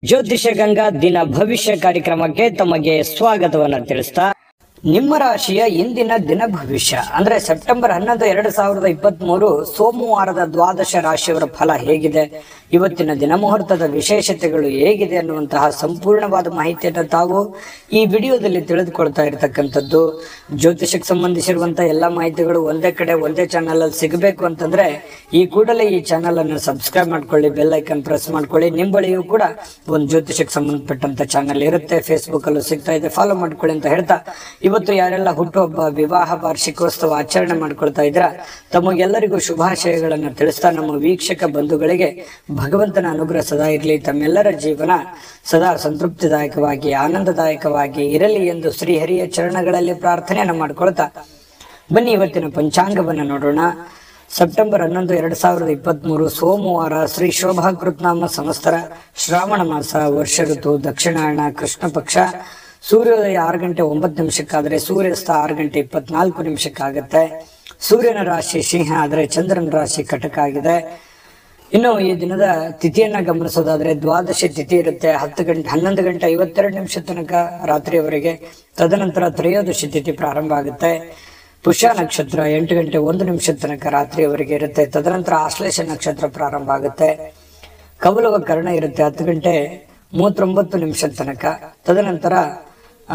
ಜ್ಯೋತಿಷ ಗಂಗಾ ದಿನ ಭವಿಷ್ಯ ಕಾರ್ಯಕ್ರಮಕ್ಕೆ ತಮಗೆ ಸ್ವಾಗತವನ್ನ ತಿಳಿಸ್ತಾ ನಿಮ್ಮ ರಾಶಿಯ ಇಂದಿನ ದಿನ ಭವಿಷ್ಯ ಅಂದ್ರೆ ಸೆಪ್ಟೆಂಬರ್ ಹನ್ನೊಂದು ಎರಡು ಸಾವಿರದ ಇಪ್ಪತ್ತ್ ಮೂರು ಸೋಮವಾರದ ದ್ವಾದಶ ರಾಶಿಯವರ ಫಲ ಹೇಗಿದೆ ಇವತ್ತಿನ ದಿನ ಮುಹೂರ್ತದ ವಿಶೇಷತೆಗಳು ಹೇಗಿದೆ ಅನ್ನುವಂತಹ ಸಂಪೂರ್ಣವಾದ ಮಾಹಿತಿಯನ್ನು ತಾವು ಈ ವಿಡಿಯೋದಲ್ಲಿ ತಿಳಿದುಕೊಳ್ತಾ ಇರತಕ್ಕಂಥದ್ದು ಜ್ಯೋತಿಷಕ್ಕೆ ಸಂಬಂಧಿಸಿರುವಂತಹ ಎಲ್ಲ ಮಾಹಿತಿಗಳು ಒಂದೇ ಕಡೆ ಒಂದೇ ಚಾನಲ್ ಅಲ್ಲಿ ಸಿಗಬೇಕು ಅಂತಂದ್ರೆ ಈ ಕೂಡಲೇ ಈ ಚಾನಲ್ ಅನ್ನು ಸಬ್ಸ್ಕ್ರೈಬ್ ಮಾಡ್ಕೊಳ್ಳಿ ಬೆಲ್ ಐಕನ್ ಪ್ರೆಸ್ ಮಾಡ್ಕೊಳ್ಳಿ ನಿಮ್ಮ ಬಳಿಯೂ ಕೂಡ ಒಂದು ಜ್ಯೋತಿಷಕ್ಕೆ ಸಂಬಂಧಪಟ್ಟಂತ ಚಾನಲ್ ಇರುತ್ತೆ ಫೇಸ್ಬುಕ್ ಅಲ್ಲೂ ಸಿಗ್ತಾ ಇದೆ ಫಾಲೋ ಮಾಡ್ಕೊಳ್ಳಿ ಅಂತ ಹೇಳ್ತಾ ಇವತ್ತು ಯಾರೆಲ್ಲ ಹುಟ್ಟುಹಬ್ಬ ವಿವಾಹ ವಾರ್ಷಿಕೋತ್ಸವ ಆಚರಣೆ ಮಾಡ್ಕೊಳ್ತಾ ಇದ್ರ ತಮಗೆಲ್ಲರಿಗೂ ಶುಭಾಶಯಗಳನ್ನು ತಿಳಿಸ್ತಾ ನಮ್ಮ ವೀಕ್ಷಕ ಬಂಧುಗಳಿಗೆ ಭಗವಂತನ ಅನುಗ್ರಹ ಸದಾ ಇರಲಿ ತಮ್ಮೆಲ್ಲರ ಜೀವನ ಸದಾ ಸಂತೃಪ್ತಿದಾಯಕವಾಗಿ ಆನಂದದಾಯಕವಾಗಿ ಇರಲಿ ಎಂದು ಶ್ರೀಹರಿಯ ಚರಣಗಳಲ್ಲಿ ಪ್ರಾರ್ಥನೆಯನ್ನು ಮಾಡ್ಕೊಳ್ತಾ ಬನ್ನಿ ಇವತ್ತಿನ ಪಂಚಾಂಗವನ್ನು ನೋಡೋಣ ಸೆಪ್ಟೆಂಬರ್ ಹನ್ನೊಂದು ಎರಡ್ ಸಾವಿರದ ಇಪ್ಪತ್ತ್ ಮೂರು ಸೋಮವಾರ ಶ್ರೀ ಶೋಭಾ ಕೃತ್ನಾಮ ಸಂವತ್ಸರ ಶ್ರಾವಣ ಮಾಸ ವರ್ಷ ಋತು ದಕ್ಷಿಣಾಯಣ ಕೃಷ್ಣ ಪಕ್ಷ ಸೂರ್ಯೋದಯ ಆರು ಗಂಟೆ ಒಂಬತ್ತು ನಿಮಿಷಕ್ಕಾದರೆ ಸೂರ್ಯಾಸ್ತ ಆರು ಗಂಟೆ ಇಪ್ಪತ್ನಾಲ್ಕು ನಿಮಿಷಕ್ಕಾಗತ್ತೆ ಸೂರ್ಯನ ರಾಶಿ ಸಿಂಹ ಆದರೆ ಚಂದ್ರನ ರಾಶಿ ಕಟಕ ಆಗಿದೆ ಇನ್ನು ಈ ದಿನದ ತಿಥಿಯನ್ನ ಗಮನಿಸೋದಾದ್ರೆ ದ್ವಾದಶಿ ತಿಥಿ ಇರುತ್ತೆ ಹತ್ತು ಗಂಟೆ ಹನ್ನೊಂದು ಗಂಟೆ ಐವತ್ತೆರಡು ನಿಮಿಷ ತನಕ ರಾತ್ರಿಯವರೆಗೆ ತದನಂತರ ತ್ರಯೋದಶಿ ತಿಥಿ ಪ್ರಾರಂಭ ಆಗುತ್ತೆ ಪುಷ್ಯ ನಕ್ಷತ್ರ ಎಂಟು ಗಂಟೆ ಒಂದು ನಿಮಿಷದ ತನಕ ರಾತ್ರಿಯವರೆಗೆ ಇರುತ್ತೆ ತದನಂತರ ಆಶ್ಲೇಷ ನಕ್ಷತ್ರ ಪ್ರಾರಂಭ ಆಗುತ್ತೆ ಕವಲವ ಕರ್ಣ ಇರುತ್ತೆ ಹತ್ತು ಗಂಟೆ ಮೂವತ್ತೊಂಬತ್ತು ನಿಮಿಷದ ತನಕ ತದನಂತರ ಆ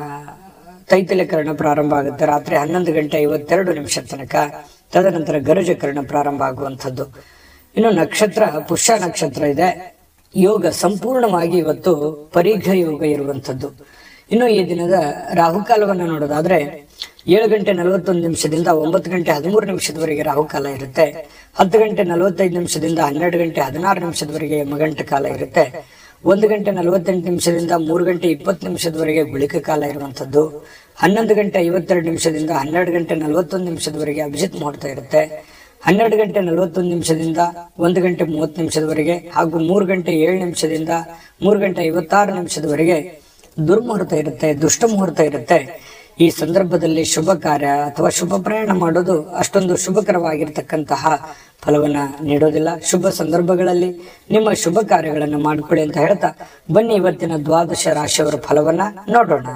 ತೈತಲ್ಯಕರಣ ಪ್ರಾರಂಭ ಆಗುತ್ತೆ ರಾತ್ರಿ ಹನ್ನೊಂದು ಗಂಟೆ ಐವತ್ತೆರಡು ನಿಮಿಷದ ತನಕ ತದನಂತರ ಗರುಜಕರಣ ಪ್ರಾರಂಭ ಆಗುವಂಥದ್ದು ಇನ್ನು ನಕ್ಷತ್ರ ಪುಷ್ಯ ನಕ್ಷತ್ರ ಇದೆ ಯೋಗ ಸಂಪೂರ್ಣವಾಗಿ ಇವತ್ತು ಪರೀಘ ಯೋಗ ಇರುವಂಥದ್ದು ಇನ್ನು ಈ ದಿನದ ರಾಹುಕಾಲವನ್ನು ನೋಡೋದಾದ್ರೆ ಏಳು ಗಂಟೆ ನಲವತ್ತೊಂದು ನಿಮಿಷದಿಂದ ಒಂಬತ್ತು ಗಂಟೆ ಹದಿಮೂರು ನಿಮಿಷದವರೆಗೆ ರಾಹುಕಾಲ ಇರುತ್ತೆ ಹತ್ತು ಗಂಟೆ ನಲವತ್ತೈದು ನಿಮಿಷದಿಂದ ಹನ್ನೆರಡು ಗಂಟೆ ಹದಿನಾರು ನಿಮಿಷದವರೆಗೆ ಯಮಗಂಟ ಕಾಲ ಇರುತ್ತೆ ಒಂದು ಗಂಟೆ ನಲವತ್ತೆಂಟು ನಿಮಿಷದಿಂದ ಮೂರು ಗಂಟೆ ಇಪ್ಪತ್ತು ನಿಮಿಷದವರೆಗೆ ಗುಳಿಕ ಕಾಲ ಇರುವಂಥದ್ದು ಹನ್ನೊಂದು ಗಂಟೆ ಐವತ್ತೆರಡು ನಿಮಿಷದಿಂದ ಹನ್ನೆರಡು ಗಂಟೆ ನಲವತ್ತೊಂದು ನಿಮಿಷದವರೆಗೆ ಅಭಿಜಿತ್ ಮುಹೂರ್ತ ಇರುತ್ತೆ ಹನ್ನೆರಡು ಗಂಟೆ ನಲವತ್ತೊಂದು ನಿಮಿಷದಿಂದ ಒಂದು ಗಂಟೆ ಮೂವತ್ತು ನಿಮಿಷದವರೆಗೆ ಹಾಗೂ ಮೂರು ಗಂಟೆ ಏಳು ನಿಮಿಷದಿಂದ ಮೂರು ಗಂಟೆ ಐವತ್ತಾರು ನಿಮಿಷದವರೆಗೆ ದುರ್ಮುಹೂರ್ತ ಇರುತ್ತೆ ದುಷ್ಟ ಮುಹೂರ್ತ ಇರುತ್ತೆ ಈ ಸಂದರ್ಭದಲ್ಲಿ ಶುಭ ಕಾರ್ಯ ಅಥವಾ ಶುಭ ಪ್ರಯಾಣ ಮಾಡೋದು ಅಷ್ಟೊಂದು ಶುಭಕರವಾಗಿರ್ತಕ್ಕಂತಹ ಫಲವನ್ನ ನೀಡೋದಿಲ್ಲ ಶುಭ ಸಂದರ್ಭಗಳಲ್ಲಿ ನಿಮ್ಮ ಶುಭ ಕಾರ್ಯಗಳನ್ನು ಮಾಡಿಕೊಳ್ಳಿ ಅಂತ ಹೇಳ್ತಾ ಬನ್ನಿ ಇವತ್ತಿನ ದ್ವಾದಶ ರಾಶಿಯವರ ಫಲವನ್ನ ನೋಡೋಣ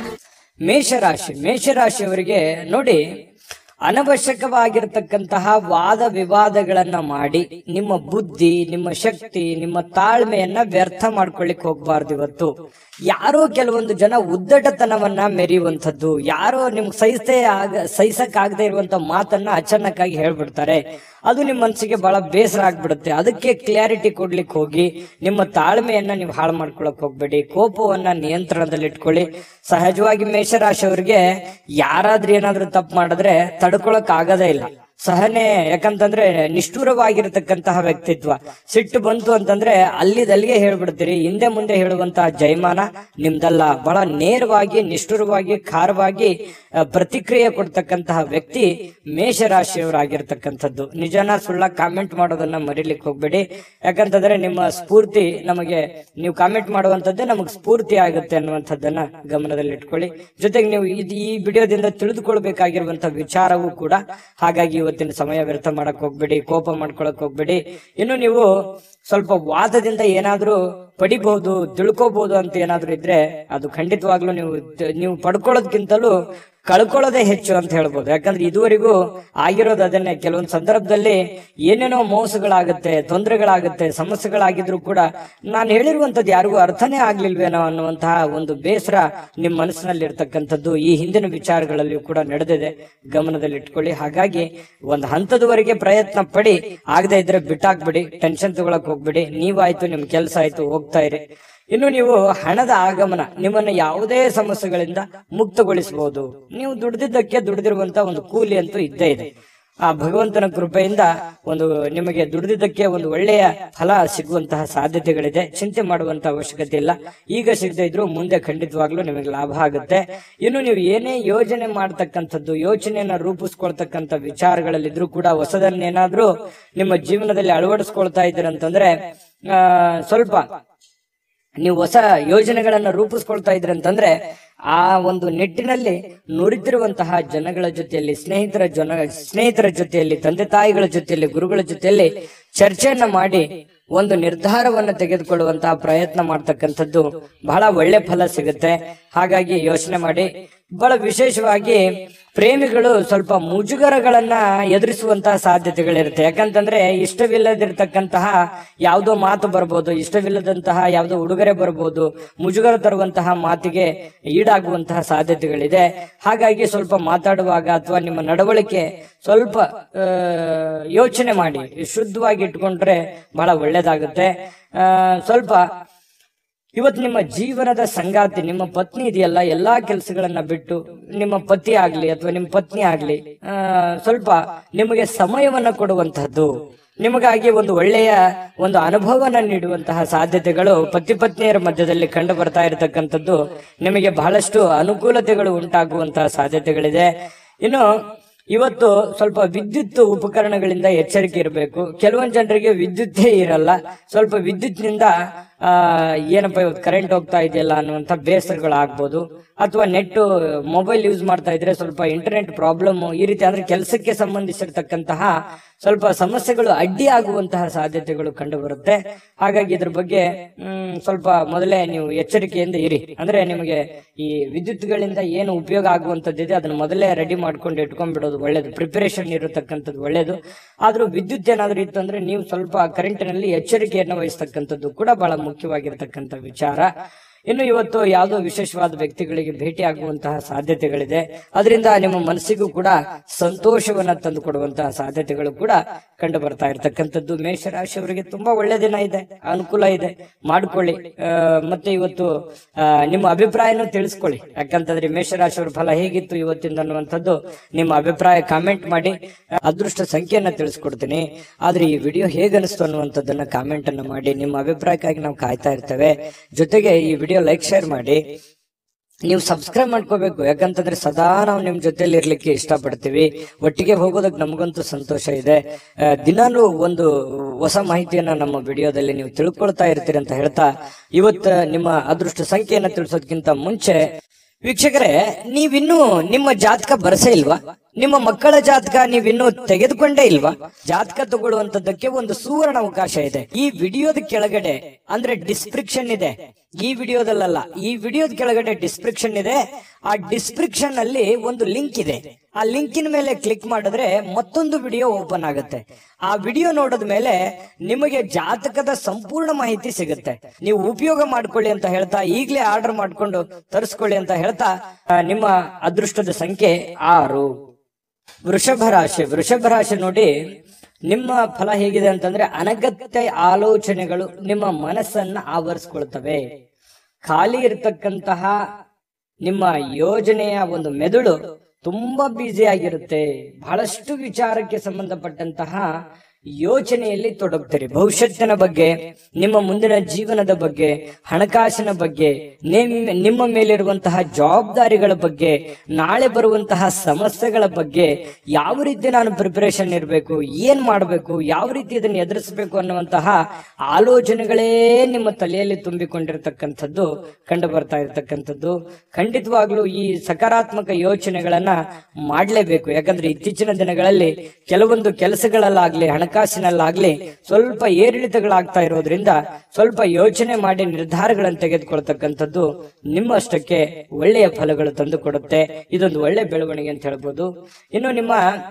ಮೇಷರಾಶಿ ಮೇಷರಾಶಿಯವರಿಗೆ ನೋಡಿ ಅನವಶ್ಯಕವಾಗಿರ್ತಕ್ಕಂತಹ ವಾದ ವಿವಾದಗಳನ್ನ ಮಾಡಿ ನಿಮ್ಮ ಬುದ್ಧಿ ನಿಮ್ಮ ಶಕ್ತಿ ನಿಮ್ಮ ತಾಳ್ಮೆಯನ್ನ ವ್ಯರ್ಥ ಮಾಡ್ಕೊಳ್ಳಿಕ್ ಹೋಗ್ಬಾರ್ದು ಇವತ್ತು ಯಾರೋ ಕೆಲವೊಂದು ಜನ ಉದ್ದಟತನವನ್ನ ಮೆರೆಯುವಂಥದ್ದು ಯಾರೋ ನಿಮ್ಗೆ ಸಹಿಸೇ ಆಗ ಸಹಿಸಕ್ ಆಗದೆ ಇರುವಂತ ಮಾತನ್ನ ಅಚಾನಕ್ಕಾಗಿ ಹೇಳ್ಬಿಡ್ತಾರೆ ಅದು ನಿಮ್ಮ ಮನಸ್ಸಿಗೆ ಬಹಳ ಬೇಸರ ಆಗ್ಬಿಡುತ್ತೆ ಅದಕ್ಕೆ ಕ್ಲಾರಿಟಿ ಕೊಡ್ಲಿಕ್ಕೆ ಹೋಗಿ ನಿಮ್ಮ ತಾಳ್ಮೆಯನ್ನ ನೀವು ಹಾಳು ಮಾಡ್ಕೊಳಕ್ ಹೋಗ್ಬೇಡಿ ಕೋಪವನ್ನ ನಿಯಂತ್ರಣದಲ್ಲಿ ಇಟ್ಕೊಳ್ಳಿ ಸಹಜವಾಗಿ ಮೇಷರಾಶಿಯವರಿಗೆ ಯಾರಾದ್ರೂ ಏನಾದ್ರೂ ತಪ್ಪು ಮಾಡಿದ್ರೆ ತಡ್ಕೊಳಕ್ ಆಗದೇ ಇಲ್ಲ ಸಹನೆ ಯಾಕಂತಂದ್ರೆ ನಿಷ್ಠುರವಾಗಿರತಕ್ಕಂತಹ ವ್ಯಕ್ತಿತ್ವ ಸಿಟ್ಟು ಬಂತು ಅಂತಂದ್ರೆ ಅಲ್ಲಿದಲ್ಲಿಗೆ ಹೇಳ್ಬಿಡ್ತೀರಿ ಹಿಂದೆ ಮುಂದೆ ಹೇಳುವಂತಹ ಜಯಮಾನ ನಿಮ್ದಲ್ಲ ಬಹಳ ನೇರವಾಗಿ ನಿಷ್ಠುರವಾಗಿ ಖಾರವಾಗಿ ಆ, ಪ್ರತಿಕ್ರಿಯೆ ಕೊಡ್ತಕ್ಕಂತಹ ವ್ಯಕ್ತಿ ಮೇಷರಾಶಿಯವರಾಗಿರ್ತಕ್ಕಂಥದ್ದು ನಿಜನ ಸುಳ್ಳ ಕಾಮೆಂಟ್ ಮಾಡೋದನ್ನ ಮರಿಲಿಕ್ಕೆ ಹೋಗ್ಬೇಡಿ ಯಾಕಂತಂದ್ರೆ ನಿಮ್ಮ ಸ್ಫೂರ್ತಿ ನಮಗೆ ನೀವು ಕಾಮೆಂಟ್ ಮಾಡುವಂತದ್ದೇ ನಮಗೆ ಸ್ಫೂರ್ತಿ ಆಗುತ್ತೆ ಅನ್ನುವಂಥದ್ದನ್ನ ಗಮನದಲ್ಲಿ ಇಟ್ಕೊಳ್ಳಿ ಜೊತೆಗೆ ನೀವು ಇದ್- ಈ ವಿಡಿಯೋದಿಂದ ತಿಳಿದುಕೊಳ್ಬೇಕಾಗಿರುವಂತ ವಿಚಾರವೂ ಕೂಡ ಹಾಗಾಗಿ ಇವತ್ತಿನ ಸಮಯ ವ್ಯರ್ಥ ಮಾಡಕ್ ಹೋಗ್ಬೇಡಿ ಕೋಪ ಮಾಡ್ಕೊಳಕ್ ಹೋಗ್ಬೇಡಿ ಇನ್ನು ನೀವು ಸ್ವಲ್ಪ ವಾದದಿಂದ ಏನಾದ್ರೂ ಪಡಿಬಹುದು ತಿಳ್ಕೋಬಹುದು ಅಂತ ಏನಾದ್ರೂ ಇದ್ರೆ ಅದು ಖಂಡಿತವಾಗ್ಲೂ ನೀವು ನೀವು ಪಡ್ಕೊಳ್ಳೋದ್ಕಿಂತಲೂ ಕಳ್ಕೊಳ್ಳೋದೇ ಹೆಚ್ಚು ಅಂತ ಹೇಳ್ಬೋದು ಯಾಕಂದ್ರೆ ಇದುವರೆಗೂ ಆಗಿರೋದು ಅದನ್ನೇ ಕೆಲವೊಂದು ಸಂದರ್ಭದಲ್ಲಿ ಏನೇನೋ ಮೋಸಗಳಾಗುತ್ತೆ ತೊಂದರೆಗಳಾಗುತ್ತೆ ಸಮಸ್ಯೆಗಳಾಗಿದ್ರು ಕೂಡ ನಾನು ಹೇಳಿರುವಂತದ್ದು ಯಾರಿಗೂ ಅರ್ಥನೇ ಆಗ್ಲಿಲ್ವೇನೋ ಅನ್ನುವಂತಹ ಒಂದು ಬೇಸರ ನಿಮ್ಮ ಮನಸ್ಸಿನಲ್ಲಿ ಇರ್ತಕ್ಕಂಥದ್ದು ಈ ಹಿಂದಿನ ವಿಚಾರಗಳಲ್ಲಿಯೂ ಕೂಡ ನಡೆದಿದೆ ಗಮನದಲ್ಲಿ ಇಟ್ಕೊಳ್ಳಿ ಹಾಗಾಗಿ ಒಂದು ಹಂತದವರೆಗೆ ಪ್ರಯತ್ನ ಪಡಿ ಆಗದೆ ಇದ್ರೆ ಬಿಟ್ಟಾಕ್ಬಿಡಿ ಟೆನ್ಷನ್ ತಗೊಳಕ್ ಹೋಗ್ಬಿಡಿ ನೀವಾಯ್ತು ನಿಮ್ ಕೆಲಸ ಆಯ್ತು ಹೋಗ್ತಾ ಇರಿ ಇನ್ನು ನೀವು ಹಣದ ಆಗಮನ ನಿಮ್ಮನ್ನ ಯಾವುದೇ ಸಮಸ್ಯೆಗಳಿಂದ ಮುಕ್ತಗೊಳಿಸಬಹುದು ನೀವು ದುಡ್ದಿದ್ದಕ್ಕೆ ದುಡ್ದಿರುವಂತ ಒಂದು ಕೂಲಿ ಅಂತೂ ಇದ್ದೇ ಇದೆ ಆ ಭಗವಂತನ ಕೃಪೆಯಿಂದ ಒಂದು ನಿಮಗೆ ದುಡಿದಿದ್ದಕ್ಕೆ ಒಂದು ಒಳ್ಳೆಯ ಫಲ ಸಿಗುವಂತಹ ಸಾಧ್ಯತೆಗಳಿದೆ ಚಿಂತೆ ಮಾಡುವಂತ ಅವಶ್ಯಕತೆ ಇಲ್ಲ ಈಗ ಸಿಗದೆ ಇದ್ರು ಮುಂದೆ ಖಂಡಿತವಾಗ್ಲೂ ನಿಮಗೆ ಲಾಭ ಆಗುತ್ತೆ ಇನ್ನು ನೀವು ಏನೇ ಯೋಜನೆ ಮಾಡ್ತಕ್ಕಂಥದ್ದು ಯೋಚನೆಯನ್ನ ರೂಪಿಸ್ಕೊಳ್ತಕ್ಕಂಥ ವಿಚಾರಗಳಲ್ಲಿದ್ರು ಕೂಡ ಹೊಸದನ್ನೇನಾದ್ರೂ ನಿಮ್ಮ ಜೀವನದಲ್ಲಿ ಅಳವಡಿಸ್ಕೊಳ್ತಾ ಇದ್ದೀರಂತಂದ್ರೆ ಆ ಸ್ವಲ್ಪ ನೀವು ಹೊಸ ಯೋಜನೆಗಳನ್ನ ರೂಪಿಸ್ಕೊಳ್ತಾ ಇದ್ರಿ ಅಂತಂದ್ರೆ ಆ ಒಂದು ನಿಟ್ಟಿನಲ್ಲಿ ನುರಿತಿರುವಂತಹ ಜನಗಳ ಜೊತೆಯಲ್ಲಿ ಸ್ನೇಹಿತರ ಜನ ಸ್ನೇಹಿತರ ಜೊತೆಯಲ್ಲಿ ತಂದೆ ತಾಯಿಗಳ ಜೊತೆಯಲ್ಲಿ ಗುರುಗಳ ಜೊತೆಯಲ್ಲಿ ಚರ್ಚೆಯನ್ನ ಮಾಡಿ ಒಂದು ನಿರ್ಧಾರವನ್ನು ತೆಗೆದುಕೊಳ್ಳುವಂತಹ ಪ್ರಯತ್ನ ಮಾಡ್ತಕ್ಕಂಥದ್ದು ಬಹಳ ಒಳ್ಳೆ ಫಲ ಸಿಗುತ್ತೆ ಹಾಗಾಗಿ ಯೋಚನೆ ಮಾಡಿ ಬಹಳ ವಿಶೇಷವಾಗಿ ಪ್ರೇಮಿಗಳು ಸ್ವಲ್ಪ ಮುಜುಗರಗಳನ್ನ ಎದುರಿಸುವಂತಹ ಸಾಧ್ಯತೆಗಳಿರುತ್ತೆ ಯಾಕಂತಂದ್ರೆ ಇಷ್ಟವಿಲ್ಲದಿರ್ತಕ್ಕಂತಹ ಯಾವುದೋ ಮಾತು ಬರ್ಬೋದು ಇಷ್ಟವಿಲ್ಲದಂತಹ ಯಾವುದೋ ಉಡುಗೊರೆ ಬರ್ಬೋದು ಮುಜುಗರ ತರುವಂತಹ ಮಾತಿಗೆ ಈಡಾಗುವಂತಹ ಸಾಧ್ಯತೆಗಳಿದೆ ಹಾಗಾಗಿ ಸ್ವಲ್ಪ ಮಾತಾಡುವಾಗ ಅಥವಾ ನಿಮ್ಮ ನಡವಳಿಕೆ ಸ್ವಲ್ಪ ಆ, ಯೋಚನೆ ಮಾಡಿ ಶುದ್ಧವಾಗಿ ಇಟ್ಕೊಂಡ್ರೆ ಬಹಳ ಒಳ್ಳೇದಾಗುತ್ತೆ ಆ, ಸ್ವಲ್ಪ ಇವತ್ತು ನಿಮ್ಮ ಜೀವನದ ಸಂಗಾತಿ ನಿಮ್ಮ ಪತ್ನಿ ಇದೆಯಲ್ಲ ಎಲ್ಲಾ ಕೆಲಸಗಳನ್ನ ಬಿಟ್ಟು ನಿಮ್ಮ ಪತಿ ಆಗ್ಲಿ ಅಥವಾ ನಿಮ್ಮ ಪತ್ನಿ ಆಗ್ಲಿ ಆ, ಸ್ವಲ್ಪ ನಿಮಗೆ ಸಮಯವನ್ನ ಕೊಡುವಂತಹದ್ದು ನಿಮಗಾಗಿ ಒಂದು ಒಳ್ಳೆಯ ಒಂದು ಅನುಭವನ ನೀಡುವಂತಹ ಸಾಧ್ಯತೆಗಳು ಪತಿ ಪತ್ನಿಯರ ಮಧ್ಯದಲ್ಲಿ ಕಂಡು ಬರ್ತಾ ಇರತಕ್ಕಂಥದ್ದು ನಿಮಗೆ ಬಹಳಷ್ಟು ಅನುಕೂಲತೆಗಳು ಉಂಟಾಗುವಂತಹ ಸಾಧ್ಯತೆಗಳಿದೆ ಇನ್ನು ಇವತ್ತು ಸ್ವಲ್ಪ ವಿದ್ಯುತ್ ಉಪಕರಣಗಳಿಂದ ಎಚ್ಚರಿಕೆ ಇರಬೇಕು ಕೆಲವೊಂದು ಜನರಿಗೆ ವಿದ್ಯುತ್ತೇ ಇರಲ್ಲ ಸ್ವಲ್ಪ ವಿದ್ಯುತ್ನಿಂದ ಆ ಏನಪ್ಪ ಇವತ್ತು ಕರೆಂಟ್ ಹೋಗ್ತಾ ಇದೆಯಲ್ಲ ಅನ್ನುವಂಥ ಬೇಸರಗಳಾಗ್ಬೋದು ಅಥವಾ ನೆಟ್ ಮೊಬೈಲ್ ಯೂಸ್ ಮಾಡ್ತಾ ಇದ್ರೆ ಸ್ವಲ್ಪ ಇಂಟರ್ನೆಟ್ ಪ್ರಾಬ್ಲಮ್ ಈ ರೀತಿ ಅಂದ್ರೆ ಕೆಲಸಕ್ಕೆ ಸಂಬಂಧಿಸಿರ್ತಕ್ಕಂತಹ ಸ್ವಲ್ಪ ಸಮಸ್ಯೆಗಳು ಅಡ್ಡಿ ಆಗುವಂತಹ ಸಾಧ್ಯತೆಗಳು ಕಂಡು ಬರುತ್ತೆ ಹಾಗಾಗಿ ಇದ್ರ ಬಗ್ಗೆ ಹ್ಮ್ ಸ್ವಲ್ಪ ಮೊದಲೇ ನೀವು ಎಚ್ಚರಿಕೆಯಿಂದ ಇರಿ ಅಂದ್ರೆ ನಿಮಗೆ ಈ ವಿದ್ಯುತ್ಗಳಿಂದ ಏನು ಉಪಯೋಗ ಆಗುವಂತದ್ದಿದೆ ಅದನ್ನ ಮೊದಲೇ ರೆಡಿ ಮಾಡ್ಕೊಂಡು ಇಟ್ಕೊಂಡ್ಬಿಡೋದು ಒಳ್ಳೇದು ಪ್ರಿಪರೇಷನ್ ಇರತಕ್ಕಂಥದ್ದು ಒಳ್ಳೇದು ಆದ್ರೂ ವಿದ್ಯುತ್ ಏನಾದ್ರೂ ಇತ್ತು ಅಂದ್ರೆ ನೀವು ಸ್ವಲ್ಪ ಕರೆಂಟಿನಲ್ಲಿ ಎಚ್ಚರಿಕೆಯನ್ನು ವಹಿಸ್ತಕ್ಕಂಥದ್ದು ಕೂಡ ಬಹಳ ಮುಖ್ಯವಾಗಿರ್ತಕ್ಕಂಥ ವಿಚಾರ ಇನ್ನು ಇವತ್ತು ಯಾವುದೋ ವಿಶೇಷವಾದ ವ್ಯಕ್ತಿಗಳಿಗೆ ಭೇಟಿ ಆಗುವಂತಹ ಸಾಧ್ಯತೆಗಳಿದೆ ಅದರಿಂದ ನಿಮ್ಮ ಮನಸ್ಸಿಗೂ ಕೂಡ ಸಂತೋಷವನ್ನ ತಂದು ಕೊಡುವಂತಹ ಸಾಧ್ಯತೆಗಳು ಕೂಡ ಕಂಡು ಬರ್ತಾ ಇರತಕ್ಕಂಥದ್ದು ಮೇಷರಾಶಿಯವರಿಗೆ ತುಂಬಾ ಒಳ್ಳೆ ದಿನ ಇದೆ ಅನುಕೂಲ ಇದೆ ಮಾಡ್ಕೊಳ್ಳಿ ಆ, ಮತ್ತೆ ಇವತ್ತು ಆ, ನಿಮ್ಮ ಅಭಿಪ್ರಾಯನೂ ತಿಳಿಸ್ಕೊಳ್ಳಿ ಯಾಕಂತಂದ್ರೆ ಮೇಷರಾಶಿಯವರ ಫಲ ಹೇಗಿತ್ತು ಇವತ್ತಿಂದ ಅನ್ನುವಂಥದ್ದು ನಿಮ್ಮ ಅಭಿಪ್ರಾಯ ಕಾಮೆಂಟ್ ಮಾಡಿ ಅದೃಷ್ಟ ಸಂಖ್ಯೆಯನ್ನ ತಿಳಿಸ್ಕೊಡ್ತೀನಿ ಆದ್ರೆ ಈ ವಿಡಿಯೋ ಹೇಗನಿಸ್ತು ಅನ್ನುವಂಥದ್ದನ್ನ ಕಾಮೆಂಟ್ ಅನ್ನ ಮಾಡಿ ನಿಮ್ಮ ಅಭಿಪ್ರಾಯಕ್ಕಾಗಿ ನಾವು ಕಾಯ್ತಾ ಇರ್ತೇವೆ ಜೊತೆಗೆ ಈ ವಿಡಿಯೋ ಲೈಕ್ ಶೇರ್ ಮಾಡಿ ನೀವು ಸಬ್ಸ್ಕ್ರೈಬ್ ಮಾಡ್ಕೋಬೇಕು ಯಾಕಂತಂದ್ರೆ ಸದಾ ನಾವು ನಿಮ್ ಜೊತೆಲಿ ಇರ್ಲಿಕ್ಕೆ ಇಷ್ಟಪಡ್ತೀವಿ ಒಟ್ಟಿಗೆ ಹೋಗೋದಕ್ಕೆ ನಮಗಂತೂ ಸಂತೋಷ ಇದೆ ಆ, ದಿನಾಲೂ ಒಂದು ಹೊಸ ಮಾಹಿತಿಯನ್ನ ನಮ್ಮ ವಿಡಿಯೋದಲ್ಲಿ ನೀವು ತಿಳ್ಕೊಳ್ತಾ ಇರ್ತೀರಿ ಅಂತ ಹೇಳ್ತಾ ಇವತ್ತು ನಿಮ್ಮ ಅದೃಷ್ಟ ಸಂಖ್ಯೆಯನ್ನ ತಿಳಿಸೋದಕ್ಕಿಂತ ಮುಂಚೆ ವೀಕ್ಷಕರೇ ನೀವಿನ್ನೂ ನಿಮ್ಮ ಜಾತಕ ಬರಸೇ ಇಲ್ವಾ ನಿಮ್ಮ ಮಕ್ಕಳ ಜಾತಕ ನೀವಿನ್ನೂ ತೆಗೆದುಕೊಂಡೇ ಇಲ್ವಾ ಜಾತಕ ತಗೊಳ್ಳುವಂತದ್ದಕ್ಕೆ ಒಂದು ಸುವರ್ಣ ಅವಕಾಶ ಇದೆ ಈ ವಿಡಿಯೋದ ಕೆಳಗಡೆ ಅಂದ್ರೆ ಡಿಸ್ಕ್ರಿಪ್ಷನ್ ಇದೆ ಈ ವಿಡಿಯೋದಲ್ಲ ಈ ವಿಡಿಯೋದ ಕೆಳಗಡೆ ಡಿಸ್ಕ್ರಿಪ್ಷನ್ ಇದೆ ಆ ಡಿಸ್ಕ್ರಿಪ್ಷನ್ ಅಲ್ಲಿ ಒಂದು ಲಿಂಕ್ ಇದೆ ಆ ಲಿಂಕಿನ ಮೇಲೆ ಕ್ಲಿಕ್ ಮಾಡಿದ್ರೆ ಮತ್ತೊಂದು ವಿಡಿಯೋ ಓಪನ್ ಆಗುತ್ತೆ ಆ ವಿಡಿಯೋ ನೋಡಿದ ಮೇಲೆ ನಿಮಗೆ ಜಾತಕದ ಸಂಪೂರ್ಣ ಮಾಹಿತಿ ಸಿಗುತ್ತೆ ನೀವು ಉಪಯೋಗ ಮಾಡ್ಕೊಳ್ಳಿ ಅಂತ ಹೇಳ್ತಾ ಈಗಲೇ ಆರ್ಡರ್ ಮಾಡ್ಕೊಂಡು ತರಿಸ್ಕೊಳ್ಳಿ ಅಂತ ಹೇಳ್ತಾ ಆ, ನಿಮ್ಮ ಅದೃಷ್ಟದ ಸಂಖ್ಯೆ ಆರು ವೃಷಭ ರಾಶಿ ವೃಷಭ ರಾಶಿ ನೋಡಿ ನಿಮ್ಮ ಫಲ ಹೇಗಿದೆ ಅಂತಂದ್ರೆ ಅನಗತ್ಯ ಆಲೋಚನೆಗಳು ನಿಮ್ಮ ಮನಸ್ಸನ್ನ ಆವರಿಸ್ಕೊಳ್ತವೆ ಖಾಲಿ ಇರತಕ್ಕಂತಹ ನಿಮ್ಮ ಯೋಜನೆಯ ಒಂದು ಮೆದುಳು ತುಂಬಾ ಬ್ಯುಸಿ ಆಗಿರುತ್ತೆ ಬಹಳಷ್ಟು ವಿಚಾರಕ್ಕೆ ಸಂಬಂಧಪಟ್ಟಂತಹ ಯೋಚನೆಯಲ್ಲಿ ತೊಡಗ್ತೀರಿ ಭವಿಷ್ಯತ್ತಿನ ಬಗ್ಗೆ ನಿಮ್ಮ ಮುಂದಿನ ಜೀವನದ ಬಗ್ಗೆ ಹಣಕಾಸಿನ ಬಗ್ಗೆ ನಿಮ್- ನಿಮ್ಮ ಮೇಲಿರುವಂತಹ ಜವಾಬ್ದಾರಿಗಳ ಬಗ್ಗೆ ನಾಳೆ ಬರುವಂತಹ ಸಮಸ್ಯೆಗಳ ಬಗ್ಗೆ ಯಾವ ರೀತಿ ನಾನು ಪ್ರಿಪರೇಷನ್ ಇರಬೇಕು ಏನ್ ಮಾಡಬೇಕು ಯಾವ ರೀತಿ ಇದನ್ನು ಎದುರಿಸಬೇಕು ಅನ್ನುವಂತಹ ಆಲೋಚನೆಗಳೇ ನಿಮ್ಮ ತಲೆಯಲ್ಲಿ ತುಂಬಿಕೊಂಡಿರ್ತಕ್ಕಂಥದ್ದು ಕಂಡು ಬರ್ತಾ ಇರತಕ್ಕಂಥದ್ದು ಖಂಡಿತವಾಗ್ಲೂ ಈ ಸಕಾರಾತ್ಮಕ ಯೋಚನೆಗಳನ್ನ ಮಾಡಲೇಬೇಕು ಯಾಕಂದ್ರೆ ಇತ್ತೀಚಿನ ದಿನಗಳಲ್ಲಿ ಕೆಲವೊಂದು ಕೆಲಸಗಳಲ್ಲಾಗ್ಲಿ ಹಣಕಾಸಿನಲ್ಲಾಗ್ಲಿ ಸ್ವಲ್ಪ ಏರಿಳಿತಗಳಾಗ್ತಾ ಇರೋದ್ರಿಂದ ಸ್ವಲ್ಪ ಯೋಚನೆ ಮಾಡಿ ನಿರ್ಧಾರಗಳನ್ನು ತೆಗೆದುಕೊಳ್ತಕ್ಕಂಥದ್ದು ನಿಮ್ಮಷ್ಟಕ್ಕೆ ಒಳ್ಳೆಯ ಫಲಗಳು ತಂದು ಕೊಡುತ್ತೆ ಇದೊಂದು ಒಳ್ಳೆ ಬೆಳವಣಿಗೆ ಅಂತ ಹೇಳ್ಬೋದು ಇನ್ನು ನಿಮ್ಮ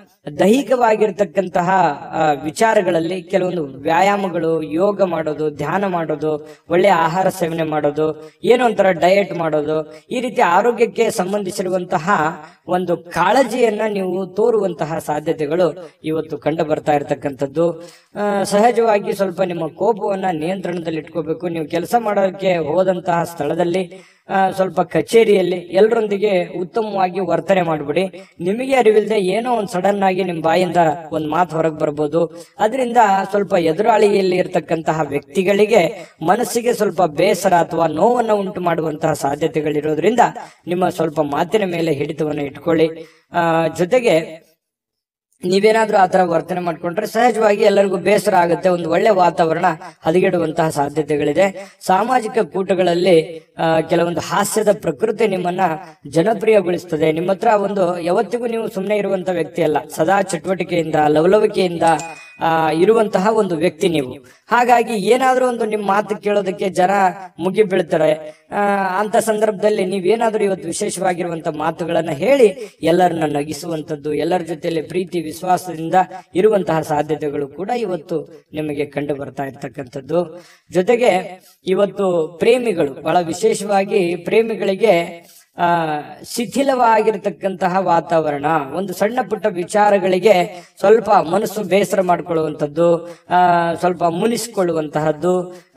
ದೈಹಿಕವಾಗಿರ್ತಕ್ಕಂತಹ ಆ, ವಿಚಾರಗಳಲ್ಲಿ ಕೆಲವೊಂದು ವ್ಯಾಯಾಮಗಳು ಯೋಗ ಮಾಡೋದು ಧ್ಯಾನ ಮಾಡೋದು ಒಳ್ಳೆಯ ಆಹಾರ ಸೇವನೆ ಮಾಡೋದು ಏನೋ ಒಂಥರ ಡಯಟ್ ಮಾಡೋದು ಈ ರೀತಿ ಆರೋಗ್ಯಕ್ಕೆ ಸಂಬಂಧಿಸಿರುವಂತಹ ಒಂದು ಕಾಳಜಿಯನ್ನ ನೀವು ತೋರುವಂತಹ ಸಾಧ್ಯತೆಗಳು ಇವತ್ತು ಕಂಡು ಬರ್ತಾ ಇರತಕ್ಕಂಥದ್ದು ಆ, ಸಹಜವಾಗಿ ಸ್ವಲ್ಪ ನಿಮ್ಮ ಕೋಪವನ್ನ ನಿಯಂತ್ರಣದಲ್ಲಿ ಇಟ್ಕೋಬೇಕು ನೀವು ಕೆಲಸ ಮಾಡೋಕೆ ಹೋದಂತಹ ಸ್ಥಳದಲ್ಲಿ ಆ, ಸ್ವಲ್ಪ ಕಚೇರಿಯಲ್ಲಿ ಎಲ್ಲರೊಂದಿಗೆ ಉತ್ತಮವಾಗಿ ವರ್ತನೆ ಮಾಡ್ಬಿಡಿ ನಿಮಗೆ ಅರಿವಿಲ್ಲದೆ ಏನೋ ಒಂದು ಸಡನ್ ಆಗಿ ನಿಮ್ ಬಾಯಿಂದ ಒಂದ್ ಮಾತು ಹೊರಗೆ ಬರ್ಬೋದು ಅದರಿಂದ ಸ್ವಲ್ಪ ಎದುರಾಳಿಯಲ್ಲಿ ಇರತಕ್ಕಂತಹ ವ್ಯಕ್ತಿಗಳಿಗೆ ಮನಸ್ಸಿಗೆ ಸ್ವಲ್ಪ ಬೇಸರ ಅಥವಾ ನೋವನ್ನ ಉಂಟು ಮಾಡುವಂತಹ ಸಾಧ್ಯತೆಗಳಿರೋದ್ರಿಂದ ನಿಮ್ಮ ಸ್ವಲ್ಪ ಮಾತಿನ ಮೇಲೆ ಹಿಡಿತವನ್ನು ಇಟ್ಕೊಳ್ಳಿ ಆ ಜೊತೆಗೆ ನೀವೇನಾದ್ರೂ ಆತರ ವರ್ತನೆ ಮಾಡ್ಕೊಂಡ್ರೆ ಸಹಜವಾಗಿ ಎಲ್ಲರಿಗೂ ಬೇಸರ ಆಗುತ್ತೆ ಒಂದು ಒಳ್ಳೆ ವಾತಾವರಣ ಹದಗೆಡುವಂತಹ ಸಾಧ್ಯತೆಗಳಿದೆ ಸಾಮಾಜಿಕ ಕೂಟಗಳಲ್ಲಿ ಆ, ಕೆಲವೊಂದು ಹಾಸ್ಯದ ಪ್ರಕೃತಿ ನಿಮ್ಮನ್ನ ಜನಪ್ರಿಯಗೊಳಿಸ್ತದೆ ನಿಮ್ಮ ಹತ್ರ ಒಂದು ಯಾವತ್ತಿಗೂ ನೀವು ಸುಮ್ಮನೆ ಇರುವಂತ ವ್ಯಕ್ತಿ ಅಲ್ಲ ಸದಾ ಚಟುವಟಿಕೆಯಿಂದ ಲವಲವಿಕೆಯಿಂದ ಆ, ಇರುವಂತಹ ಒಂದು ವ್ಯಕ್ತಿ ನೀವು ಹಾಗಾಗಿ ಏನಾದ್ರೂ ಒಂದು ನಿಮ್ಮ ಮಾತು ಕೇಳೋದಕ್ಕೆ ಜನ ಮುಗಿ ಬೀಳ್ತಾರೆ ಆ, ಅಂತ ಸಂದರ್ಭದಲ್ಲಿ ನೀವೇನಾದ್ರೂ ಇವತ್ತು ವಿಶೇಷವಾಗಿರುವಂತ ಮಾತುಗಳನ್ನ ಹೇಳಿ ಎಲ್ಲರನ್ನ ನಗಿಸುವಂತದ್ದು ಎಲ್ಲರ ಜೊತೆಯಲ್ಲಿ ಪ್ರೀತಿ ವಿಶ್ವಾಸದಿಂದ ಇರುವಂತಹ ಸಾಧ್ಯತೆಗಳು ಕೂಡ ಇವತ್ತು ನಿಮಗೆ ಕಂಡು ಬರ್ತಾ ಇರ್ತಕ್ಕಂಥದ್ದು ಜೊತೆಗೆ ಇವತ್ತು ಪ್ರೇಮಿಗಳು ಬಹಳ ವಿಶೇಷವಾಗಿ ಪ್ರೇಮಿಗಳಿಗೆ ಆ ಶಿಥಿಲವಾಗಿರ್ತಕ್ಕಂತಹ ವಾತಾವರಣ ಒಂದು ಸಣ್ಣ ಪುಟ್ಟ ವಿಚಾರಗಳಿಗೆ ಸ್ವಲ್ಪ ಮನಸ್ಸು ಬೇಸರ ಮಾಡ್ಕೊಳ್ಳುವಂಥದ್ದು ಆ ಸ್ವಲ್ಪ ಮುನಿಸಿಕೊಳ್ಳುವಂತಹದ್ದು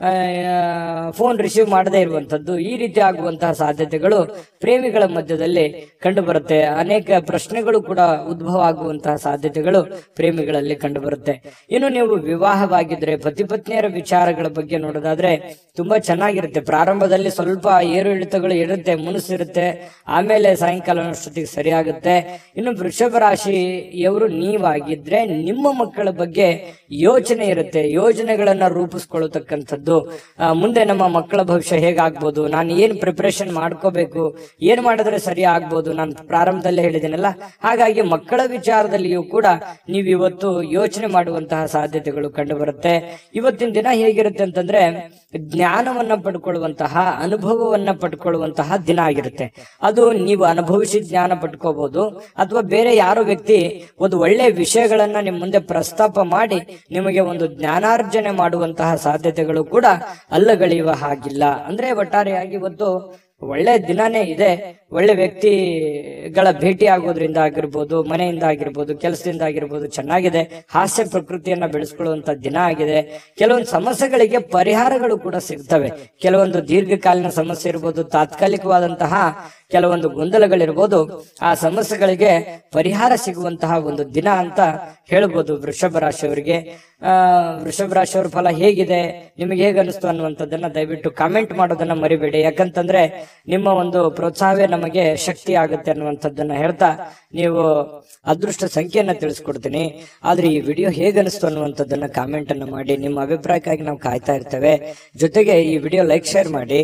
ಫೋನ್ ರಿಸೀವ್ ಮಾಡದೇ ಇರುವಂತದ್ದು ಈ ರೀತಿ ಆಗುವಂತಹ ಸಾಧ್ಯತೆಗಳು ಪ್ರೇಮಿಗಳ ಮಧ್ಯದಲ್ಲಿ ಕಂಡು ಬರುತ್ತೆ ಅನೇಕ ಪ್ರಶ್ನೆಗಳು ಕೂಡ ಉದ್ಭವ ಆಗುವಂತಹ ಸಾಧ್ಯತೆಗಳು ಪ್ರೇಮಿಗಳಲ್ಲಿ ಕಂಡು ಬರುತ್ತೆ ಇನ್ನು ನೀವು ವಿವಾಹವಾಗಿದ್ರೆ ಪತಿ ಪತ್ನಿಯರ ವಿಚಾರಗಳ ಬಗ್ಗೆ ನೋಡೋದಾದ್ರೆ ತುಂಬಾ ಚೆನ್ನಾಗಿರುತ್ತೆ ಪ್ರಾರಂಭದಲ್ಲಿ ಸ್ವಲ್ಪ ಏರು ಇಳಿತಗಳು ಇರುತ್ತೆ ಮುನಿಸಿರುತ್ತೆ ಆಮೇಲೆ ಸಾಯಂಕಾಲ ಅಷ್ಟೊತ್ತಿಗೆ ಸರಿಯಾಗುತ್ತೆ ಇನ್ನು ವೃಷಭ ರಾಶಿಯವರು ನೀವಾಗಿದ್ರೆ ನಿಮ್ಮ ಮಕ್ಕಳ ಬಗ್ಗೆ ಯೋಚನೆ ಇರುತ್ತೆ ಯೋಜನೆಗಳನ್ನ ರೂಪಿಸ್ಕೊಳ್ಳತಕ್ಕಂಥದ್ದು ಆ, ಮುಂದೆ ನಮ್ಮ ಮಕ್ಕಳ ಭವಿಷ್ಯ ಹೇಗಾಗ್ಬೋದು ನಾನು ಏನ್ ಪ್ರಿಪರೇಷನ್ ಮಾಡ್ಕೋಬೇಕು ಏನ್ ಮಾಡಿದ್ರೆ ಸರಿ ಆಗ್ಬೋದು ನಾನು ಪ್ರಾರಂಭದಲ್ಲೇ ಹೇಳಿದ್ದೀನಲ್ಲ ಹಾಗಾಗಿ ಮಕ್ಕಳ ವಿಚಾರದಲ್ಲಿಯೂ ಕೂಡ ನೀವು ಇವತ್ತು ಯೋಚನೆ ಮಾಡುವಂತಹ ಸಾಧ್ಯತೆಗಳು ಕಂಡು ಬರುತ್ತೆ ಇವತ್ತಿನ ದಿನ ಹೇಗಿರುತ್ತೆ ಅಂತಂದ್ರೆ ಜ್ಞಾನವನ್ನ ಪಡ್ಕೊಳ್ಳುವಂತಹ ಅನುಭವವನ್ನ ಪಡ್ಕೊಳ್ಳುವಂತಹ ದಿನ ಆಗಿರುತ್ತೆ ಅದು ನೀವು ಅನುಭವಿಸಿ ಜ್ಞಾನ ಪಡ್ಕೋಬಹುದು ಅಥವಾ ಬೇರೆ ಯಾರೋ ವ್ಯಕ್ತಿ ಒಂದು ಒಳ್ಳೆ ವಿಷಯಗಳನ್ನ ನಿಮ್ಮ ಮುಂದೆ ಪ್ರಸ್ತಾಪ ಮಾಡಿ ನಿಮಗೆ ಒಂದು ಜ್ಞಾನಾರ್ಜನೆ ಮಾಡುವಂತಹ ಸಾಧ್ಯತೆಗಳು ಕೂಡ ಅಲ್ಲಗಳೆಯುವ ಹಾಗಿಲ್ಲ ಅಂದ್ರೆ ಒಟ್ಟಾರೆಯಾಗಿ ಇವತ್ತು ಒಳ್ಳೆ ದಿನಾನೇ ಇದೆ ಒಳ್ಳೆ ವ್ಯಕ್ತಿಗಳ ಭೇಟಿ ಆಗೋದ್ರಿಂದ ಆಗಿರ್ಬೋದು ಮನೆಯಿಂದ ಆಗಿರ್ಬೋದು ಕೆಲಸದಿಂದ ಆಗಿರ್ಬೋದು ಚೆನ್ನಾಗಿದೆ ಹಾಸ್ಯ ಪ್ರಕೃತಿಯನ್ನ ಬೆಳೆಸ್ಕೊಳ್ಳುವಂತ ದಿನ ಆಗಿದೆ ಕೆಲವೊಂದು ಸಮಸ್ಯೆಗಳಿಗೆ ಪರಿಹಾರಗಳು ಕೂಡ ಸಿಗ್ತವೆ ಕೆಲವೊಂದು ದೀರ್ಘಕಾಲೀನ ಸಮಸ್ಯೆ ಇರ್ಬೋದು ತಾತ್ಕಾಲಿಕವಾದಂತಹ ಕೆಲವೊಂದು ಗೊಂದಲಗಳಿರ್ಬೋದು ಆ ಸಮಸ್ಯೆಗಳಿಗೆ ಪರಿಹಾರ ಸಿಗುವಂತಹ ಒಂದು ದಿನ ಅಂತ ಹೇಳ್ಬೋದು ವೃಷಭ ರಾಶಿಯವರಿಗೆ ಆ ವೃಷಭ ರಾಶಿಯವರ ಫಲ ಹೇಗಿದೆ ನಿಮಗೆ ಹೇಗೆ ಅನಿಸ್ತು ಅನ್ನುವಂಥದ್ದನ್ನ ದಯವಿಟ್ಟು ಕಾಮೆಂಟ್ ಮಾಡೋದನ್ನ ಮರಿಬೇಡಿ ಯಾಕಂತಂದ್ರೆ ನಿಮ್ಮ ಒಂದು ಪ್ರೋತ್ಸಾಹವೇ ನಮಗೆ ಶಕ್ತಿ ಆಗುತ್ತೆ ಅನ್ನುವಂಥದ್ದನ್ನ ಹೇಳ್ತಾ ನೀವು ಅದೃಷ್ಟ ಸಂಖ್ಯೆಯನ್ನ ತಿಳಿಸ್ಕೊಡ್ತೀನಿ ಆದ್ರೆ ಈ ವಿಡಿಯೋ ಹೇಗೆ ಅನಿಸ್ತು ಅನ್ನುವಂಥದ್ದನ್ನ ಕಾಮೆಂಟ್ ಅನ್ನ ಮಾಡಿ ನಿಮ್ಮ ಅಭಿಪ್ರಾಯಕ್ಕಾಗಿ ನಾವು ಕಾಯ್ತಾ ಇರ್ತೇವೆ ಜೊತೆಗೆ ಈ ವಿಡಿಯೋ ಲೈಕ್ ಶೇರ್ ಮಾಡಿ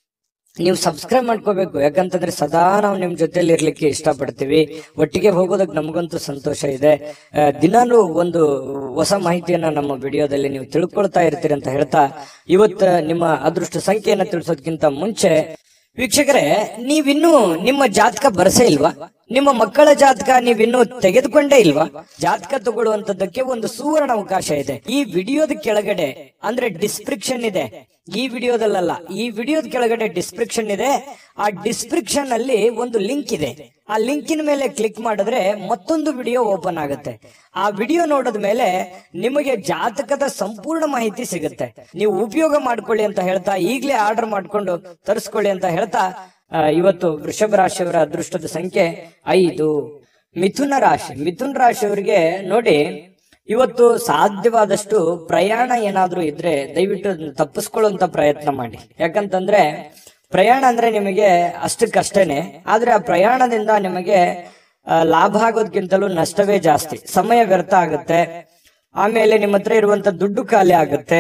ನೀವು ಸಬ್ಸ್ಕ್ರೈಬ್ ಮಾಡ್ಕೋಬೇಕು ಯಾಕಂತಂದ್ರೆ ಸದಾ ನಾವು ನಿಮ್ ಜೊತೆಲಿ ಇರ್ಲಿಕ್ಕೆ ಇಷ್ಟಪಡ್ತೀವಿ ಒಟ್ಟಿಗೆ ಹೋಗೋದಕ್ಕೆ ನಮಗಂತೂ ಸಂತೋಷ ಇದೆ ಆ, ದಿನಾಲೂ ಒಂದು ಹೊಸ ಮಾಹಿತಿಯನ್ನ ನಮ್ಮ ವಿಡಿಯೋದಲ್ಲಿ ನೀವು ತಿಳ್ಕೊಳ್ತಾ ಇರ್ತೀರಿ ಅಂತ ಹೇಳ್ತಾ ಇವತ್ತು ನಿಮ್ಮ ಅದೃಷ್ಟ ಸಂಖ್ಯೆಯನ್ನ ತಿಳಿಸೋದಕ್ಕಿಂತ ಮುಂಚೆ ವೀಕ್ಷಕರೇ ನೀವಿನ್ನೂ ನಿಮ್ಮ ಜಾತಕ ಬರಸೇ ಇಲ್ವಾ ನಿಮ್ಮ ಮಕ್ಕಳ ಜಾತಕ ನೀವಿನ್ನೂ ತೆಗೆದುಕೊಂಡೇ ಇಲ್ವಾ ಜಾತಕ ತಗೊಳ್ಳುವಂತದ್ದಕ್ಕೆ ಒಂದು ಸುವರ್ಣ ಅವಕಾಶ ಇದೆ ಈ ವಿಡಿಯೋದ ಕೆಳಗಡೆ ಅಂದ್ರೆ ಡಿಸ್ಕ್ರಿಪ್ಷನ್ ಇದೆ ಈ ವಿಡಿಯೋದಲ್ಲ ಈ ವಿಡಿಯೋದ ಕೆಳಗಡೆ ಡಿಸ್ಕ್ರಿಪ್ಷನ್ ಇದೆ ಆ ಡಿಸ್ಕ್ರಿಪ್ಷನ್ ಅಲ್ಲಿ ಒಂದು ಲಿಂಕ್ ಇದೆ ಆ ಲಿಂಕಿನ ಮೇಲೆ ಕ್ಲಿಕ್ ಮಾಡಿದ್ರೆ ಮತ್ತೊಂದು ವಿಡಿಯೋ ಓಪನ್ ಆಗುತ್ತೆ ಆ ವಿಡಿಯೋ ನೋಡಿದ ಮೇಲೆ ನಿಮಗೆ ಜಾತಕದ ಸಂಪೂರ್ಣ ಮಾಹಿತಿ ಸಿಗುತ್ತೆ ನೀವು ಉಪಯೋಗ ಮಾಡ್ಕೊಳ್ಳಿ ಅಂತ ಹೇಳ್ತಾ ಈಗಲೇ ಆರ್ಡರ್ ಮಾಡ್ಕೊಂಡು ತರಿಸ್ಕೊಳ್ಳಿ ಅಂತ ಹೇಳ್ತಾ ಆ, ಇವತ್ತು ವೃಷಭ ರಾಶಿಯವರ ಅದೃಷ್ಟದ ಸಂಖ್ಯೆ ಐದು ಮಿಥುನ ರಾಶಿ ಮಿಥುನ ರಾಶಿಯವರಿಗೆ ನೋಡಿ ಇವತ್ತು ಸಾಧ್ಯವಾದಷ್ಟು ಪ್ರಯಾಣ ಏನಾದ್ರೂ ಇದ್ರೆ ದಯವಿಟ್ಟು ಅದನ್ನ ತಪ್ಪಿಸ್ಕೊಳ್ಳುವಂತ ಪ್ರಯತ್ನ ಮಾಡಿ ಯಾಕಂತಂದ್ರೆ ಪ್ರಯಾಣ ಅಂದ್ರೆ ನಿಮಗೆ ಅಷ್ಟಕ್ಕಷ್ಟೇನೆ ಆದ್ರೆ ಆ ಪ್ರಯಾಣದಿಂದ ನಿಮಗೆ ಆ, ಲಾಭ ಆಗೋದ್ಕಿಂತಲೂ ನಷ್ಟವೇ ಜಾಸ್ತಿ ಸಮಯ ವ್ಯರ್ಥ ಆಗುತ್ತೆ ಆಮೇಲೆ ನಿಮ್ಮ ಹತ್ರ ಇರುವಂತ ದುಡ್ಡು ಖಾಲಿ ಆಗುತ್ತೆ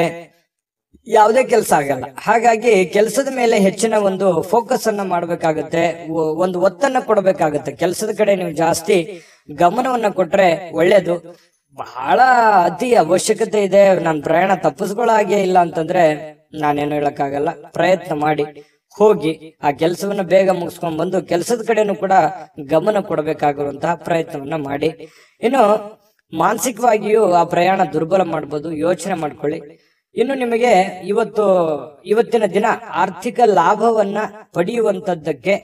ಯಾವುದೇ ಕೆಲಸ ಆಗಲ್ಲ ಹಾಗಾಗಿ ಕೆಲಸದ ಮೇಲೆ ಹೆಚ್ಚಿನ ಒಂದು ಫೋಕಸ್ ಅನ್ನ ಮಾಡ್ಬೇಕಾಗತ್ತೆ ಒ- ಒಂದು ಒತ್ತನ್ನ ಕೊಡಬೇಕಾಗತ್ತೆ ಕೆಲಸದ ಕಡೆ ನೀವು ಜಾಸ್ತಿ ಗಮನವನ್ನ ಕೊಟ್ರೆ ಒಳ್ಳೇದು ಬಹಳ ಅತಿ ಅವಶ್ಯಕತೆ ಇದೆ ನಾನು ಪ್ರಯಾಣ ತಪ್ಪಿಸ್ಕೊಳ್ಳೋ ಹಾಗೆ ಇಲ್ಲ ಅಂತಂದ್ರೆ ನಾನೇನು ಹೇಳಕ್ಕಾಗಲ್ಲ ಪ್ರಯತ್ನ ಮಾಡಿ ಹೋಗಿ ಆ ಕೆಲಸವನ್ನ ಬೇಗ ಮುಗಿಸ್ಕೊಂಡ್ ಬಂದು ಕೆಲಸದ ಕಡೆನೂ ಕೂಡ ಗಮನ ಕೊಡಬೇಕಾಗಿರುವಂತಹ ಪ್ರಯತ್ನವನ್ನ ಮಾಡಿ ಇನ್ನು ಮಾನಸಿಕವಾಗಿಯೂ ಆ ಪ್ರಯಾಣ ದುರ್ಬಲ ಮಾಡ್ಬೋದು ಯೋಚನೆ ಮಾಡ್ಕೊಳ್ಳಿ ಇನ್ನು ನಿಮಗೆ ಇವತ್ತು ಇವತ್ತಿನ ದಿನ ಆರ್ಥಿಕ ಲಾಭವನ್ನ ಪಡೆಯುವಂತದ್ದಕ್ಕೆ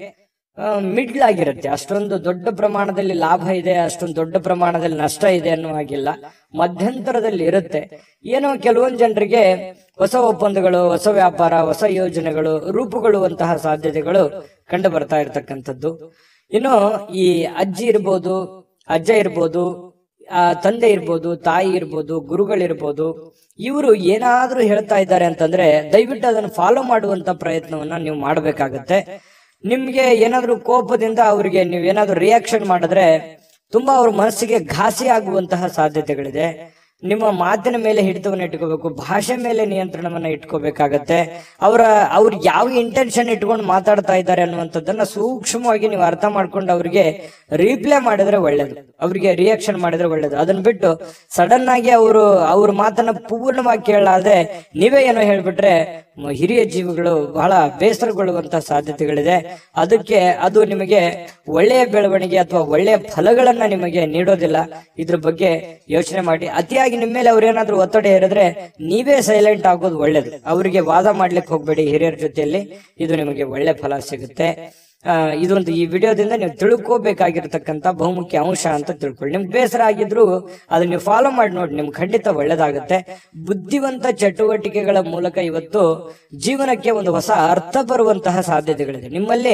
ಮಿಡ್ಲ್ ಆಗಿರುತ್ತೆ ಅಷ್ಟೊಂದು ದೊಡ್ಡ ಪ್ರಮಾಣದಲ್ಲಿ ಲಾಭ ಇದೆ ಅಷ್ಟೊಂದು ದೊಡ್ಡ ಪ್ರಮಾಣದಲ್ಲಿ ನಷ್ಟ ಇದೆ ಅನ್ನೋ ಹಾಗಿಲ್ಲ ಮಧ್ಯಂತರದಲ್ಲಿ ಇರುತ್ತೆ ಏನೋ ಕೆಲವೊಂದು ಜನರಿಗೆ ಹೊಸ ಒಪ್ಪಂದಗಳು ಹೊಸ ವ್ಯಾಪಾರ ಹೊಸ ಯೋಜನೆಗಳು ರೂಪುಗೊಳ್ಳುವಂತಹ ಸಾಧ್ಯತೆಗಳು ಕಂಡು ಬರ್ತಾ ಇರತಕ್ಕಂಥದ್ದು ಇನ್ನು ಈ ಅಜ್ಜಿ ಇರ್ಬೋದು ಅಜ್ಜ ಇರ್ಬೋದು ಆ ತಂದೆ ಇರ್ಬೋದು ತಾಯಿ ಇರ್ಬೋದು ಗುರುಗಳಿರ್ಬೋದು ಇವರು ಏನಾದ್ರೂ ಹೇಳ್ತಾ ಇದ್ದಾರೆ ಅಂತಂದ್ರೆ ದಯವಿಟ್ಟು ಅದನ್ನು ಫಾಲೋ ಮಾಡುವಂತ ಪ್ರಯತ್ನವನ್ನ ನೀವು ಮಾಡಬೇಕಾಗತ್ತೆ ನಿಮ್ಗೆ ಏನಾದ್ರೂ ಕೋಪದಿಂದ ಅವರಿಗೆ ನೀವು ಏನಾದ್ರೂ ರಿಯಾಕ್ಷನ್ ಮಾಡಿದ್ರೆ ತುಂಬಾ ಅವ್ರ ಮನಸ್ಸಿಗೆ ಘಾಸಿ ಆಗುವಂತಹ ಸಾಧ್ಯತೆಗಳಿದೆ ನಿಮ್ಮ ಮಾತಿನ ಮೇಲೆ ಹಿಡಿತವನ್ನು ಇಟ್ಕೋಬೇಕು ಭಾಷೆ ಮೇಲೆ ನಿಯಂತ್ರಣವನ್ನ ಇಟ್ಕೋಬೇಕಾಗತ್ತೆ ಅವರ ಅವ್ರು ಯಾವ ಇಂಟೆನ್ಷನ್ ಇಟ್ಕೊಂಡು ಮಾತಾಡ್ತಾ ಇದ್ದಾರೆ ಅನ್ನುವಂಥದ್ದನ್ನ ಸೂಕ್ಷ್ಮವಾಗಿ ನೀವು ಅರ್ಥ ಮಾಡ್ಕೊಂಡು ಅವ್ರಿಗೆ ರೀಪ್ಲೈ ಮಾಡಿದ್ರೆ ಒಳ್ಳೇದು ಅವ್ರಿಗೆ ರಿಯಾಕ್ಷನ್ ಮಾಡಿದ್ರೆ ಒಳ್ಳೇದು ಅದನ್ನ ಬಿಟ್ಟು ಸಡನ್ ಆಗಿ ಅವರು ಅವ್ರ ಮಾತನ್ನ ಪೂರ್ಣವಾಗಿ ಕೇಳಾದೆ ನೀವೇ ಏನೋ ಹೇಳ್ಬಿಟ್ರೆ ಮ- ಹಿರಿಯ ಜೀವಿಗಳು ಬಹಳ ಬೇಸರಗೊಳ್ಳುವಂತ ಸಾಧ್ಯತೆಗಳಿದೆ ಅದಕ್ಕೆ ಅದು ನಿಮಗೆ ಒಳ್ಳೆಯ ಬೆಳವಣಿಗೆ ಅಥವಾ ಒಳ್ಳೆಯ ಫಲಗಳನ್ನ ನಿಮಗೆ ನೀಡೋದಿಲ್ಲ ಇದ್ರ ಬಗ್ಗೆ ಯೋಚನೆ ಮಾಡಿ ಅತಿಯಾಗಿ ನಿಮ್ಮ ಮೇಲೆ ಅವ್ರೇನಾದ್ರೂ ಒತ್ತಡ ಹೇರಿದ್ರೆ ನೀವೇ ಸೈಲೆಂಟ್ ಆಗೋದು ಒಳ್ಳೇದು ಅವರಿಗೆ ವಾದ ಮಾಡ್ಲಿಕ್ಕೆ ಹೋಗ್ಬೇಡಿ ಹಿರಿಯರ ಜೊತೆಯಲ್ಲಿ ಇದು ನಿಮಗೆ ಒಳ್ಳೆ ಫಲ ಸಿಗುತ್ತೆ ಆ, ಇದೊಂದು ಈ ವಿಡಿಯೋದಿಂದ ನೀವು ತಿಳ್ಕೋಬೇಕಾಗಿರ್ತಕ್ಕಂಥ ಬಹುಮುಖ್ಯ ಅಂಶ ಅಂತ ತಿಳ್ಕೊಳ್ಳಿ ನಿಮ್ಗೆ ಬೇಸರ ಆಗಿದ್ರು ಅದನ್ನ ನೀವು ಫಾಲೋ ಮಾಡಿ ನೋಡಿ ನಿಮ್ಗೆ ಖಂಡಿತ ಒಳ್ಳೇದಾಗುತ್ತೆ ಬುದ್ಧಿವಂತ ಚಟುವಟಿಕೆಗಳ ಮೂಲಕ ಇವತ್ತು ಜೀವನಕ್ಕೆ ಒಂದು ಹೊಸ ಅರ್ಥ ಬರುವಂತಹ ಸಾಧ್ಯತೆಗಳಿದೆ ನಿಮ್ಮಲ್ಲಿ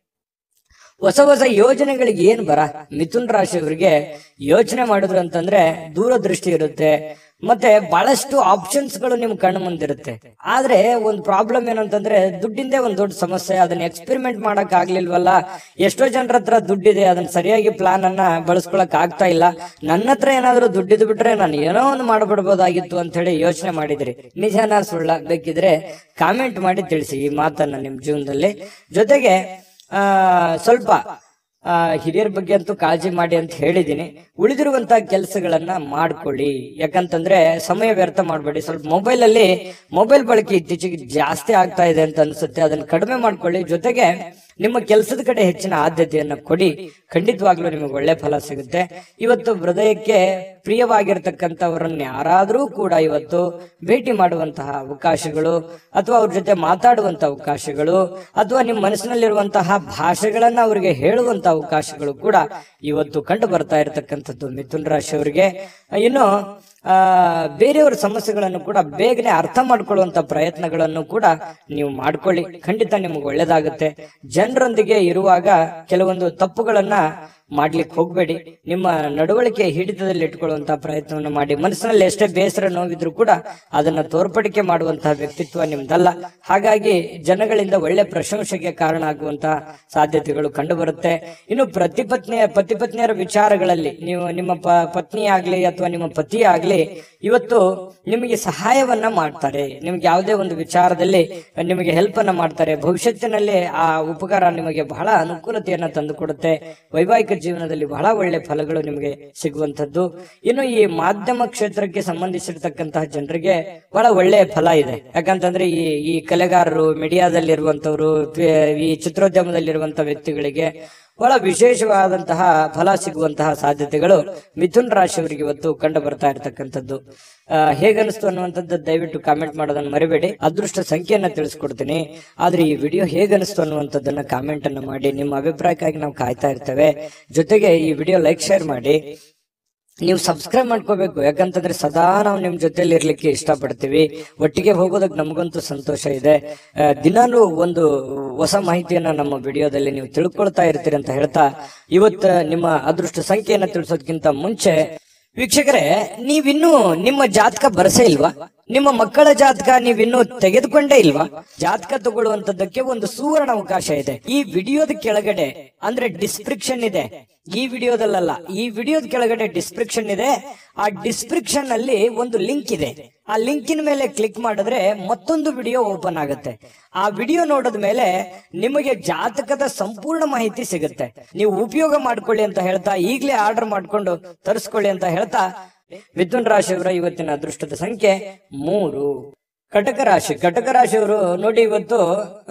ಹೊಸ ಹೊಸ ಯೋಜನೆಗಳಿಗೆ ಏನ್ ಬರ ಮಿಥುನ್ ರಾಶಿಯವರಿಗೆ ಯೋಚನೆ ಮಾಡಿದ್ರು ಅಂತಂದ್ರೆ ದೂರದೃಷ್ಟಿ ಇರುತ್ತೆ ಮತ್ತೆ ಬಹಳಷ್ಟು ಆಪ್ಷನ್ಸ್ ಗಳು ನಿಮ್ ಕಣ್ಣು ಮುಂದಿರುತ್ತೆ ಆದ್ರೆ ಒಂದು ಪ್ರಾಬ್ಲಮ್ ಏನಂತಂದ್ರೆ ದುಡ್ಡಿಂದೇ ಒಂದು ದೊಡ್ಡ ಸಮಸ್ಯೆ ಅದನ್ನ ಎಕ್ಸ್ಪೆರಿಮೆಂಟ್ ಮಾಡಕ್ ಆಗ್ಲಿಲ್ವಲ್ಲ ಎಷ್ಟೋ ಜನರ ಹತ್ರ ದುಡ್ಡಿದೆ ಅದನ್ನ ಸರಿಯಾಗಿ ಪ್ಲಾನ್ ಅನ್ನ ಬಳಸ್ಕೊಳಕ್ ಆಗ್ತಾ ಇಲ್ಲ ನನ್ನ ಹತ್ರ ಏನಾದ್ರೂ ದುಡ್ಡಿದ್ ಬಿಟ್ರೆ ನಾನು ಏನೋ ಒಂದು ಮಾಡ್ಬಿಡ್ಬೋದಾಗಿತ್ತು ಅಂತ ಹೇಳಿ ಯೋಚನೆ ಮಾಡಿದ್ರಿ ನಿಜಾನ ಸುಳ್ಳ ಬೇಕಿದ್ರೆ ಕಾಮೆಂಟ್ ಮಾಡಿ ತಿಳಿಸಿ ಈ ಮಾತನ್ನ ನಿಮ್ ಜೀವನದಲ್ಲಿ ಜೊತೆಗೆ ಆ ಸ್ವಲ್ಪ ಆ, ಹಿರಿಯರ ಬಗ್ಗೆ ಅಂತೂ ಕಾಳಜಿ ಮಾಡಿ ಅಂತ ಹೇಳಿದೀನಿ ಉಳಿದಿರುವಂತ ಕೆಲಸಗಳನ್ನ ಮಾಡ್ಕೊಳ್ಳಿ ಯಾಕಂತಂದ್ರೆ ಸಮಯ ವ್ಯರ್ಥ ಮಾಡಬೇಡಿ ಸ್ವಲ್ಪ ಮೊಬೈಲ್ ಅಲ್ಲಿ ಮೊಬೈಲ್ ಬಳಕೆ ಇತ್ತೀಚೆಗೆ ಜಾಸ್ತಿ ಆಗ್ತಾ ಇದೆ ಅಂತ ಅನ್ಸುತ್ತೆ ಅದನ್ನ ಕಡಿಮೆ ಮಾಡ್ಕೊಳ್ಳಿ ಜೊತೆಗೆ ನಿಮ್ಮ ಕೆಲಸದ ಕಡೆ ಹೆಚ್ಚಿನ ಆದ್ಯತೆಯನ್ನ ಕೊಡಿ ಖಂಡಿತವಾಗ್ಲೂ ನಿಮಗೆ ಒಳ್ಳೆ ಫಲ ಸಿಗುತ್ತೆ ಇವತ್ತು ಹೃದಯಕ್ಕೆ ಪ್ರಿಯವಾಗಿರ್ತಕ್ಕಂಥವರನ್ನ ಯಾರಾದ್ರೂ ಕೂಡ ಇವತ್ತು ಭೇಟಿ ಮಾಡುವಂತಹ ಅವಕಾಶಗಳು ಅಥವಾ ಅವ್ರ ಜೊತೆ ಮಾತಾಡುವಂತ ಅವಕಾಶಗಳು ಅಥವಾ ನಿಮ್ಮ ಮನಸ್ಸಿನಲ್ಲಿರುವಂತಹ ಭಾಷೆಗಳನ್ನ ಅವರಿಗೆ ಹೇಳುವಂತ ಅವಕಾಶಗಳು ಕೂಡ ಇವತ್ತು ಕಂಡು ಬರ್ತಾ ಇರತಕ್ಕಂಥದ್ದು ಮಿಥುನ್ ರಾಶಿ ಅವರಿಗೆ ಇನ್ನು ಆ ಬೇರೆಯವರ ಸಮಸ್ಯೆಗಳನ್ನು ಕೂಡ ಬೇಗನೆ ಅರ್ಥ ಮಾಡ್ಕೊಳ್ಳುವಂತ ಪ್ರಯತ್ನಗಳನ್ನು ಕೂಡ ನೀವು ಮಾಡ್ಕೊಳ್ಳಿ ಖಂಡಿತ ನಿಮಗೆ ಒಳ್ಳೇದಾಗುತ್ತೆ ಜನರೊಂದಿಗೆ ಇರುವಾಗ ಕೆಲವೊಂದು ತಪ್ಪುಗಳನ್ನ ಮಾಡ್ಲಿಕ್ಕೆ ಹೋಗ್ಬೇಡಿ ನಿಮ್ಮ ನಡವಳಿಕೆ ಹಿಡಿತದಲ್ಲಿ ಇಟ್ಕೊಳ್ಳುವಂತಹ ಪ್ರಯತ್ನವನ್ನು ಮಾಡಿ ಮನಸ್ಸಿನಲ್ಲಿ ಎಷ್ಟೇ ಬೇಸರ ನೋವಿದ್ರು ಕೂಡ ಅದನ್ನ ತೋರ್ಪಡಿಕೆ ಮಾಡುವಂತಹ ವ್ಯಕ್ತಿತ್ವ ನಿಮ್ದಲ್ಲ ಹಾಗಾಗಿ ಜನಗಳಿಂದ ಒಳ್ಳೆ ಪ್ರಶಂಸೆಗೆ ಕಾರಣ ಆಗುವಂತಹ ಸಾಧ್ಯತೆಗಳು ಕಂಡು ಬರುತ್ತೆ ಇನ್ನು ಪ್ರತಿಪತ್ನಿಯ ಪತಿಪತ್ನಿಯರ ವಿಚಾರಗಳಲ್ಲಿ ನೀವು ನಿಮ್ಮ ಪ ಪತ್ನಿ ಆಗ್ಲಿ ಅಥವಾ ನಿಮ್ಮ ಪತಿ ಆಗ್ಲಿ ಇವತ್ತು ನಿಮಗೆ ಸಹಾಯವನ್ನ ಮಾಡ್ತಾರೆ ನಿಮ್ಗೆ ಯಾವುದೇ ಒಂದು ವಿಚಾರದಲ್ಲಿ ನಿಮಗೆ ಹೆಲ್ಪ್ ಅನ್ನ ಮಾಡ್ತಾರೆ ಭವಿಷ್ಯತ್ತಿನಲ್ಲಿ ಆ ಉಪಕಾರ ನಿಮಗೆ ಬಹಳ ಅನುಕೂಲತೆಯನ್ನ ತಂದುಕೊಡುತ್ತೆ ವೈವಾಹಿಕ ಜೀವನದಲ್ಲಿ ಬಹಳ ಒಳ್ಳೆ ಫಲಗಳು ನಿಮಗೆ ಸಿಗುವಂತದ್ದು ಇನ್ನು ಈ ಮಾಧ್ಯಮ ಕ್ಷೇತ್ರಕ್ಕೆ ಸಂಬಂಧಿಸಿರ್ತಕ್ಕಂತಹ ಜನರಿಗೆ ಬಹಳ ಒಳ್ಳೆಯ ಫಲ ಇದೆ ಯಾಕಂತಂದ್ರೆ ಈ ಈ ಕಲೆಗಾರರು ಮೀಡಿಯಾದಲ್ಲಿರುವಂತವ್ರು ಈ ಚಿತ್ರೋದ್ಯಮದಲ್ಲಿರುವಂತಹ ವ್ಯಕ್ತಿಗಳಿಗೆ ಬಹಳ ವಿಶೇಷವಾದಂತಹ ಫಲ ಸಿಗುವಂತಹ ಸಾಧ್ಯತೆಗಳು ಮಿಥುನ್ ರಾಶಿಯವರಿಗೆ ಇವತ್ತು ಕಂಡು ಬರ್ತಾ ಇರತಕ್ಕಂಥದ್ದು ಆ, ಹೇಗನ್ನಿಸ್ತು ಅನ್ನುವಂಥದ್ದು ದಯವಿಟ್ಟು ಕಾಮೆಂಟ್ ಮಾಡೋದನ್ನ ಮರಿಬೇಡಿ ಅದೃಷ್ಟ ಸಂಖ್ಯೆಯನ್ನ ತಿಳಿಸ್ಕೊಡ್ತೀನಿ ಆದ್ರೆ ಈ ವಿಡಿಯೋ ಹೇಗನ್ನಿಸ್ತು ಅನ್ನುವಂಥದ್ದನ್ನ ಕಾಮೆಂಟ್ ಅನ್ನ ಮಾಡಿ ನಿಮ್ಮ ಅಭಿಪ್ರಾಯಕ್ಕಾಗಿ ನಾವು ಕಾಯ್ತಾ ಇರ್ತೇವೆ ಜೊತೆಗೆ ಈ ವಿಡಿಯೋ ಲೈಕ್ ಶೇರ್ ಮಾಡಿ ನೀವು ಸಬ್ಸ್ಕ್ರೈಬ್ ಮಾಡ್ಕೋಬೇಕು ಯಾಕಂತಂದ್ರೆ ಸದಾ ನಾವು ನಿಮ್ ಜೊತೆಲಿ ಇರ್ಲಿಕ್ಕೆ ಇಷ್ಟಪಡ್ತೀವಿ ಒಟ್ಟಿಗೆ ಹೋಗೋದಕ್ಕೆ ನಮಗಂತೂ ಸಂತೋಷ ಇದೆ ಆ, ದಿನಾಲೂ ಒಂದು ಹೊಸ ಮಾಹಿತಿಯನ್ನ ನಮ್ಮ ವಿಡಿಯೋದಲ್ಲಿ ನೀವು ತಿಳ್ಕೊಳ್ತಾ ಇರ್ತೀರಿ ಅಂತ ಹೇಳ್ತಾ ಇವತ್ತು ನಿಮ್ಮ ಅದೃಷ್ಟ ಸಂಖ್ಯೆಯನ್ನ ತಿಳಿಸೋದಕ್ಕಿಂತ ಮುಂಚೆ ವೀಕ್ಷಕರೇ ನೀವಿನ್ನೂ ನಿಮ್ಮ ಜಾತಕ ಬರಸೇ ಇಲ್ವಾ ನಿಮ್ಮ ಮಕ್ಕಳ ಜಾತಕ ನೀವಿನ್ನೂ ತೆಗೆದುಕೊಂಡೇ ಇಲ್ವಾ ಜಾತಕ ತಗೊಳ್ಳುವಂತದ್ದಕ್ಕೆ ಒಂದು ಸುವರ್ಣ ಅವಕಾಶ ಇದೆ ಈ ವಿಡಿಯೋದ ಕೆಳಗಡೆ ಅಂದ್ರೆ ಡಿಸ್ಕ್ರಿಪ್ಷನ್ ಇದೆ ಈ ವಿಡಿಯೋದಲ್ಲ ಈ ವಿಡಿಯೋದ ಕೆಳಗಡೆ ಡಿಸ್ಕ್ರಿಪ್ಷನ್ ಇದೆ ಆ ಡಿಸ್ಕ್ರಿಪ್ಷನ್ ಅಲ್ಲಿ ಒಂದು ಲಿಂಕ್ ಇದೆ ಆ ಲಿಂಕಿನ ಮೇಲೆ ಕ್ಲಿಕ್ ಮಾಡಿದ್ರೆ ಮತ್ತೊಂದು ವಿಡಿಯೋ ಓಪನ್ ಆಗುತ್ತೆ ಆ ವಿಡಿಯೋ ನೋಡಿದ ಮೇಲೆ ನಿಮಗೆ ಜಾತಕದ ಸಂಪೂರ್ಣ ಮಾಹಿತಿ ಸಿಗುತ್ತೆ ನೀವು ಉಪಯೋಗ ಮಾಡ್ಕೊಳ್ಳಿ ಅಂತ ಹೇಳ್ತಾ ಈಗಲೇ ಆರ್ಡರ್ ಮಾಡ್ಕೊಂಡು ತರಿಸ್ಕೊಳ್ಳಿ ಅಂತ ಹೇಳ್ತಾ ಮಿಥುನ್ ರಾಶಿಯವರ ಇವತ್ತಿನ ಅದೃಷ್ಟದ ಸಂಖ್ಯೆ ಮೂರು ಕಟಕ ರಾಶಿ ಕಟಕ ರಾಶಿಯವರು ನೋಡಿ ಇವತ್ತು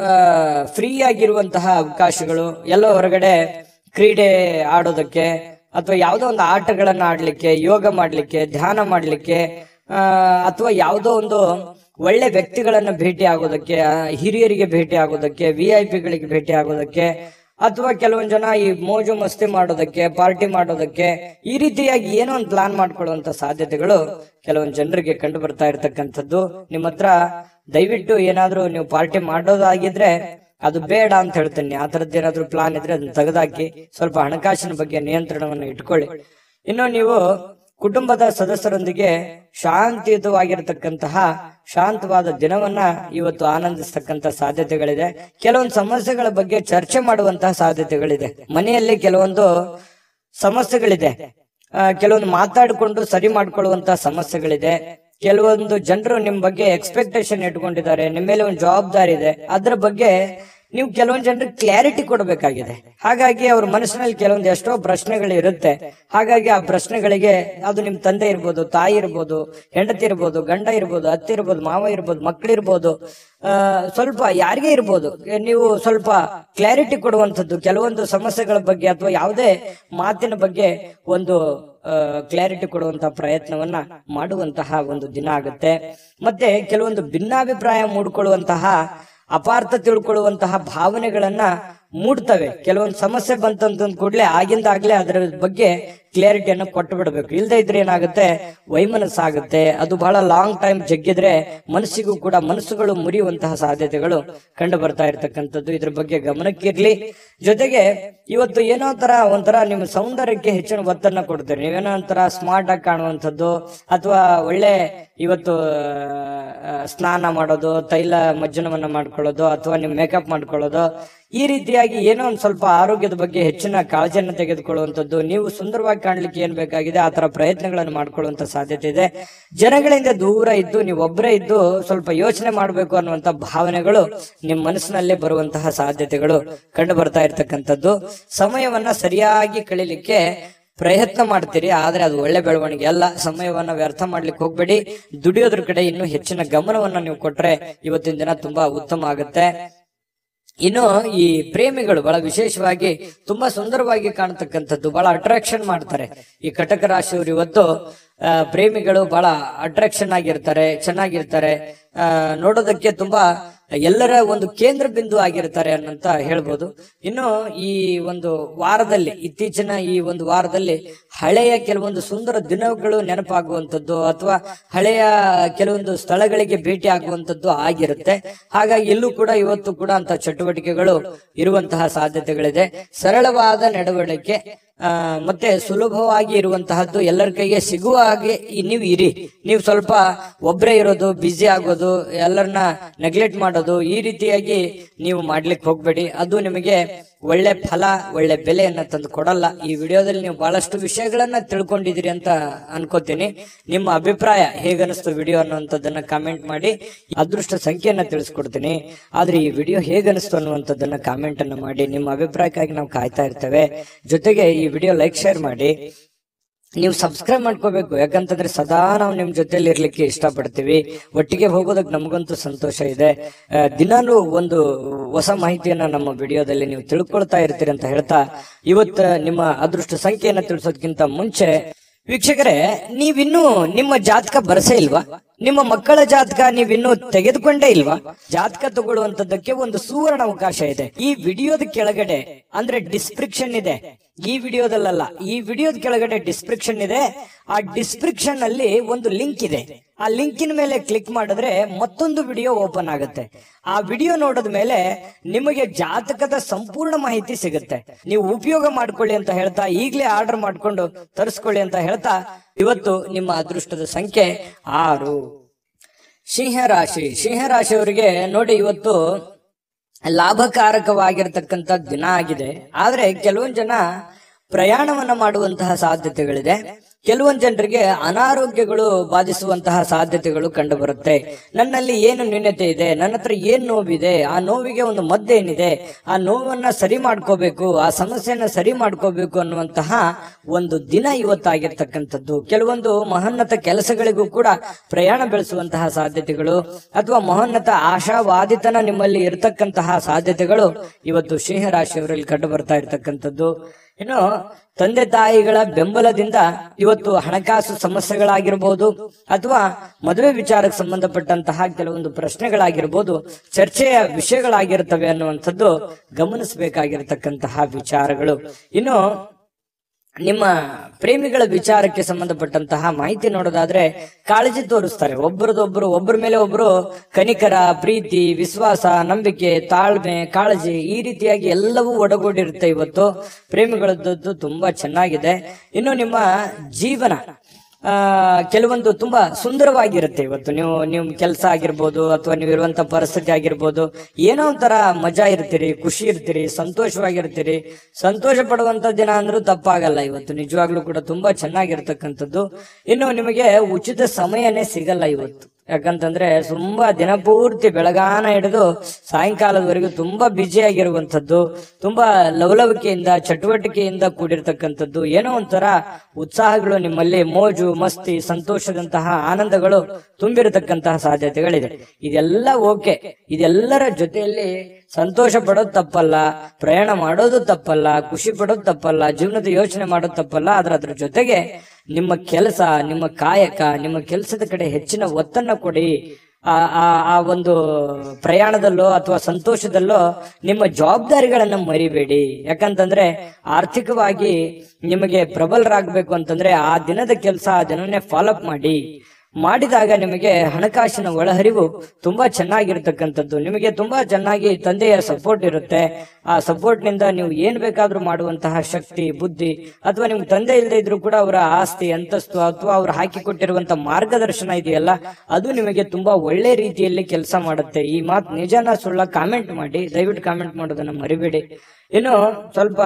ಫ್ರೀ ಆಗಿರುವಂತಹ ಅವಕಾಶಗಳು ಎಲ್ಲೋ ಹೊರಗಡೆ ಕ್ರೀಡೆ ಆಡೋದಕ್ಕೆ ಅಥವಾ ಯಾವುದೋ ಒಂದು ಆಟಗಳನ್ನ ಆಡ್ಲಿಕ್ಕೆ ಯೋಗ ಮಾಡ್ಲಿಕ್ಕೆ ಧ್ಯಾನ ಮಾಡ್ಲಿಕ್ಕೆ ಆ, ಅಥವಾ ಯಾವುದೋ ಒಂದು ಒಳ್ಳೆ ವ್ಯಕ್ತಿಗಳನ್ನ ಭೇಟಿ ಆಗೋದಕ್ಕೆ ಆ, ಹಿರಿಯರಿಗೆ ಭೇಟಿ ಆಗೋದಕ್ಕೆ ವಿ ಐ ಪಿಗಳಿಗೆ ಭೇಟಿ ಆಗೋದಕ್ಕೆ ಅಥವಾ ಕೆಲವೊಂದ್ ಜನ ಈ ಮೋಜು ಮಸ್ತಿ ಮಾಡೋದಕ್ಕೆ ಪಾರ್ಟಿ ಮಾಡೋದಕ್ಕೆ ಈ ರೀತಿಯಾಗಿ ಏನೋ ಒಂದು ಪ್ಲಾನ್ ಮಾಡ್ಕೊಳ್ಳುವಂತ ಸಾಧ್ಯತೆಗಳು ಕೆಲವೊಂದ್ ಜನರಿಗೆ ಕಂಡು ಬರ್ತಾ ಇರ್ತಕ್ಕಂಥದ್ದು ನಿಮ್ಮ ಹತ್ರ ದಯವಿಟ್ಟು ಏನಾದ್ರೂ ನೀವು ಪಾರ್ಟಿ ಮಾಡೋದಾಗಿದ್ರೆ ಅದು ಬೇಡ ಅಂತ ಹೇಳ್ತೇನೆ ಆ ತರದ್ದು ಏನಾದ್ರೂ ಪ್ಲಾನ್ ಇದ್ರೆ ಅದನ್ನ ತೆಗೆದಾಕಿ ಸ್ವಲ್ಪ ಹಣಕಾಸಿನ ಬಗ್ಗೆ ನಿಯಂತ್ರಣವನ್ನು ಇಟ್ಕೊಳ್ಳಿ ಇನ್ನು ನೀವು ಕುಟುಂಬದ ಸದಸ್ಯರೊಂದಿಗೆ ಶಾಂತಿಯುತವಾಗಿರತಕ್ಕಂತಹ ಶಾಂತವಾದ ದಿನವನ್ನ ಇವತ್ತು ಆನಂದಿಸ್ತಕ್ಕಂತ ಸಾಧ್ಯತೆಗಳಿದೆ ಕೆಲವೊಂದು ಸಮಸ್ಯೆಗಳ ಬಗ್ಗೆ ಚರ್ಚೆ ಮಾಡುವಂತಹ ಸಾಧ್ಯತೆಗಳಿದೆ ಮನೆಯಲ್ಲಿ ಕೆಲವೊಂದು ಸಮಸ್ಯೆಗಳಿದೆ ಆ, ಕೆಲವೊಂದು ಮಾತಾಡಿಕೊಂಡು ಸರಿ ಮಾಡ್ಕೊಳ್ಳುವಂತ ಸಮಸ್ಯೆಗಳಿದೆ ಕೆಲವೊಂದು ಜನರು ನಿಮ್ ಬಗ್ಗೆ ಎಕ್ಸ್ಪೆಕ್ಟೇಷನ್ ಇಟ್ಕೊಂಡಿದ್ದಾರೆ ನಿಮ್ಮ ಮೇಲೆ ಒಂದು ಜವಾಬ್ದಾರಿ ಇದೆ ಅದ್ರ ಬಗ್ಗೆ ನೀವು ಕೆಲವೊಂದು ಜನರಿಗೆ ಕ್ಲಾರಿಟಿ ಕೊಡಬೇಕಾಗಿದೆ ಹಾಗಾಗಿ ಅವ್ರ ಮನಸ್ಸಿನಲ್ಲಿ ಕೆಲವೊಂದು ಎಷ್ಟೋ ಪ್ರಶ್ನೆಗಳು ಇರುತ್ತೆ ಹಾಗಾಗಿ ಆ ಪ್ರಶ್ನೆಗಳಿಗೆ ಅದು ನಿಮ್ ತಂದೆ ಇರ್ಬೋದು ತಾಯಿ ಇರ್ಬೋದು ಹೆಂಡತಿ ಇರ್ಬೋದು ಗಂಡ ಇರ್ಬೋದು ಅತ್ತೆ ಇರ್ಬೋದು ಮಾವ ಇರ್ಬೋದು ಮಕ್ಕಳಿರ್ಬೋದು ಆ, ಸ್ವಲ್ಪ ಯಾರಿಗೇ ಇರ್ಬೋದು ನೀವು ಸ್ವಲ್ಪ ಕ್ಲಾರಿಟಿ ಕೊಡುವಂಥದ್ದು ಕೆಲವೊಂದು ಸಮಸ್ಯೆಗಳ ಬಗ್ಗೆ ಅಥವಾ ಯಾವುದೇ ಮಾತಿನ ಬಗ್ಗೆ ಒಂದು ಕ್ಲಾರಿಟಿ ಕೊಡುವಂತ ಪ್ರಯತ್ನವನ್ನ ಮಾಡುವಂತಹ ಒಂದು ದಿನ ಆಗುತ್ತೆ ಮತ್ತೆ ಕೆಲವೊಂದು ಭಿನ್ನಾಭಿಪ್ರಾಯ ಮೂಡ್ಕೊಳ್ಳುವಂತಹ ಅಪಾರ್ಥ ತಿಳ್ಕೊಳ್ಳುವಂತಹ ಭಾವನೆಗಳನ್ನ ಮೂಡ್ತವೆ ಕೆಲವೊಂದು ಸಮಸ್ಯೆ ಬಂತಂತ ಕೂಡಲೇ ಆಗಿಂದ ಆಗ್ಲೇ ಅದರ ಬಗ್ಗೆ ಕ್ಲಾರಿಟಿಯನ್ನು ಕೊಟ್ಟು ಬಿಡಬೇಕು ಇಲ್ದೇ ಇದ್ರೆ ಏನಾಗುತ್ತೆ ವೈಮನಸ್ಸಾಗುತ್ತೆ ಅದು ಬಹಳ ಲಾಂಗ್ ಟೈಮ್ ಜಗ್ಗಿದ್ರೆ ಮನಸ್ಸಿಗೂ ಕೂಡ ಮನಸ್ಸುಗಳು ಮುರಿಯುವಂತಹ ಸಾಧ್ಯತೆಗಳು ಕಂಡು ಬರ್ತಾ ಇರತಕ್ಕಂಥದ್ದು ಇದ್ರ ಬಗ್ಗೆ ಗಮನಕ್ಕಿರ್ಲಿ ಜೊತೆಗೆ ಇವತ್ತು ಏನೋ ತರ ಒಂಥರ ನಿಮ್ಮ ಸೌಂದರ್ಯಕ್ಕೆ ಹೆಚ್ಚಿನ ಒತ್ತನ್ನ ಕೊಡ್ತೀರಿ ನೀವೇನೋ ಒಂಥರ ಸ್ಮಾರ್ಟ್ ಆಗಿ ಕಾಣುವಂಥದ್ದು ಅಥವಾ ಒಳ್ಳೆ ಇವತ್ತು ಆ, ಸ್ನಾನ ಮಾಡೋದು ತೈಲ ಮಜ್ಜನವನ್ನ ಮಾಡ್ಕೊಳ್ಳೋದು ಅಥವಾ ನೀವು ಮೇಕಪ್ ಮಾಡ್ಕೊಳ್ಳೋದು ಈ ರೀತಿಯಾಗಿ ಏನೋ ಒಂದು ಸ್ವಲ್ಪ ಆರೋಗ್ಯದ ಬಗ್ಗೆ ಹೆಚ್ಚಿನ ಕಾಳಜಿಯನ್ನು ತೆಗೆದುಕೊಳ್ಳುವಂಥದ್ದು ನೀವು ಸುಂದರವಾಗಿ ಕಾಣಲಿಕ್ಕೆ ಏನ್ ಬೇಕಾಗಿದೆ ಆ ತರ ಪ್ರಯತ್ನಗಳನ್ನು ಮಾಡ್ಕೊಳ್ಳುವಂತ ಸಾಧ್ಯತೆ ಇದೆ ಜನಗಳಿಂದ ದೂರ ಇದ್ದು ನೀವು ಒಬ್ಬರೇ ಇದ್ದು ಸ್ವಲ್ಪ ಯೋಚನೆ ಮಾಡಬೇಕು ಅನ್ನುವಂತ ಭಾವನೆಗಳು ನಿಮ್ಮ ಮನಸ್ಸಿನಲ್ಲೇ ಬರುವಂತಹ ಸಾಧ್ಯತೆಗಳು ಕಂಡು ಬರ್ತಾ ಇರ್ತಕ್ಕಂಥದ್ದು ಸಮಯವನ್ನ ಸರಿಯಾಗಿ ಕಳಿಲಿಕ್ಕೆ ಪ್ರಯತ್ನ ಮಾಡ್ತೀರಿ ಆದ್ರೆ ಅದು ಒಳ್ಳೆ ಬೆಳವಣಿಗೆ ಅಲ್ಲ ಸಮಯವನ್ನ ವ್ಯರ್ಥ ಮಾಡ್ಲಿಕ್ಕೆ ಹೋಗ್ಬೇಡಿ ದುಡಿಯೋದ್ರ ಕಡೆ ಇನ್ನೂ ಹೆಚ್ಚಿನ ಗಮನವನ್ನ ನೀವು ಕೊಟ್ರೆ ಇವತ್ತಿನ ದಿನ ತುಂಬಾ ಉತ್ತಮ ಆಗುತ್ತೆ ಇನ್ನು ಈ ಪ್ರೇಮಿಗಳು ಬಹಳ ವಿಶೇಷವಾಗಿ ತುಂಬಾ ಸುಂದರವಾಗಿ ಕಾಣತಕ್ಕಂಥದ್ದು ಬಹಳ ಅಟ್ರಾಕ್ಷನ್ ಮಾಡ್ತಾರೆ ಈ ಕಟಕ ರಾಶಿಯವರು ಇವತ್ತು ಆ, ಪ್ರೇಮಿಗಳು ಬಹಳ ಅಟ್ರಾಕ್ಷನ್ ಆಗಿರ್ತಾರೆ ಚೆನ್ನಾಗಿರ್ತಾರೆ ಆ, ನೋಡೋದಕ್ಕೆ ತುಂಬಾ ಎಲ್ಲರ ಒಂದು ಕೇಂದ್ರ ಬಿಂದು ಆಗಿರ್ತಾರೆ ಅನ್ನಂತ ಹೇಳ್ಬೋದು ಇನ್ನು ಈ ಒಂದು ವಾರದಲ್ಲಿ ಇತ್ತೀಚಿನ ಈ ಒಂದು ವಾರದಲ್ಲಿ ಹಳೆಯ ಕೆಲವೊಂದು ಸುಂದರ ದಿನಗಳು ನೆನಪಾಗುವಂಥದ್ದು ಅಥವಾ ಹಳೆಯ ಕೆಲವೊಂದು ಸ್ಥಳಗಳಿಗೆ ಭೇಟಿ ಆಗುವಂಥದ್ದು ಆಗಿರುತ್ತೆ ಹಾಗಾಗಿ ಇಲ್ಲೂ ಕೂಡ ಇವತ್ತು ಕೂಡ ಅಂತ ಚಟುವಟಿಕೆಗಳು ಇರುವಂತಹ ಸಾಧ್ಯತೆಗಳಿದೆ ಸರಳವಾದ ನಡವಳಿಕೆ ಆ, ಮತ್ತೆ ಸುಲಭವಾಗಿ ಇರುವಂತಹದ್ದು ಎಲ್ಲರ ಕೈಗೆ ಸಿಗುವ ಹಾಗೆ ಈ ನೀವು ಇರಿ ನೀವು ಸ್ವಲ್ಪ ಒಬ್ಬರೇ ಇರೋದು ಬ್ಯುಸಿ ಆಗೋದು ಎಲ್ಲರನ್ನ ನೆಗ್ಲೆಕ್ಟ್ ಮಾಡೋದು ಈ ರೀತಿಯಾಗಿ ನೀವು ಮಾಡ್ಲಿಕ್ಕೆ ಹೋಗ್ಬೇಡಿ ಅದು ನಿಮಗೆ ಒಳ್ಳೆ ಫಲ ಒಳ್ಳೆ ಬೆಲೆಯನ್ನ ತಂದು ಕೊಡಲ್ಲ ಈ ವಿಡಿಯೋದಲ್ಲಿ ನೀವು ಬಹಳಷ್ಟು ವಿಷಯಗಳನ್ನ ತಿಳ್ಕೊಂಡಿದ್ದೀರಿ ಅಂತ ಅನ್ಕೋತೀನಿ ನಿಮ್ಮ ಅಭಿಪ್ರಾಯ ಹೇಗನಿಸ್ತು ವಿಡಿಯೋ ಅನ್ನುವಂಥದ್ದನ್ನ ಕಾಮೆಂಟ್ ಮಾಡಿ ಅದೃಷ್ಟ ಸಂಖ್ಯೆಯನ್ನ ತಿಳಿಸ್ಕೊಡ್ತೀನಿ ಆದ್ರೆ ಈ ವಿಡಿಯೋ ಹೇಗನಿಸ್ತು ಅನ್ನುವಂಥದ್ದನ್ನ ಕಾಮೆಂಟ್ ಅನ್ನ ಮಾಡಿ ನಿಮ್ಮ ಅಭಿಪ್ರಾಯಕ್ಕಾಗಿ ನಾವು ಕಾಯ್ತಾ ಇರ್ತೇವೆ ಜೊತೆಗೆ ಈ ವಿಡಿಯೋ ಲೈಕ್ ಶೇರ್ ಮಾಡಿ ನೀವು ಸಬ್ಸ್ಕ್ರೈಬ್ ಮಾಡ್ಕೋಬೇಕು ಯಾಕಂತಂದ್ರೆ ಸದಾ ನಾವು ನಿಮ್ ಜೊತೆಲಿ ಇರ್ಲಿಕ್ಕೆ ಇಷ್ಟಪಡ್ತೀವಿ ಒಟ್ಟಿಗೆ ಹೋಗೋದಕ್ಕೆ ನಮಗಂತೂ ಸಂತೋಷ ಇದೆ ಆ, ದಿನಾಲೂ ಒಂದು ಹೊಸ ಮಾಹಿತಿಯನ್ನ ನಮ್ಮ ವಿಡಿಯೋದಲ್ಲಿ ನೀವು ತಿಳ್ಕೊಳ್ತಾ ಇರ್ತೀರಿ ಅಂತ ಹೇಳ್ತಾ ಇವತ್ತ ನಿಮ್ಮ ಅದೃಷ್ಟ ಸಂಖ್ಯೆಯನ್ನ ತಿಳಿಸೋದಕ್ಕಿಂತ ಮುಂಚೆ ವೀಕ್ಷಕರೇ ನೀವಿನ್ನೂ ನಿಮ್ಮ ಜಾತಕ ಬರಸೇ ಇಲ್ವಾ ನಿಮ್ಮ ಮಕ್ಕಳ ಜಾತಕ ನೀವಿನ್ನೂ ತೆಗೆದುಕೊಂಡೇ ಇಲ್ವಾ ಜಾತಕ ತಗೊಳ್ಳುವಂತದ್ದಕ್ಕೆ ಒಂದು ಸುವರ್ಣ ಅವಕಾಶ ಇದೆ ಈ ವಿಡಿಯೋದ ಕೆಳಗಡೆ ಅಂದ್ರೆ ಡಿಸ್ಕ್ರಿಪ್ಷನ್ ಇದೆ ಈ ವಿಡಿಯೋದಲ್ಲ ಈ ವಿಡಿಯೋದ ಕೆಳಗಡೆ ಡಿಸ್ಕ್ರಿಪ್ಷನ್ ಇದೆ ಆ ಡಿಸ್ಕ್ರಿಪ್ಷನ್ ಅಲ್ಲಿ ಒಂದು ಲಿಂಕ್ ಇದೆ ಆ ಲಿಂಕಿನ ಮೇಲೆ ಕ್ಲಿಕ್ ಮಾಡಿದ್ರೆ ಮತ್ತೊಂದು ವಿಡಿಯೋ ಓಪನ್ ಆಗುತ್ತೆ ಆ ವಿಡಿಯೋ ನೋಡಿದ ಮೇಲೆ ನಿಮಗೆ ಜಾತಕದ ಸಂಪೂರ್ಣ ಮಾಹಿತಿ ಸಿಗುತ್ತೆ ನೀವು ಉಪಯೋಗ ಮಾಡ್ಕೊಳ್ಳಿ ಅಂತ ಹೇಳ್ತಾ ಈಗಲೇ ಆರ್ಡರ್ ಮಾಡ್ಕೊಂಡು ತರಿಸ್ಕೊಳ್ಳಿ ಅಂತ ಹೇಳ್ತಾ ಇವತ್ತು ನಿಮ್ಮ ಅದೃಷ್ಟದ ಸಂಖ್ಯೆ ಆರು ಸಿಂಹ ರಾಶಿ ಸಿಂಹ ರಾಶಿಯವರಿಗೆ ನೋಡಿ ಇವತ್ತು ಲಾಭಕಾರಕವಾಗಿರ್ತಕ್ಕಂಥ ದಿನ ಆಗಿದೆ ಆದ್ರೆ ಕೆಲವೊಂದು ಜನ ಪ್ರಯಾಣವನ್ನ ಮಾಡುವಂತಹ ಸಾಧ್ಯತೆಗಳಿದೆ ಕೆಲವೊಂದು ಜನರಿಗೆ ಅನಾರೋಗ್ಯಗಳು ಬಾಧಿಸುವಂತಹ ಸಾಧ್ಯತೆಗಳು ಕಂಡು ಬರುತ್ತೆ ನನ್ನಲ್ಲಿ ಏನು ನ್ಯೂನತೆ ಇದೆ ನನ್ನ ಹತ್ರ ಏನ್ ನೋವಿದೆ ಆ ನೋವಿಗೆ ಒಂದು ಮದ್ದೇನಿದೆ ಆ ನೋವನ್ನ ಸರಿ ಮಾಡ್ಕೋಬೇಕು ಆ ಸಮಸ್ಯೆಯನ್ನ ಸರಿ ಮಾಡ್ಕೋಬೇಕು ಅನ್ನುವಂತಹ ಒಂದು ದಿನ ಇವತ್ತಾಗಿರ್ತಕ್ಕಂಥದ್ದು ಕೆಲವೊಂದು ಮಹೋನ್ನತ ಕೆಲಸಗಳಿಗೂ ಕೂಡ ಪ್ರಯಾಣ ಬೆಳೆಸುವಂತಹ ಸಾಧ್ಯತೆಗಳು ಅಥವಾ ಮಹೋನ್ನತ ಆಶಾವಾದಿತನ ನಿಮ್ಮಲ್ಲಿ ಇರತಕ್ಕಂತಹ ಸಾಧ್ಯತೆಗಳು ಇವತ್ತು ಸಿಂಹ ರಾಶಿಯವರಲ್ಲಿ ಕಂಡು ಬರ್ತಾ ಇರತಕ್ಕಂಥದ್ದು ಇನ್ನು ತಂದೆ ತಾಯಿಗಳ ಬೆಂಬಲದಿಂದ ಇವತ್ತು ಹಣಕಾಸು ಸಮಸ್ಯೆಗಳಾಗಿರ್ಬೋದು ಅಥವಾ ಮದುವೆ ವಿಚಾರಕ್ಕೆ ಸಂಬಂಧಪಟ್ಟಂತಹ ಕೆಲವೊಂದು ಪ್ರಶ್ನೆಗಳಾಗಿರ್ಬೋದು ಚರ್ಚೆಯ ವಿಷಯಗಳಾಗಿರ್ತವೆ ಅನ್ನುವಂಥದ್ದು ಗಮನಿಸಬೇಕಾಗಿರ್ತಕ್ಕಂತಹ ವಿಚಾರಗಳು ಇನ್ನು ನಿಮ್ಮ ಪ್ರೇಮಿಗಳ ವಿಚಾರಕ್ಕೆ ಸಂಬಂಧಪಟ್ಟಂತಹ ಮಾಹಿತಿ ನೋಡೋದಾದ್ರೆ ಕಾಳಜಿ ತೋರಿಸ್ತಾರೆ ಒಬ್ಬರದೊಬ್ಬರು ಒಬ್ಬರ ಮೇಲೆ ಒಬ್ಬರು ಕನಿಕರ ಪ್ರೀತಿ ವಿಶ್ವಾಸ ನಂಬಿಕೆ ತಾಳ್ಮೆ ಕಾಳಜಿ ಈ ರೀತಿಯಾಗಿ ಎಲ್ಲವೂ ಒಡಗೂಡಿರುತ್ತೆ ಇವತ್ತು ಪ್ರೇಮಿಗಳದ್ದು ತುಂಬಾ ಚೆನ್ನಾಗಿದೆ ಇನ್ನು ನಿಮ್ಮ ಜೀವನ ಆ, ಕೆಲವೊಂದು ತುಂಬಾ ಸುಂದರವಾಗಿರುತ್ತೆ ಇವತ್ತು ನೀವು ನೀವು ಕೆಲಸ ಆಗಿರ್ಬೋದು ಅಥವಾ ನೀವು ಇರುವಂತ ಪರಿಸ್ಥಿತಿ ಆಗಿರ್ಬೋದು ಏನೋ ಒಂಥರ ಮಜಾ ಇರ್ತೀರಿ ಖುಷಿ ಇರ್ತೀರಿ ಸಂತೋಷವಾಗಿರ್ತೀರಿ ಸಂತೋಷ ಪಡುವಂತ ದಿನ ಅಂದ್ರೂ ತಪ್ಪಾಗಲ್ಲ ಇವತ್ತು ನಿಜವಾಗ್ಲೂ ಕೂಡ ತುಂಬಾ ಚೆನ್ನಾಗಿರ್ತಕ್ಕಂಥದ್ದು ಇನ್ನು ನಿಮಗೆ ಉಚಿತ ಸಮಯನೇ ಸಿಗಲ್ಲ ಇವತ್ತು ಯಾಕಂತಂದ್ರೆ ತುಂಬಾ ದಿನ ಪೂರ್ತಿ ಬೆಳಗಾನ ಹಿಡಿದು ಸಾಯಂಕಾಲದವರೆಗೂ ತುಂಬಾ ಬ್ಯುಸಿ ಆಗಿರುವಂತದ್ದು ತುಂಬಾ ಲವಲವಿಕೆಯಿಂದ ಚಟುವಟಿಕೆಯಿಂದ ಕೂಡಿರ್ತಕ್ಕಂಥದ್ದು ಏನೋ ಒಂಥರ ಉತ್ಸಾಹಗಳು ನಿಮ್ಮಲ್ಲಿ ಮೋಜು ಮಸ್ತಿ ಸಂತೋಷದಂತಹ ಆನಂದಗಳು ತುಂಬಿರತಕ್ಕಂತಹ ಸಾಧ್ಯತೆಗಳಿದೆ ಇದೆಲ್ಲ ಓಕೆ ಇದೆಲ್ಲರ ಜೊತೆಯಲ್ಲಿ ಸಂತೋಷ ಪಡೋದು ತಪ್ಪಲ್ಲ ಪ್ರಯಾಣ ಮಾಡೋದು ತಪ್ಪಲ್ಲ ಖುಷಿ ಪಡೋದು ತಪ್ಪಲ್ಲ ಜೀವನದ ಯೋಚನೆ ಮಾಡೋದು ತಪ್ಪಲ್ಲ ಆದ್ರೆ ಅದ್ರ ಜೊತೆಗೆ ನಿಮ್ಮ ಕೆಲಸ ನಿಮ್ಮ ಕಾಯಕ ನಿಮ್ಮ ಕೆಲಸದ ಕಡೆ ಹೆಚ್ಚಿನ ಒತ್ತನ್ನ ಕೊಡಿ ಆ ಆ- ಆ ಒಂದು ಪ್ರಯಾಣದಲ್ಲೋ ಅಥವಾ ಸಂತೋಷದಲ್ಲೋ ನಿಮ್ಮ ಜವಾಬ್ದಾರಿಗಳನ್ನ ಮರಿಬೇಡಿ ಯಾಕಂತಂದ್ರೆ ಆರ್ಥಿಕವಾಗಿ ನಿಮಗೆ ಪ್ರಬಲರಾಗಬೇಕು ಅಂತಂದ್ರೆ ಆ ದಿನದ ಕೆಲಸ ಆ ದಿನನೇ ಫಾಲೋಅಪ್ ಮಾಡಿ ಮಾಡಿದಾಗ ನಿಮಗೆ ಹಣಕಾಸಿನ ಒಳಹರಿವು ತುಂಬಾ ಚೆನ್ನಾಗಿರ್ತಕ್ಕಂಥದ್ದು ನಿಮಗೆ ತುಂಬಾ ಚೆನ್ನಾಗಿ ತಂದೆಯ ಸಪೋರ್ಟ್ ಇರುತ್ತೆ ಆ ಸಪೋರ್ಟ್ ನಿಂದ ನೀವು ಏನ್ ಬೇಕಾದ್ರೂ ಮಾಡುವಂತಹ ಶಕ್ತಿ ಬುದ್ಧಿ ಅಥವಾ ನಿಮ್ಗೆ ತಂದೆ ಇಲ್ಲದೆ ಇದ್ರೂ ಕೂಡ ಅವರ ಆಸ್ತಿ ಅಂತಸ್ತು ಅಥವಾ ಅವ್ರು ಹಾಕಿಕೊಟ್ಟಿರುವಂತ ಮಾರ್ಗದರ್ಶನ ಇದೆಯಲ್ಲ ಅದು ನಿಮಗೆ ತುಂಬಾ ಒಳ್ಳೆ ರೀತಿಯಲ್ಲಿ ಕೆಲಸ ಮಾಡುತ್ತೆ ಈ ಮಾತು ನಿಜನ ಸುಳ್ಳ ಕಾಮೆಂಟ್ ಮಾಡಿ ದಯವಿಟ್ಟು ಕಾಮೆಂಟ್ ಮಾಡೋದನ್ನ ಮರಿಬೇಡಿ ಇನ್ನು ಸ್ವಲ್ಪ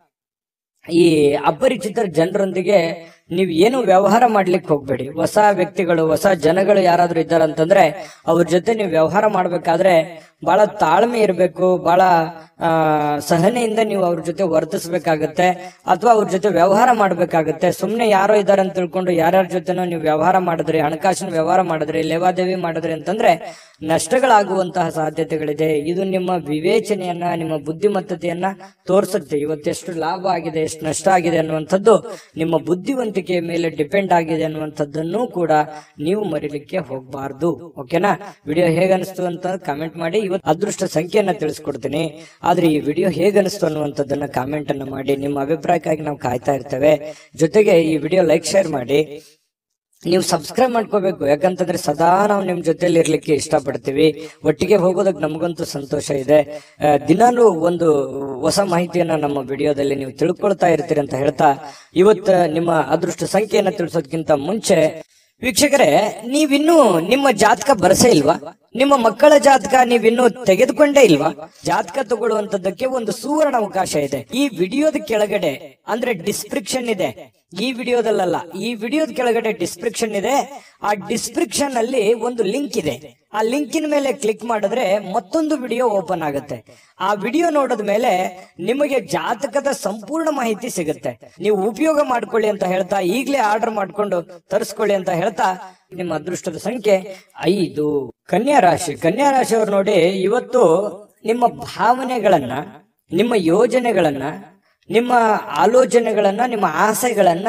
ಈ ಅಪರಿಚಿತ ಜನರೊಂದಿಗೆ ನೀವು ಏನು ವ್ಯವಹಾರ ಮಾಡ್ಲಿಕ್ಕೆ ಹೋಗ್ಬೇಡಿ ಹೊಸ ವ್ಯಕ್ತಿಗಳು ಹೊಸ ಜನಗಳು ಯಾರಾದ್ರೂ ಇದ್ದಾರಂತಂದ್ರೆ ಅವ್ರ ಜೊತೆ ನೀವು ವ್ಯವಹಾರ ಮಾಡ್ಬೇಕಾದ್ರೆ ಬಹಳ ತಾಳ್ಮೆ ಇರಬೇಕು ಬಹಳ ಆ ಸಹನೆಯಿಂದ ನೀವು ಅವ್ರ ಜೊತೆ ವರ್ತಿಸ್ಬೇಕಾಗತ್ತೆ ಅಥವಾ ಅವ್ರ ಜೊತೆ ವ್ಯವಹಾರ ಮಾಡ್ಬೇಕಾಗತ್ತೆ ಸುಮ್ನೆ ಯಾರೋ ಇದಾರೆ ಅಂತ ತಿಳ್ಕೊಂಡು ಯಾರ್ಯಾರ ಜೊತೆನೋ ನೀವು ವ್ಯವಹಾರ ಮಾಡಿದ್ರಿ ಹಣಕಾಸಿನ ವ್ಯವಹಾರ ಮಾಡಿದ್ರಿ ಲೇವಾದೇವಿ ಮಾಡಿದ್ರಿ ಅಂತಂದ್ರೆ ನಷ್ಟಗಳಾಗುವಂತಹ ಸಾಧ್ಯತೆಗಳಿದೆ ಇದು ನಿಮ್ಮ ವಿವೇಚನೆಯನ್ನ ನಿಮ್ಮ ಬುದ್ಧಿಮತ್ತತೆಯನ್ನ ತೋರಿಸುತ್ತೆ ಇವತ್ತೆಷ್ಟು ಲಾಭ ಆಗಿದೆ ಎಷ್ಟು ನಷ್ಟ ಆಗಿದೆ ಅನ್ನುವಂಥದ್ದು ನಿಮ್ಮ ಬುದ್ಧಿವಂತಿಕೆಯ ಮೇಲೆ ಡಿಪೆಂಡ್ ಆಗಿದೆ ಅನ್ನುವಂಥದ್ದನ್ನು ಕೂಡ ನೀವು ಮರಿಲಿಕ್ಕೆ ಹೋಗಬಾರ್ದು ಓಕೆನಾ ವಿಡಿಯೋ ಹೇಗನಿಸ್ತು ಅಂತ ಕಾಮೆಂಟ್ ಮಾಡಿ ಇವತ್ತು ಅದೃಷ್ಟ ಸಂಖ್ಯೆಯನ್ನ ತಿಳಿಸ್ಕೊಡ್ತೀನಿ ಆದ್ರೆ ಈ ವಿಡಿಯೋ ಹೇಗನಿಸ್ತು ಅನ್ನುವಂಥದ್ದನ್ನ ಕಾಮೆಂಟ್ ಅನ್ನ ಮಾಡಿ ನಿಮ್ಮ ಅಭಿಪ್ರಾಯಕ್ಕಾಗಿ ನಾವು ಕಾಯ್ತಾ ಇರ್ತೇವೆ ಜೊತೆಗೆ ಈ ವಿಡಿಯೋ ಲೈಕ್ ಶೇರ್ ಮಾಡಿ ನೀವು ಸಬ್ಸ್ಕ್ರೈಬ್ ಮಾಡ್ಕೋಬೇಕು ಯಾಕಂತಂದ್ರೆ ಸದಾ ನಾವು ನಿಮ್ ಜೊತೆಲಿ ಇರ್ಲಿಕ್ಕೆ ಇಷ್ಟಪಡ್ತೀವಿ ಒಟ್ಟಿಗೆ ಹೋಗೋದಕ್ಕೆ ನಮಗಂತೂ ಸಂತೋಷ ಇದೆ ಆ, ದಿನಾಲೂ ಒಂದು ಹೊಸ ಮಾಹಿತಿಯನ್ನ ನಮ್ಮ ವಿಡಿಯೋದಲ್ಲಿ ನೀವು ತಿಳ್ಕೊಳ್ತಾ ಇರ್ತೀರಿ ಅಂತ ಹೇಳ್ತಾ ಇವತ್ತು ನಿಮ್ಮ ಅದೃಷ್ಟ ಸಂಖ್ಯೆಯನ್ನ ತಿಳಿಸೋದಕ್ಕಿಂತ ಮುಂಚೆ ವೀಕ್ಷಕರೇ ನೀವಿನ್ನೂ ನಿಮ್ಮ ಜಾತಕ ಬರಸೇ ಇಲ್ವಾ ನಿಮ್ಮ ಮಕ್ಕಳ ಜಾತಕ ನೀವಿನ್ನೂ ತೆಗೆದುಕೊಂಡೇ ಇಲ್ವಾ ಜಾತಕ ತಗೊಳ್ಳುವಂತದ್ದಕ್ಕೆ ಒಂದು ಸುವರ್ಣ ಅವಕಾಶ ಇದೆ ಈ ವಿಡಿಯೋದ ಕೆಳಗಡೆ ಅಂದ್ರೆ ಡಿಸ್ಕ್ರಿಪ್ಷನ್ ಇದೆ ಈ ವಿಡಿಯೋದಲ್ಲ ಈ ವಿಡಿಯೋದ ಕೆಳಗಡೆ ಡಿಸ್ಕ್ರಿಪ್ಷನ್ ಇದೆ ಆ ಡಿಸ್ಕ್ರಿಪ್ಷನ್ ಅಲ್ಲಿ ಒಂದು ಲಿಂಕ್ ಇದೆ ಆ ಲಿಂಕಿನ ಮೇಲೆ ಕ್ಲಿಕ್ ಮಾಡಿದ್ರೆ ಮತ್ತೊಂದು ವಿಡಿಯೋ ಓಪನ್ ಆಗುತ್ತೆ ಆ ವಿಡಿಯೋ ನೋಡಿದ ಮೇಲೆ ನಿಮಗೆ ಜಾತಕದ ಸಂಪೂರ್ಣ ಮಾಹಿತಿ ಸಿಗುತ್ತೆ ನೀವು ಉಪಯೋಗ ಮಾಡ್ಕೊಳ್ಳಿ ಅಂತ ಹೇಳ್ತಾ ಈಗಲೇ ಆರ್ಡರ್ ಮಾಡ್ಕೊಂಡು ತರಿಸ್ಕೊಳ್ಳಿ ಅಂತ ಹೇಳ್ತಾ ನಿಮ್ಮ ಅದೃಷ್ಟದ ಸಂಖ್ಯೆ ಐದು ಕನ್ಯಾ ರಾಶಿ ಕನ್ಯಾ ರಾಶಿಯವ್ರು ನೋಡಿ ಇವತ್ತು ನಿಮ್ಮ ಭಾವನೆಗಳನ್ನ ನಿಮ್ಮ ಯೋಜನೆಗಳನ್ನ ನಿಮ್ಮ ಆಲೋಚನೆಗಳನ್ನ ನಿಮ್ಮ ಆಸೆಗಳನ್ನ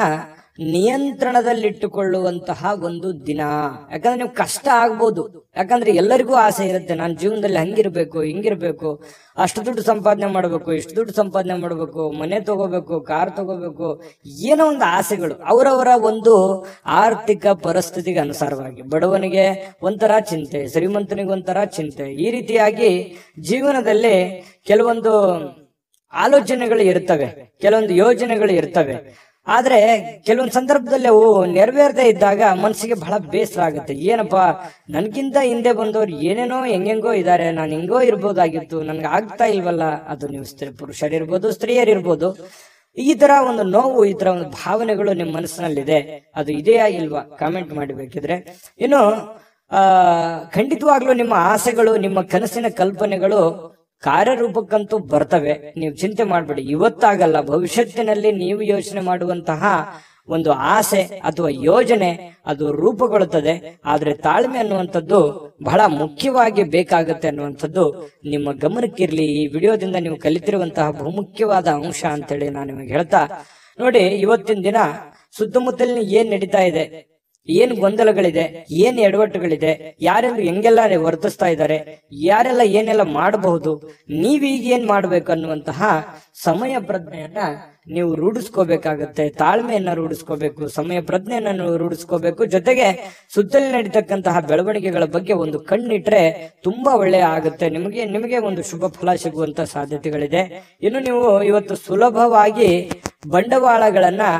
ನಿಯಂತ್ರಣದಲ್ಲಿಟ್ಟುಕೊಳ್ಳುವಂತಹ ಒಂದು ದಿನ ಯಾಕಂದ್ರೆ ನೀವು ಕಷ್ಟ ಆಗ್ಬೋದು ಯಾಕಂದ್ರೆ ಎಲ್ಲರಿಗೂ ಆಸೆ ಇರುತ್ತೆ ನಾನು ಜೀವನದಲ್ಲಿ ಹಂಗಿರ್ಬೇಕು ಹಿಂಗಿರ್ಬೇಕು ಅಷ್ಟು ದುಡ್ಡು ಸಂಪಾದನೆ ಮಾಡಬೇಕು ಇಷ್ಟು ದುಡ್ಡು ಸಂಪಾದನೆ ಮಾಡಬೇಕು ಮನೆ ತಗೋಬೇಕು ಕಾರ್ ತಗೋಬೇಕು ಏನೋ ಒಂದು ಆಸೆಗಳು ಅವರವರ ಒಂದು ಆರ್ಥಿಕ ಪರಿಸ್ಥಿತಿಗೆ ಅನುಸಾರವಾಗಿ ಬಡವನಿಗೆ ಒಂಥರ ಚಿಂತೆ ಶ್ರೀಮಂತನಿಗೆ ಒಂಥರ ಚಿಂತೆ ಈ ರೀತಿಯಾಗಿ ಜೀವನದಲ್ಲಿ ಕೆಲವೊಂದು ಆಲೋಚನೆಗಳು ಇರ್ತವೆ ಕೆಲವೊಂದು ಯೋಜನೆಗಳು ಇರ್ತವೆ ಆದ್ರೆ ಕೆಲವೊಂದು ಸಂದರ್ಭದಲ್ಲಿ ಅವು ನೆರವೇರದೇ ಇದ್ದಾಗ ಮನಸ್ಸಿಗೆ ಬಹಳ ಬೇಸರ ಆಗುತ್ತೆ ಏನಪ್ಪಾ ನನ್ಗಿಂತ ಹಿಂದೆ ಬಂದವ್ರು ಏನೇನೋ ಹೆಂಗೆಂಗೋ ಇದಾರೆ ನಾನು ಹಿಂಗೋ ಇರ್ಬೋದಾಗಿತ್ತು ನನ್ಗೆ ಆಗ್ತಾ ಇಲ್ವಲ್ಲ ಅದು ನೀವು ಸ್ತ್ರೀ ಪುರುಷರಿರ್ಬೋದು ಸ್ತ್ರೀಯರಿರ್ಬೋದು ಈ ತರ ಒಂದು ನೋವು ಈ ತರ ಒಂದು ಭಾವನೆಗಳು ನಿಮ್ಮ ಮನಸ್ಸಿನಲ್ಲಿದೆ ಅದು ಇದೆಯಾ ಇಲ್ವಾ ಕಾಮೆಂಟ್ ಮಾಡಿ ಬೇಕಿದ್ರೆ ಇನ್ನು ಆ ಖಂಡಿತವಾಗ್ಲೂ ನಿಮ್ಮ ಆಸೆಗಳು ನಿಮ್ಮ ಕನಸಿನ ಕಲ್ಪನೆಗಳು ಕಾರ್ಯರೂಪಕ್ಕಂತೂ ಬರ್ತವೆ ನೀವು ಚಿಂತೆ ಮಾಡಬೇಡಿ ಇವತ್ತಾಗಲ್ಲ ಭವಿಷ್ಯತ್ತಿನಲ್ಲಿ ನೀವು ಯೋಚನೆ ಮಾಡುವಂತಹ ಒಂದು ಆಸೆ ಅಥವಾ ಯೋಜನೆ ಅದು ರೂಪುಗೊಳ್ಳುತ್ತದೆ ಆದ್ರೆ ತಾಳ್ಮೆ ಅನ್ನುವಂಥದ್ದು ಬಹಳ ಮುಖ್ಯವಾಗಿ ಬೇಕಾಗುತ್ತೆ ಅನ್ನುವಂಥದ್ದು ನಿಮ್ಮ ಗಮನಕ್ಕಿರ್ಲಿ ಈ ವಿಡಿಯೋದಿಂದ ನೀವು ಕಲಿತಿರುವಂತಹ ಬಹುಮುಖ್ಯವಾದ ಅಂಶ ಅಂತೇಳಿ ನಾನು ನಿಮಗೆ ಹೇಳ್ತಾ ನೋಡಿ ಇವತ್ತಿನ ದಿನ ಸುತ್ತಮುತ್ತಲಿನ ಏನ್ ನಡೀತಾ ಇದೆ ಏನ್ ಗೊಂದಲಗಳಿದೆ ಏನ್ ಎಡವಟ್ಟುಗಳಿದೆ ಯಾರೆಲ್ಲ ಹೆಂಗೆಲ್ಲ ವರ್ತಿಸ್ತಾ ಇದ್ದಾರೆ ಯಾರೆಲ್ಲ ಏನೆಲ್ಲ ಮಾಡಬಹುದು ನೀವೀಗ ಏನ್ ಮಾಡ್ಬೇಕು ಅನ್ನುವಂತಹ ಸಮಯ ಪ್ರಜ್ಞೆಯನ್ನ ನೀವು ರೂಢಿಸ್ಕೋಬೇಕಾಗತ್ತೆ ತಾಳ್ಮೆಯನ್ನ ರೂಢಿಸ್ಕೋಬೇಕು ಸಮಯ ಪ್ರಜ್ಞೆಯನ್ನ ನೀವು ರೂಢಿಸ್ಕೋಬೇಕು ಜೊತೆಗೆ ಸುತ್ತಲೇ ನಡೀತಕ್ಕಂತಹ ಬೆಳವಣಿಗೆಗಳ ಬಗ್ಗೆ ಒಂದು ಕಣ್ಣಿಟ್ರೆ ತುಂಬಾ ಒಳ್ಳೆಯ ಆಗುತ್ತೆ ನಿಮಗೆ ನಿಮಗೆ ಒಂದು ಶುಭ ಫಲ ಸಿಗುವಂತ ಸಾಧ್ಯತೆಗಳಿದೆ ಇನ್ನು ನೀವು ಇವತ್ತು ಸುಲಭವಾಗಿ ಬಂಡವಾಳಗಳನ್ನ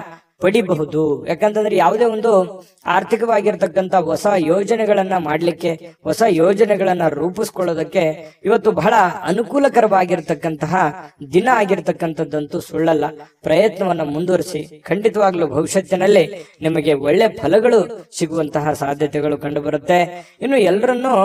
ಪಡಿಬಹುದು ಯಾಕಂತಂದ್ರೆ ಯಾವುದೇ ಒಂದು ಆರ್ಥಿಕವಾಗಿರ್ತಕ್ಕಂಥ ಹೊಸ ಯೋಜನೆಗಳನ್ನ ಮಾಡ್ಲಿಕ್ಕೆ ಹೊಸ ಯೋಜನೆಗಳನ್ನ ರೂಪಿಸ್ಕೊಳ್ಳೋದಕ್ಕೆ ಇವತ್ತು ಬಹಳ ಅನುಕೂಲಕರವಾಗಿರ್ತಕ್ಕಂತಹ ದಿನ ಆಗಿರ್ತಕ್ಕಂಥದ್ದಂತೂ ಸುಳ್ಳಲ್ಲ ಪ್ರಯತ್ನವನ್ನ ಮುಂದುವರಿಸಿ ಖಂಡಿತವಾಗ್ಲೂ ಭವಿಷ್ಯತ್ತಿನಲ್ಲಿ ನಿಮಗೆ ಒಳ್ಳೆ ಫಲಗಳು ಸಿಗುವಂತಹ ಸಾಧ್ಯತೆಗಳು ಕಂಡುಬರುತ್ತೆ ಇನ್ನು ಎಲ್ಲರನ್ನೂ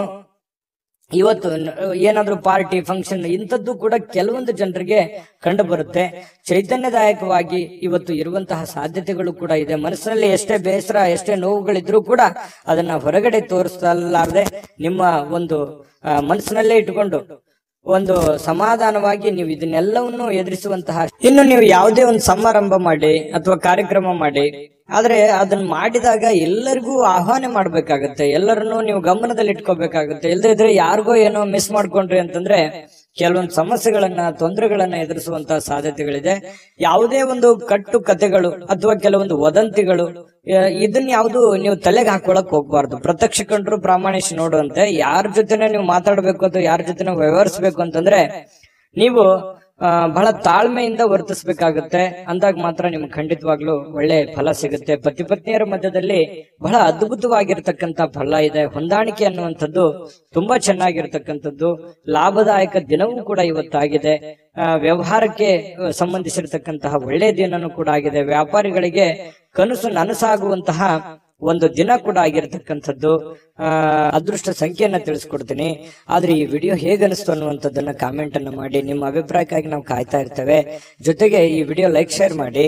ಇವತ್ತು ನ- ಏನಾದ್ರೂ ಪಾರ್ಟಿ ಫಂಕ್ಷನ್ ಇಂಥದ್ದು ಕೂಡ ಕೆಲವೊಂದು ಜನರಿಗೆ ಕಂಡು ಬರುತ್ತೆ ಚೈತನ್ಯದಾಯಕವಾಗಿ ಇವತ್ತು ಇರುವಂತಹ ಸಾಧ್ಯತೆಗಳು ಕೂಡ ಇದೆ ಮನಸ್ಸಿನಲ್ಲಿ ಎಷ್ಟೇ ಬೇಸರ ಎಷ್ಟೇ ನೋವುಗಳಿದ್ರೂ ಕೂಡ ಅದನ್ನ ಹೊರಗಡೆ ತೋರಿಸಲಾರದೆ ನಿಮ್ಮ ಒಂದು ಆ, ಮನಸ್ಸಿನಲ್ಲೇ ಇಟ್ಟುಕೊಂಡು ಒಂದು ಸಮಾಧಾನವಾಗಿ ನೀವು ಇದನ್ನೆಲ್ಲವನ್ನು ಎದುರಿಸುವಂತಹ ಇನ್ನು ನೀವು ಯಾವುದೇ ಒಂದು ಸಮಾರಂಭ ಮಾಡಿ ಅಥವಾ ಕಾರ್ಯಕ್ರಮ ಮಾಡಿ ಆದ್ರೆ ಅದನ್ನ ಮಾಡಿದಾಗ ಎಲ್ಲರಿಗೂ ಆಹ್ವಾನ ಮಾಡ್ಬೇಕಾಗತ್ತೆ ಎಲ್ಲರನ್ನು ನೀವು ಗಮನದಲ್ಲಿ ಇಟ್ಕೋಬೇಕಾಗುತ್ತೆ ಇಲ್ಲದೇ ಇದ್ರೆ ಯಾರಿಗೋ ಏನೋ ಮಿಸ್ ಮಾಡ್ಕೊಂಡ್ರಿ ಅಂತಂದ್ರೆ ಕೆಲವೊಂದು ಸಮಸ್ಯೆಗಳನ್ನ ತೊಂದರೆಗಳನ್ನ ಎದುರಿಸುವಂತಹ ಸಾಧ್ಯತೆಗಳಿದೆ ಯಾವುದೇ ಒಂದು ಕಟ್ಟು ಕಥೆಗಳು ಅಥವಾ ಕೆಲವೊಂದು ವದಂತಿಗಳು ಆ, ಇದನ್ನ ಯಾವುದು ನೀವು ತಲೆಗೆ ಹಾಕೊಳಕ್ ಹೋಗ್ಬಾರ್ದು ಪ್ರತ್ಯಕ್ಷ ಕಂಡ್ರು ಪ್ರಾಮಾಣಿಸಿ ನೋಡುವಂತೆ ಯಾರ ಜೊತೆನೆ ನೀವು ಮಾತಾಡ್ಬೇಕು ಅಥವಾ ಯಾರ ಜೊತೆ ವ್ಯವಹರಿಸ್ಬೇಕು ಅಂತಂದ್ರೆ ನೀವು ಆ, ಬಹಳ ತಾಳ್ಮೆಯಿಂದ ವರ್ತಿಸ್ಬೇಕಾಗುತ್ತೆ ಅಂದಾಗ ಮಾತ್ರ ನಿಮ್ಗೆ ಖಂಡಿತವಾಗ್ಲೂ ಒಳ್ಳೆ ಫಲ ಸಿಗುತ್ತೆ ಪತಿ ಪತ್ನಿಯರ ಮಧ್ಯದಲ್ಲಿ ಬಹಳ ಅದ್ಭುತವಾಗಿರ್ತಕ್ಕಂಥ ಫಲ ಇದೆ ಹೊಂದಾಣಿಕೆ ಅನ್ನುವಂಥದ್ದು ತುಂಬಾ ಚೆನ್ನಾಗಿರ್ತಕ್ಕಂಥದ್ದು ಲಾಭದಾಯಕ ದಿನವೂ ಕೂಡ ಇವತ್ತಾಗಿದೆ ಆ, ವ್ಯವಹಾರಕ್ಕೆ ಆ, ಸಂಬಂಧಿಸಿರ್ತಕ್ಕಂತಹ ಒಳ್ಳೆ ದಿನನೂ ಕೂಡ ಆಗಿದೆ ವ್ಯಾಪಾರಿಗಳಿಗೆ ಕನಸು ನನಸಾಗುವಂತಹ ಒಂದು ದಿನ ಕೂಡ ಆಗಿರ್ತಕ್ಕಂಥದ್ದು ಆ, ಅದೃಷ್ಟ ಸಂಖ್ಯೆಯನ್ನ ತಿಳಿಸ್ಕೊಡ್ತೀನಿ ಆದ್ರೆ ಈ ವಿಡಿಯೋ ಹೇಗನಿಸ್ತು ಅನ್ನುವಂಥದ್ದನ್ನ ಕಾಮೆಂಟ್ ಅನ್ನ ಮಾಡಿ ನಿಮ್ಮ ಅಭಿಪ್ರಾಯಕ್ಕಾಗಿ ನಾವು ಕಾಯ್ತಾ ಇರ್ತೇವೆ ಜೊತೆಗೆ ಈ ವಿಡಿಯೋ ಲೈಕ್ ಶೇರ್ ಮಾಡಿ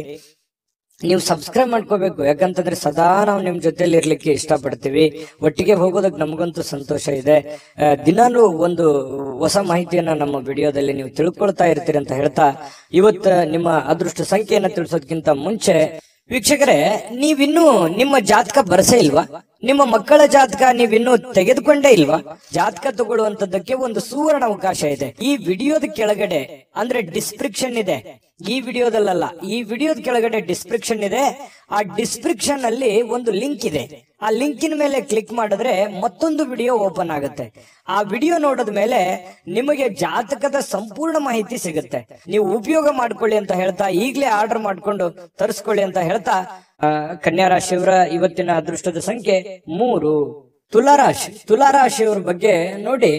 ನೀವು ಸಬ್ಸ್ಕ್ರೈಬ್ ಮಾಡ್ಕೋಬೇಕು ಯಾಕಂತಂದ್ರೆ ಸದಾ ನಾವು ನಿಮ್ ಜೊತೆಲಿ ಇರ್ಲಿಕ್ಕೆ ಇಷ್ಟಪಡ್ತೀವಿ ಒಟ್ಟಿಗೆ ಹೋಗೋದಕ್ಕೆ ನಮಗಂತೂ ಸಂತೋಷ ಇದೆ ಆ, ದಿನಾಲೂ ಒಂದು ಹೊಸ ಮಾಹಿತಿಯನ್ನ ನಮ್ಮ ವಿಡಿಯೋದಲ್ಲಿ ನೀವು ತಿಳ್ಕೊಳ್ತಾ ಇರ್ತೀರಿ ಅಂತ ಹೇಳ್ತಾ ಇವತ್ತ ನಿಮ್ಮ ಅದೃಷ್ಟ ಸಂಖ್ಯೆಯನ್ನ ತಿಳಿಸೋದಕ್ಕಿಂತ ಮುಂಚೆ ವೀಕ್ಷಕರೇ ನೀವಿನ್ನೂ ನಿಮ್ಮ ಜಾತಕ ಬರಸೇ ಇಲ್ವಾ ನಿಮ್ಮ ಮಕ್ಕಳ ಜಾತಕ ನೀವಿನ್ನೂ ತೆಗೆದುಕೊಂಡೇ ಇಲ್ವಾ ಜಾತಕ ತಗೊಳ್ಳುವಂತದ್ದಕ್ಕೆ ಒಂದು ಸುವರ್ಣ ಅವಕಾಶ ಇದೆ ಈ ವಿಡಿಯೋದ ಕೆಳಗಡೆ ಅಂದ್ರೆ ಡಿಸ್ಕ್ರಿಪ್ಷನ್ ಇದೆ ಈ ವಿಡಿಯೋದಲ್ಲ ಈ ವಿಡಿಯೋದ ಕೆಳಗಡೆ ಡಿಸ್ಕ್ರಿಪ್ಷನ್ ಇದೆ ಆ ಡಿಸ್ಕ್ರಿಪ್ಷನ್ ಅಲ್ಲಿ ಒಂದು ಲಿಂಕ್ ಇದೆ ಆ ಲಿಂಕಿನ ಮೇಲೆ ಕ್ಲಿಕ್ ಮಾಡಿದ್ರೆ ಮತ್ತೊಂದು ವಿಡಿಯೋ ಓಪನ್ ಆಗುತ್ತೆ ಆ ವಿಡಿಯೋ ನೋಡಿದ ಮೇಲೆ ನಿಮಗೆ ಜಾತಕದ ಸಂಪೂರ್ಣ ಮಾಹಿತಿ ಸಿಗುತ್ತೆ ನೀವು ಉಪಯೋಗ ಮಾಡ್ಕೊಳ್ಳಿ ಅಂತ ಹೇಳ್ತಾ ಈಗಲೇ ಆರ್ಡರ್ ಮಾಡ್ಕೊಂಡು ತರಿಸ್ಕೊಳ್ಳಿ ಅಂತ ಹೇಳ್ತಾ ಆ, ಕನ್ಯಾ ರಾಶಿಯವರ ಇವತ್ತಿನ ಅದೃಷ್ಟದ ಸಂಖ್ಯೆ ಮೂರು ತುಲಾರಾಶಿ ತುಲಾರಾಶಿಯವರ ಬಗ್ಗೆ ನೋಡಿ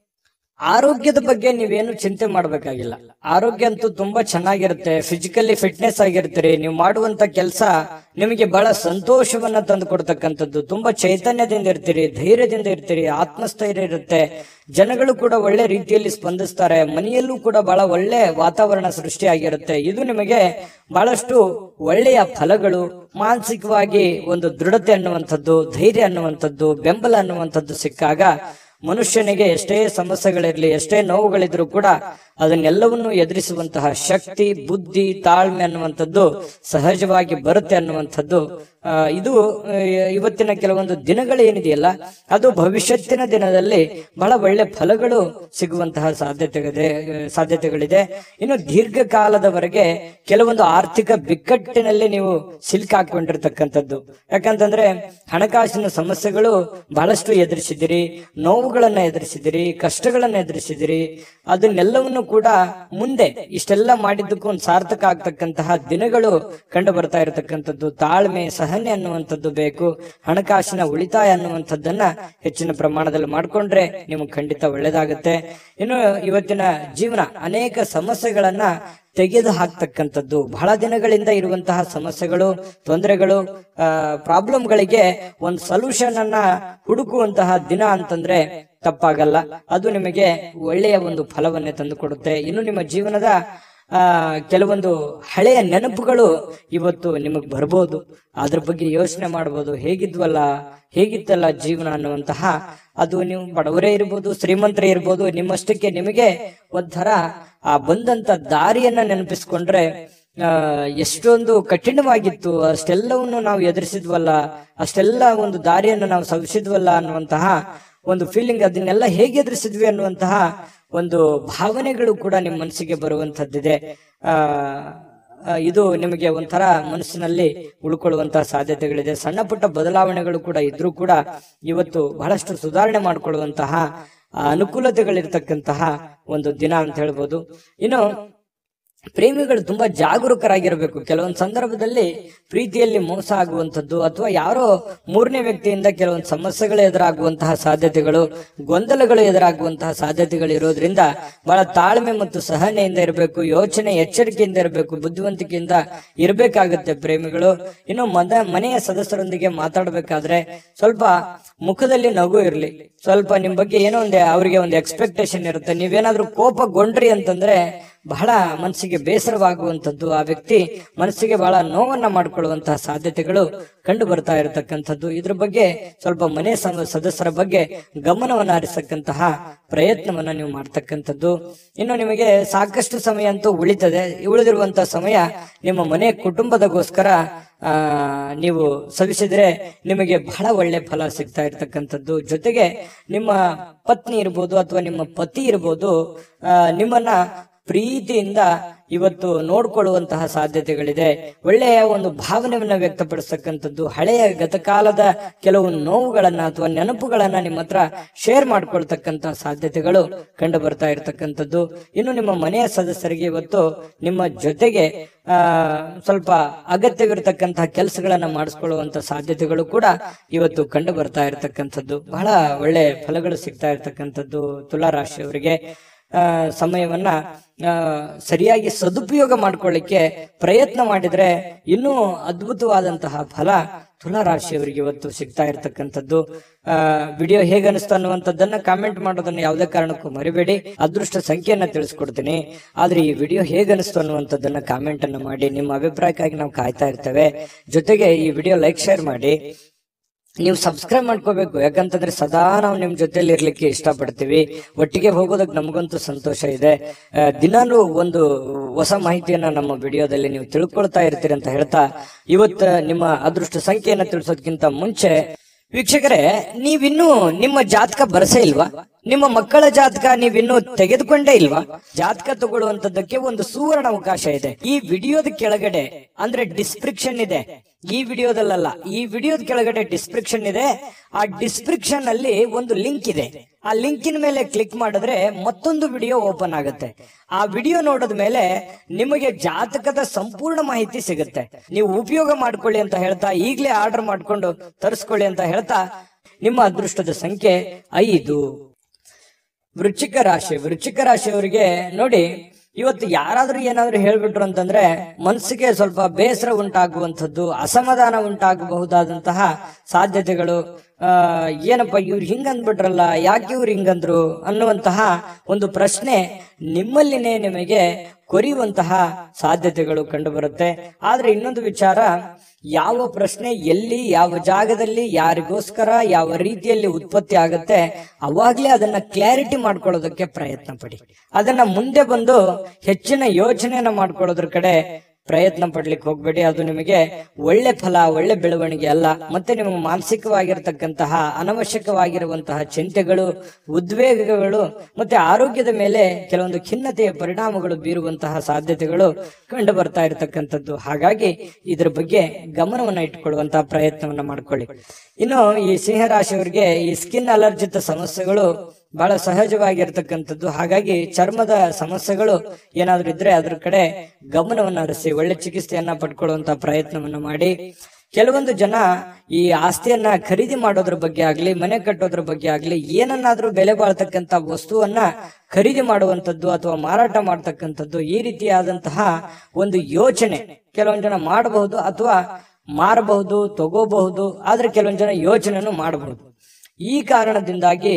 ಆರೋಗ್ಯದ ಬಗ್ಗೆ ನೀವೇನು ಚಿಂತೆ ಮಾಡ್ಬೇಕಾಗಿಲ್ಲ ಆರೋಗ್ಯ ಅಂತೂ ತುಂಬಾ ಚೆನ್ನಾಗಿರುತ್ತೆ ಫಿಸಿಕಲಿ ಫಿಟ್ನೆಸ್ ಆಗಿರ್ತೀರಿ ನೀವು ಮಾಡುವಂತ ಕೆಲಸ ನಿಮಗೆ ಬಹಳ ಸಂತೋಷವನ್ನ ತಂದು ಕೊಡ್ತಕ್ಕಂಥದ್ದು ತುಂಬಾ ಚೈತನ್ಯದಿಂದ ಇರ್ತೀರಿ ಧೈರ್ಯದಿಂದ ಇರ್ತೀರಿ ಆತ್ಮಸ್ಥೈರ್ಯ ಇರುತ್ತೆ ಜನಗಳು ಕೂಡ ಒಳ್ಳೆ ರೀತಿಯಲ್ಲಿ ಸ್ಪಂದಿಸ್ತಾರೆ ಮನೆಯಲ್ಲೂ ಕೂಡ ಬಹಳ ಒಳ್ಳೆ ವಾತಾವರಣ ಸೃಷ್ಟಿಯಾಗಿರುತ್ತೆ ಇದು ನಿಮಗೆ ಬಹಳಷ್ಟು ಒಳ್ಳೆಯ ಫಲಗಳು ಮಾನಸಿಕವಾಗಿ ಒಂದು ದೃಢತೆ ಅನ್ನುವಂಥದ್ದು ಧೈರ್ಯ ಅನ್ನುವಂಥದ್ದು ಬೆಂಬಲ ಅನ್ನುವಂಥದ್ದು ಸಿಕ್ಕಾಗ ಮನುಷ್ಯನಿಗೆ ಎಷ್ಟೇ ಸಮಸ್ಯೆಗಳಿರ್ಲಿ ಎಷ್ಟೇ ನೋವುಗಳಿದ್ರು ಕೂಡ ಅದನ್ನೆಲ್ಲವನ್ನು ಎದುರಿಸುವಂತಹ ಶಕ್ತಿ ಬುದ್ಧಿ ತಾಳ್ಮೆ ಅನ್ನುವಂಥದ್ದು ಸಹಜವಾಗಿ ಬರುತ್ತೆ ಅನ್ನುವಂಥದ್ದು ಆ, ಇದು ಆ, ಇವತ್ತಿನ ಕೆಲವೊಂದು ದಿನಗಳು ಏನಿದೆಯಲ್ಲ ಅದು ಭವಿಷ್ಯತ್ತಿನ ದಿನದಲ್ಲಿ ಬಹಳ ಒಳ್ಳೆ ಫಲಗಳು ಸಿಗುವಂತಹ ಸಾಧ್ಯತೆಗಳಿದೆ ಸಾಧ್ಯತೆಗಳಿದೆ ಇನ್ನು ದೀರ್ಘಕಾಲದವರೆಗೆ ಕೆಲವೊಂದು ಆರ್ಥಿಕ ಬಿಕ್ಕಟ್ಟಿನಲ್ಲಿ ನೀವು ಸಿಲುಕಾಕೊಂಡಿರ್ತಕ್ಕಂಥದ್ದು ಯಾಕಂತಂದ್ರೆ ಹಣಕಾಸಿನ ಸಮಸ್ಯೆಗಳು ಬಹಳಷ್ಟು ಎದುರಿಸಿದಿರಿ ನೋವುಗಳನ್ನ ಎದುರಿಸಿದಿರಿ ಕಷ್ಟಗಳನ್ನ ಎದುರಿಸಿದಿರಿ ಅದನ್ನೆಲ್ಲವನ್ನು ಕೂಡ ಮುಂದೆ ಇಷ್ಟೆಲ್ಲ ಮಾಡಿದ್ದಕ್ಕೂ ಒಂದು ಸಾರ್ಥಕ ಆಗ್ತಕ್ಕಂತಹ ದಿನಗಳು ಕಂಡು ಬರ್ತಾ ಇರತಕ್ಕಂಥದ್ದು ತಾಳ್ಮೆ ಸಹನೆ ಅನ್ನುವಂಥದ್ದು ಬೇಕು ಹಣಕಾಸಿನ ಉಳಿತಾಯ ಅನ್ನುವಂಥದ್ದನ್ನ ಹೆಚ್ಚಿನ ಪ್ರಮಾಣದಲ್ಲಿ ಮಾಡ್ಕೊಂಡ್ರೆ ನಿಮಗೆ ಖಂಡಿತ ಒಳ್ಳೇದಾಗುತ್ತೆ ಇನ್ನು ಇವತ್ತಿನ ಜೀವನ ಅನೇಕ ಸಮಸ್ಯೆಗಳನ್ನ ತೆಗೆದು ಹಾಕ್ತಕ್ಕಂಥದ್ದು ಬಹಳ ದಿನಗಳಿಂದ ಇರುವಂತಹ ಸಮಸ್ಯೆಗಳು ತೊಂದರೆಗಳು ಪ್ರಾಬ್ಲಮ್ಗಳಿಗೆ ಒಂದು ಸೊಲ್ಯೂಷನ್ ಅನ್ನ ಹುಡುಕುವಂತಹ ದಿನ ಅಂತಂದ್ರೆ ತಪ್ಪಾಗಲ್ಲ ಅದು ನಿಮಗೆ ಒಳ್ಳೆಯ ಒಂದು ಫಲವನ್ನೇ ತಂದು ಕೊಡುತ್ತೆ ಇನ್ನು ನಿಮ್ಮ ಜೀವನದ ಆ ಕೆಲವೊಂದು ಹಳೆಯ ನೆನಪುಗಳು ಇವತ್ತು ನಿಮಗೆ ಬರ್ಬೋದು ಅದ್ರ ಬಗ್ಗೆ ಯೋಚನೆ ಮಾಡ್ಬೋದು ಹೇಗಿದ್ವಲ್ಲ ಹೇಗಿತ್ತಲ್ಲ ಜೀವನ ಅನ್ನುವಂತಹ ಅದು ನೀವು ಬಡವರೇ ಇರ್ಬೋದು ಶ್ರೀಮಂತರೇ ಇರ್ಬೋದು ನಿಮ್ಮಷ್ಟಕ್ಕೆ ನಿಮಗೆ ಒಂಥರ ಆ ಬಂದಂತ ದಾರಿಯನ್ನ ನೆನಪಿಸ್ಕೊಂಡ್ರೆ ಆ ಎಷ್ಟೊಂದು ಕಠಿಣವಾಗಿತ್ತು ಅಷ್ಟೆಲ್ಲವನ್ನು ನಾವು ಎದುರಿಸಿದ್ವಲ್ಲ ಅಷ್ಟೆಲ್ಲ ಒಂದು ದಾರಿಯನ್ನು ನಾವು ಸವಿಸಿದ್ವಲ್ಲ ಅನ್ನುವಂತಹ ಒಂದು ಫೀಲಿಂಗ್ ಅದನ್ನೆಲ್ಲ ಹೇಗೆ ಎದುರಿಸಿದ್ವಿ ಅನ್ನುವಂತಹ ಒಂದು ಭಾವನೆಗಳು ಕೂಡ ನಿಮ್ಮ ಮನಸ್ಸಿಗೆ ಬರುವಂತದ್ದಿದೆ ಆ ಆ, ಇದು ನಿಮಗೆ ಒಂಥರ ಮನಸ್ಸಿನಲ್ಲಿ ಉಳ್ಕೊಳ್ಳುವಂತಹ ಸಾಧ್ಯತೆಗಳಿದೆ ಸಣ್ಣ ಪುಟ್ಟ ಬದಲಾವಣೆಗಳು ಕೂಡ ಇದ್ರೂ ಕೂಡ ಇವತ್ತು ಬಹಳಷ್ಟು ಸುಧಾರಣೆ ಮಾಡಿಕೊಳ್ಳುವಂತಹ ಆ, ಅನುಕೂಲತೆಗಳಿರ್ತಕ್ಕಂತಹ ಒಂದು ದಿನ ಅಂತ ಹೇಳ್ಬೋದು ಇನ್ನು ಪ್ರೇಮಿಗಳು ತುಂಬಾ ಜಾಗರೂಕರಾಗಿರಬೇಕು ಕೆಲವೊಂದು ಸಂದರ್ಭದಲ್ಲಿ ಪ್ರೀತಿಯಲ್ಲಿ ಮೋಸ ಆಗುವಂಥದ್ದು ಅಥವಾ ಯಾರೋ ಮೂರನೇ ವ್ಯಕ್ತಿಯಿಂದ ಕೆಲವೊಂದು ಸಮಸ್ಯೆಗಳು ಎದುರಾಗುವಂತಹ ಸಾಧ್ಯತೆಗಳು ಗೊಂದಲಗಳು ಎದುರಾಗುವಂತಹ ಸಾಧ್ಯತೆಗಳು ಇರೋದ್ರಿಂದ ಬಹಳ ತಾಳ್ಮೆ ಮತ್ತು ಸಹನೆಯಿಂದ ಇರಬೇಕು ಯೋಚನೆ ಎಚ್ಚರಿಕೆಯಿಂದ ಇರಬೇಕು ಬುದ್ಧಿವಂತಿಕೆಯಿಂದ ಇರಬೇಕಾಗುತ್ತೆ ಪ್ರೇಮಿಗಳು ಇನ್ನು ಮದ ಮನೆಯ ಸದಸ್ಯರೊಂದಿಗೆ ಮಾತಾಡಬೇಕಾದ್ರೆ ಸ್ವಲ್ಪ ಮುಖದಲ್ಲಿ ನಗು ಇರಲಿ ಸ್ವಲ್ಪ ನಿಮ್ ಬಗ್ಗೆ ಏನೋ ಒಂದು ಅವರಿಗೆ ಒಂದು ಎಕ್ಸ್ಪೆಕ್ಟೇಷನ್ ಇರುತ್ತೆ ನೀವೇನಾದ್ರೂ ಕೋಪಗೊಂಡ್ರಿ ಅಂತಂದ್ರೆ ಬಹಳ ಮನಸ್ಸಿಗೆ ಬೇಸರವಾಗುವಂಥದ್ದು ಆ ವ್ಯಕ್ತಿ ಮನಸ್ಸಿಗೆ ಬಹಳ ನೋವನ್ನ ಮಾಡಿಕೊಳ್ಳುವಂತಹ ಸಾಧ್ಯತೆಗಳು ಕಂಡು ಬರ್ತಾ ಇರತಕ್ಕಂಥದ್ದು ಇದ್ರ ಬಗ್ಗೆ ಸ್ವಲ್ಪ ಮನೆ ಸಮ- ಸದಸ್ಯರ ಬಗ್ಗೆ ಗಮನವನ್ನ ಹರಿಸಕ್ಕಂತಹ ಪ್ರಯತ್ನವನ್ನ ನೀವು ಮಾಡ್ತಕ್ಕಂಥದ್ದು ಇನ್ನು ನಿಮಗೆ ಸಾಕಷ್ಟು ಸಮಯ ಅಂತೂ ಉಳಿತದೆ ಉಳಿದಿರುವಂತಹ ಸಮಯ ನಿಮ್ಮ ಮನೆ ಕುಟುಂಬದಗೋಸ್ಕರ ಆ ನೀವು ಸವಿಸಿದ್ರೆ ನಿಮಗೆ ಬಹಳ ಒಳ್ಳೆ ಫಲ ಸಿಗ್ತಾ ಇರ್ತಕ್ಕಂಥದ್ದು ಜೊತೆಗೆ ನಿಮ್ಮ ಪತ್ನಿ ಇರ್ಬೋದು ಅಥವಾ ನಿಮ್ಮ ಪತಿ ಇರ್ಬೋದು ಆ, ನಿಮ್ಮನ್ನ ಪ್ರೀತಿಯಿಂದ ಇವತ್ತು ನೋಡ್ಕೊಳ್ಳುವಂತಹ ಸಾಧ್ಯತೆಗಳಿದೆ ಒಳ್ಳೆಯ ಒಂದು ಭಾವನೆಯನ್ನ ವ್ಯಕ್ತಪಡಿಸ್ತಕ್ಕಂಥದ್ದು ಹಳೆಯ ಗತಕಾಲದ ಕೆಲವು ನೋವುಗಳನ್ನ ಅಥವಾ ನೆನಪುಗಳನ್ನ ನಿಮ್ಮ ಹತ್ರ ಶೇರ್ ಮಾಡ್ಕೊಳ್ತಕ್ಕಂತಹ ಸಾಧ್ಯತೆಗಳು ಕಂಡು ಬರ್ತಾ ಇರತಕ್ಕಂಥದ್ದು ಇನ್ನು ನಿಮ್ಮ ಮನೆಯ ಸದಸ್ಯರಿಗೆ ಇವತ್ತು ನಿಮ್ಮ ಜೊತೆಗೆ ಆ ಸ್ವಲ್ಪ ಅಗತ್ಯವಿರತಕ್ಕಂತಹ ಕೆಲಸಗಳನ್ನ ಮಾಡಿಸ್ಕೊಳ್ಳುವಂತ ಸಾಧ್ಯತೆಗಳು ಕೂಡ ಇವತ್ತು ಕಂಡು ಬರ್ತಾ ಇರತಕ್ಕಂಥದ್ದು ಬಹಳ ಒಳ್ಳೆ ಫಲಗಳು ಸಿಗ್ತಾ ಇರತಕ್ಕಂಥದ್ದು ತುಲಾ ರಾಶಿಯವರಿಗೆ ಆ, ಸಮಯವನ್ನ ಆ, ಸರಿಯಾಗಿ ಸದುಪಯೋಗ ಮಾಡ್ಕೊಳ್ಳಿಕ್ಕೆ ಪ್ರಯತ್ನ ಮಾಡಿದ್ರೆ ಇನ್ನೂ ಅದ್ಭುತವಾದಂತಹ ಫಲ ತುಲಾ ರಾಶಿಯವರಿಗೆ ಇವತ್ತು ಸಿಗ್ತಾ ಇರತಕ್ಕಂಥದ್ದು ಆ ವಿಡಿಯೋ ಹೇಗೆ ಅನಿಸ್ತಾ ಅನ್ನುವಂಥದ್ದನ್ನ ಕಾಮೆಂಟ್ ಮಾಡೋದನ್ನ ಯಾವುದೇ ಕಾರಣಕ್ಕೂ ಮರಿಬೇಡಿ ಅದೃಷ್ಟ ಸಂಖ್ಯೆಯನ್ನ ತಿಳಿಸ್ಕೊಡ್ತೀನಿ ಆದ್ರೆ ಈ ವಿಡಿಯೋ ಹೇಗೆ ಅನಿಸ್ತು ಅನ್ನುವಂಥದ್ದನ್ನ ಕಾಮೆಂಟ್ ಅನ್ನ ಮಾಡಿ ನಿಮ್ಮ ಅಭಿಪ್ರಾಯಕ್ಕಾಗಿ ನಾವು ಕಾಯ್ತಾ ಇರ್ತೇವೆ ಜೊತೆಗೆ ಈ ವಿಡಿಯೋ ಲೈಕ್ ಶೇರ್ ಮಾಡಿ ನೀವು ಸಬ್ಸ್ಕ್ರೈಬ್ ಮಾಡ್ಕೋಬೇಕು ಯಾಕಂತಂದ್ರೆ ಸದಾ ನಾವು ನಿಮ್ ಜೊತೆಲಿ ಇರ್ಲಿಕ್ಕೆ ಇಷ್ಟಪಡ್ತೀವಿ ಒಟ್ಟಿಗೆ ಹೋಗೋದಕ್ಕೆ ನಮಗಂತೂ ಸಂತೋಷ ಇದೆ ಆ, ದಿನಾಲೂ ಒಂದು ಹೊಸ ಮಾಹಿತಿಯನ್ನ ನಮ್ಮ ವಿಡಿಯೋದಲ್ಲಿ ನೀವು ತಿಳ್ಕೊಳ್ತಾ ಇರ್ತೀರಿ ಅಂತ ಹೇಳ್ತಾ ಇವತ್ತು ನಿಮ್ಮ ಅದೃಷ್ಟ ಸಂಖ್ಯೆಯನ್ನ ತಿಳಿಸೋದಕ್ಕಿಂತ ಮುಂಚೆ ವೀಕ್ಷಕರೇ ನೀವಿನ್ನೂ ನಿಮ್ಮ ಜಾತಕ ಬರಸೇ ಇಲ್ವಾ ನಿಮ್ಮ ಮಕ್ಕಳ ಜಾತಕ ನೀವಿನ್ನೂ ತೆಗೆದುಕೊಂಡೇ ಇಲ್ವಾ ಜಾತಕ ತಗೊಳ್ಳುವಂತದ್ದಕ್ಕೆ ಒಂದು ಸುವರ್ಣ ಅವಕಾಶ ಇದೆ ಈ ವಿಡಿಯೋದ ಕೆಳಗಡೆ ಅಂದ್ರೆ ಡಿಸ್ಕ್ರಿಪ್ಷನ್ ಇದೆ ಈ ವಿಡಿಯೋದಲ್ಲ ಈ ವಿಡಿಯೋದ ಕೆಳಗಡೆ ಡಿಸ್ಕ್ರಿಪ್ಷನ್ ಇದೆ ಆ ಡಿಸ್ಕ್ರಿಪ್ಷನ್ ಅಲ್ಲಿ ಒಂದು ಲಿಂಕ್ ಇದೆ ಆ ಲಿಂಕಿನ ಮೇಲೆ ಕ್ಲಿಕ್ ಮಾಡಿದ್ರೆ ಮತ್ತೊಂದು ವಿಡಿಯೋ ಓಪನ್ ಆಗುತ್ತೆ ಆ ವಿಡಿಯೋ ನೋಡಿದ ಮೇಲೆ ನಿಮಗೆ ಜಾತಕದ ಸಂಪೂರ್ಣ ಮಾಹಿತಿ ಸಿಗುತ್ತೆ ನೀವು ಉಪಯೋಗ ಮಾಡ್ಕೊಳ್ಳಿ ಅಂತ ಹೇಳ್ತಾ ಈಗಲೇ ಆರ್ಡರ್ ಮಾಡ್ಕೊಂಡು ತರಿಸ್ಕೊಳ್ಳಿ ಅಂತ ಹೇಳ್ತಾ ನಿಮ್ಮ ಅದೃಷ್ಟದ ಸಂಖ್ಯೆ ಐದು ವೃಶ್ಚಿಕ ರಾಶಿ ವೃಶ್ಚಿಕ ರಾಶಿಯವರಿಗೆ ನೋಡಿ ಇವತ್ತು ಯಾರಾದ್ರೂ ಏನಾದ್ರೂ ಹೇಳ್ಬಿಟ್ರು ಅಂತಂದ್ರೆ ಮನಸ್ಸಿಗೆ ಸ್ವಲ್ಪ ಬೇಸರ ಉಂಟಾಗುವಂಥದ್ದು ಅಸಮಾಧಾನ ಉಂಟಾಗಬಹುದಾದಂತಹ ಸಾಧ್ಯತೆಗಳು ಆ ಏನಪ್ಪ ಇವ್ರು ಹಿಂಗಂದ್ಬಿಟ್ರಲ್ಲ ಯಾಕೆ ಇವ್ರು ಹಿಂಗಂದ್ರು ಅನ್ನುವಂತಹ ಒಂದು ಪ್ರಶ್ನೆ ನಿಮ್ಮಲ್ಲಿನೇ ನಿಮಗೆ ಕೊರಿಯುವಂತಹ ಸಾಧ್ಯತೆಗಳು ಕಂಡು ಬರುತ್ತೆ ಆದ್ರೆ ಇನ್ನೊಂದು ವಿಚಾರ ಯಾವ ಪ್ರಶ್ನೆ ಎಲ್ಲಿ ಯಾವ ಜಾಗದಲ್ಲಿ ಯಾರಿಗೋಸ್ಕರ ಯಾವ ರೀತಿಯಲ್ಲಿ ಉತ್ಪತ್ತಿ ಆಗುತ್ತೆ ಅವಾಗ್ಲೇ ಅದನ್ನ ಕ್ಲಾರಿಟಿ ಮಾಡ್ಕೊಳ್ಳೋದಕ್ಕೆ ಪ್ರಯತ್ನ ಪಡಿ ಅದನ್ನ ಮುಂದೆ ಬಂದು ಹೆಚ್ಚಿನ ಯೋಚನೆಯನ್ನ ಮಾಡ್ಕೊಳ್ಳೋದ್ರ ಕಡೆ ಪ್ರಯತ್ನ ಪಡ್ಲಿಕ್ಕೆ ಹೋಗ್ಬೇಡಿ ಅದು ನಿಮಗೆ ಒಳ್ಳೆ ಫಲ ಒಳ್ಳೆ ಬೆಳವಣಿಗೆ ಅಲ್ಲ ಮತ್ತೆ ನಿಮ್ಮ ಮಾನಸಿಕವಾಗಿರ್ತಕ್ಕಂತಹ ಅನವಶ್ಯಕವಾಗಿರುವಂತಹ ಚಿಂತೆಗಳು ಉದ್ವೇಗಗಳು ಮತ್ತೆ ಆರೋಗ್ಯದ ಮೇಲೆ ಕೆಲವೊಂದು ಖಿನ್ನತೆಯ ಪರಿಣಾಮಗಳು ಬೀರುವಂತಹ ಸಾಧ್ಯತೆಗಳು ಕಂಡು ಬರ್ತಾ ಇರತಕ್ಕಂಥದ್ದು ಹಾಗಾಗಿ ಇದ್ರ ಬಗ್ಗೆ ಗಮನವನ್ನ ಇಟ್ಕೊಳ್ಳುವಂತಹ ಪ್ರಯತ್ನವನ್ನ ಮಾಡ್ಕೊಳ್ಳಿ ಇನ್ನು ಈ ಸಿಂಹರಾಶಿಯವರಿಗೆ ಈ ಸ್ಕಿನ್ ಅಲರ್ಜಿತ ಸಮಸ್ಯೆಗಳು ಬಹಳ ಸಹಜವಾಗಿರ್ತಕ್ಕಂಥದ್ದು ಹಾಗಾಗಿ ಚರ್ಮದ ಸಮಸ್ಯೆಗಳು ಏನಾದ್ರೂ ಇದ್ರೆ ಅದ್ರ ಕಡೆ ಗಮನವನ್ನ ಹರಿಸಿ ಒಳ್ಳೆ ಚಿಕಿತ್ಸೆಯನ್ನ ಪಡ್ಕೊಳ್ಳುವಂತ ಪ್ರಯತ್ನವನ್ನ ಮಾಡಿ ಕೆಲವೊಂದು ಜನ ಈ ಆಸ್ತಿಯನ್ನ ಖರೀದಿ ಮಾಡೋದ್ರ ಬಗ್ಗೆ ಆಗ್ಲಿ ಮನೆ ಕಟ್ಟೋದ್ರ ಬಗ್ಗೆ ಆಗ್ಲಿ ಏನನ್ನಾದ್ರೂ ಬೆಲೆ ಬಾಳ್ತಕ್ಕಂತ ವಸ್ತುವನ್ನ ಖರೀದಿ ಮಾಡುವಂತದ್ದು ಅಥವಾ ಮಾರಾಟ ಮಾಡ್ತಕ್ಕಂಥದ್ದು ಈ ರೀತಿಯಾದಂತಹ ಒಂದು ಯೋಚನೆ ಕೆಲವೊಂದು ಜನ ಮಾಡಬಹುದು ಅಥವಾ ಮಾರಬಹುದು ತಗೋಬಹುದು ಆದ್ರೆ ಕೆಲವೊಂದು ಜನ ಯೋಚನೆಯನ್ನು ಮಾಡಬಹುದು ಈ ಕಾರಣದಿಂದಾಗಿ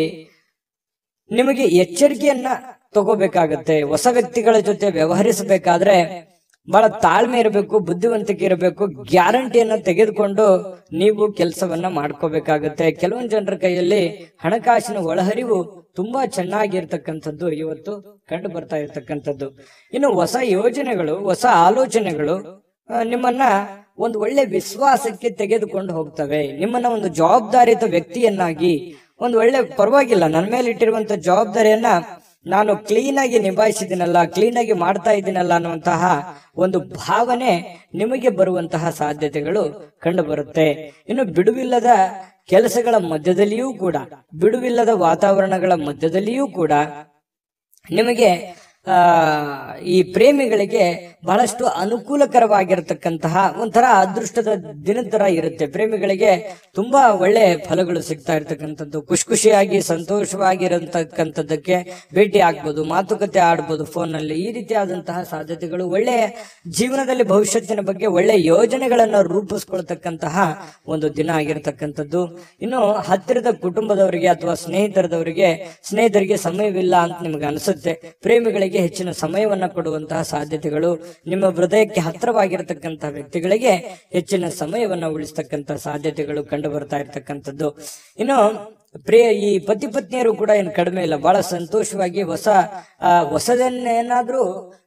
ನಿಮಗೆ ಎಚ್ಚರಿಕೆಯನ್ನ ತಗೋಬೇಕಾಗತ್ತೆ ಹೊಸ ವ್ಯಕ್ತಿಗಳ ಜೊತೆ ವ್ಯವಹರಿಸಬೇಕಾದ್ರೆ ಬಹಳ ತಾಳ್ಮೆ ಇರಬೇಕು ಬುದ್ಧಿವಂತಿಕೆ ಇರಬೇಕು ಗ್ಯಾರಂಟಿಯನ್ನ ತೆಗೆದುಕೊಂಡು ನೀವು ಕೆಲಸವನ್ನ ಮಾಡ್ಕೋಬೇಕಾಗತ್ತೆ ಕೆಲವೊಂದು ಜನರ ಕೈಯಲ್ಲಿ ಹಣಕಾಸಿನ ಒಳಹರಿವು ತುಂಬಾ ಚೆನ್ನಾಗಿರ್ತಕ್ಕಂಥದ್ದು ಇವತ್ತು ಕಂಡು ಬರ್ತಾ ಇರ್ತಕ್ಕಂಥದ್ದು ಇನ್ನು ಹೊಸ ಯೋಜನೆಗಳು ಹೊಸ ಆಲೋಚನೆಗಳು ಆ, ನಿಮ್ಮನ್ನ ಒಂದು ಒಳ್ಳೆ ವಿಶ್ವಾಸಕ್ಕೆ ತೆಗೆದುಕೊಂಡು ಹೋಗ್ತವೆ ನಿಮ್ಮನ್ನ ಒಂದು ಜವಾಬ್ದಾರಿತ ವ್ಯಕ್ತಿಯನ್ನಾಗಿ ಒಂದು ಒಳ್ಳೆ ಪರವಾಗಿಲ್ಲ ನನ್ನ ಮೇಲೆ ಇಟ್ಟಿರುವಂತ ಜವಾಬ್ದಾರಿಯನ್ನ ನಾನು ಕ್ಲೀನ್ ಆಗಿ ನಿಭಾಯಿಸಿದ್ದೀನಲ್ಲ ಕ್ಲೀನ್ ಆಗಿ ಮಾಡ್ತಾ ಇದ್ದೀನಲ್ಲ ಅನ್ನುವಂತಹ ಒಂದು ಭಾವನೆ ನಿಮಗೆ ಬರುವಂತಹ ಸಾಧ್ಯತೆಗಳು ಕಂಡು ಬರುತ್ತೆ ಇನ್ನು ಬಿಡುವಿಲ್ಲದ ಕೆಲಸಗಳ ಮಧ್ಯದಲ್ಲಿಯೂ ಕೂಡ ಬಿಡುವಿಲ್ಲದ ವಾತಾವರಣಗಳ ಮಧ್ಯದಲ್ಲಿಯೂ ಕೂಡ ನಿಮಗೆ ಆ, ಈ ಪ್ರೇಮಿಗಳಿಗೆ ಬಹಳಷ್ಟು ಅನುಕೂಲಕರವಾಗಿರತಕ್ಕಂತಹ ಒಂಥರ ಅದೃಷ್ಟದ ದಿನದ ತರ ಇರುತ್ತೆ ಪ್ರೇಮಿಗಳಿಗೆ ತುಂಬಾ ಒಳ್ಳೆ ಫಲಗಳು ಸಿಗ್ತಾ ಇರ್ತಕ್ಕಂಥದ್ದು ಖುಷಿ ಖುಷಿಯಾಗಿ ಸಂತೋಷವಾಗಿರತಕ್ಕಂಥದ್ದಕ್ಕೆ ಭೇಟಿ ಆಗ್ಬೋದು ಮಾತುಕತೆ ಆಡ್ಬೋದು ಫೋನ್ ನಲ್ಲಿ ಈ ರೀತಿಯಾದಂತಹ ಸಾಧ್ಯತೆಗಳು ಒಳ್ಳೆ ಜೀವನದಲ್ಲಿ ಭವಿಷ್ಯತ್ತಿನ ಬಗ್ಗೆ ಒಳ್ಳೆ ಯೋಜನೆಗಳನ್ನು ರೂಪಿಸ್ಕೊಳ್ತಕ್ಕಂತಹ ಒಂದು ದಿನ ಆಗಿರತಕ್ಕಂಥದ್ದು ಇನ್ನು ಹತ್ತಿರದ ಕುಟುಂಬದವರಿಗೆ ಅಥವಾ ಸ್ನೇಹಿತರದವರಿಗೆ ಸ್ನೇಹಿತರಿಗೆ ಸಮಯವಿಲ್ಲ ಅಂತ ನಿಮ್ಗೆ ಅನಿಸುತ್ತೆ ಪ್ರೇಮಿಗಳಿಗೆ ಹೆಚ್ಚಿನ ಸಮಯವನ್ನ ಕೊಡುವಂತಹ ಸಾಧ್ಯತೆಗಳು ನಿಮ್ಮ ಹೃದಯಕ್ಕೆ ಹತ್ತಿರವಾಗಿರತಕ್ಕಂತಹ ವ್ಯಕ್ತಿಗಳಿಗೆ ಹೆಚ್ಚಿನ ಸಮಯವನ್ನ ಉಳಿಸ್ತಕ್ಕಂಥ ಸಾಧ್ಯತೆಗಳು ಕಂಡು ಬರ್ತಾ ಇರತಕ್ಕಂಥದ್ದು ಇನ್ನು ಪ್ರಿಯ ಈ ಪತಿ ಪತ್ನಿಯರು ಕೂಡ ಏನು ಕಡಿಮೆ ಇಲ್ಲ ಬಹಳ ಸಂತೋಷವಾಗಿ ಹೊಸ ಆ, ಹೊಸದನ್ನೇನಾದ್ರೂ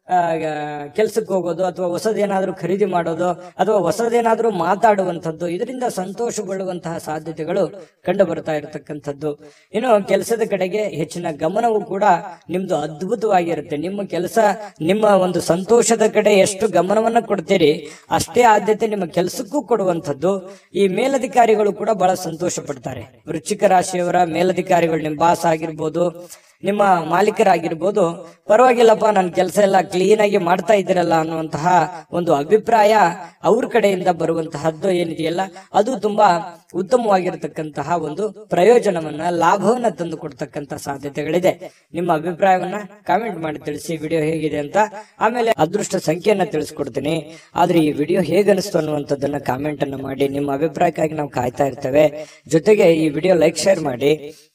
ಕೆಲ್ಸಕ್ಕೆ ಹೋಗೋದು ಅಥವಾ ಹೊಸದೇನಾದ್ರೂ ಖರೀದಿ ಮಾಡೋದು ಅಥವಾ ಹೊಸದೇನಾದ್ರೂ ಮಾತಾಡುವಂಥದ್ದು ಇದರಿಂದ ಸಂತೋಷಗೊಳ್ಳುವಂತಹ ಸಾಧ್ಯತೆಗಳು ಕಂಡು ಬರ್ತಾ ಇರತಕ್ಕಂಥದ್ದು ಇನ್ನು ಕೆಲಸದ ಕಡೆಗೆ ಹೆಚ್ಚಿನ ಗಮನವು ಕೂಡ ನಿಮ್ದು ಅದ್ಭುತವಾಗಿರುತ್ತೆ ನಿಮ್ಮ ಕೆಲಸ ನಿಮ್ಮ ಒಂದು ಸಂತೋಷದ ಕಡೆ ಎಷ್ಟು ಗಮನವನ್ನ ಕೊಡ್ತೀರಿ ಅಷ್ಟೇ ಆದ್ಯತೆ ನಿಮ್ಮ ಕೆಲಸಕ್ಕೂ ಕೊಡುವಂಥದ್ದು ಈ ಮೇಲಧಿಕಾರಿಗಳು ಕೂಡ ಬಹಳ ಸಂತೋಷ ಪಡ್ತಾರೆ ವೃಶ್ಚಿಕ ರಾಶಿಯವರ ಮೇಲಧಿಕಾರಿಗಳು ನಿಮ್ಮ ಬಾಸ್ ಆಗಿರ್ಬೋದು ನಿಮ್ಮ ಮಾಲೀಕರಾಗಿರ್ಬೋದು ಪರವಾಗಿಲ್ಲಪ್ಪ ನನ್ನ ಕೆಲಸ ಎಲ್ಲ ಕ್ಲೀನ್ ಆಗಿ ಮಾಡ್ತಾ ಇದ್ದೀರಲ್ಲ ಅನ್ನುವಂತಹ ಒಂದು ಅಭಿಪ್ರಾಯ ಅವ್ರ ಕಡೆಯಿಂದ ಬರುವಂತಹದ್ದು ಏನಿದೆಯಲ್ಲ ಅದು ತುಂಬಾ ಉತ್ತಮವಾಗಿರತಕ್ಕಂತಹ ಒಂದು ಪ್ರಯೋಜನವನ್ನ ಲಾಭವನ್ನ ತಂದು ಕೊಡ್ತಕ್ಕಂತ ಸಾಧ್ಯತೆಗಳಿದೆ ನಿಮ್ಮ ಅಭಿಪ್ರಾಯವನ್ನ ಕಾಮೆಂಟ್ ಮಾಡಿ ತಿಳಿಸಿ ವಿಡಿಯೋ ಹೇಗಿದೆ ಅಂತ ಆಮೇಲೆ ಅದೃಷ್ಟ ಸಂಖ್ಯೆಯನ್ನ ತಿಳಿಸ್ಕೊಡ್ತೀನಿ ಆದ್ರೆ ಈ ವಿಡಿಯೋ ಹೇಗನಿಸ್ತು ಅನ್ನುವಂಥದ್ದನ್ನ ಕಾಮೆಂಟ್ ಅನ್ನ ಮಾಡಿ ನಿಮ್ಮ ಅಭಿಪ್ರಾಯಕ್ಕಾಗಿ ನಾವು ಕಾಯ್ತಾ ಇರ್ತೇವೆ ಜೊತೆಗೆ ಈ ವಿಡಿಯೋ ಲೈಕ್ ಶೇರ್ ಮಾಡಿ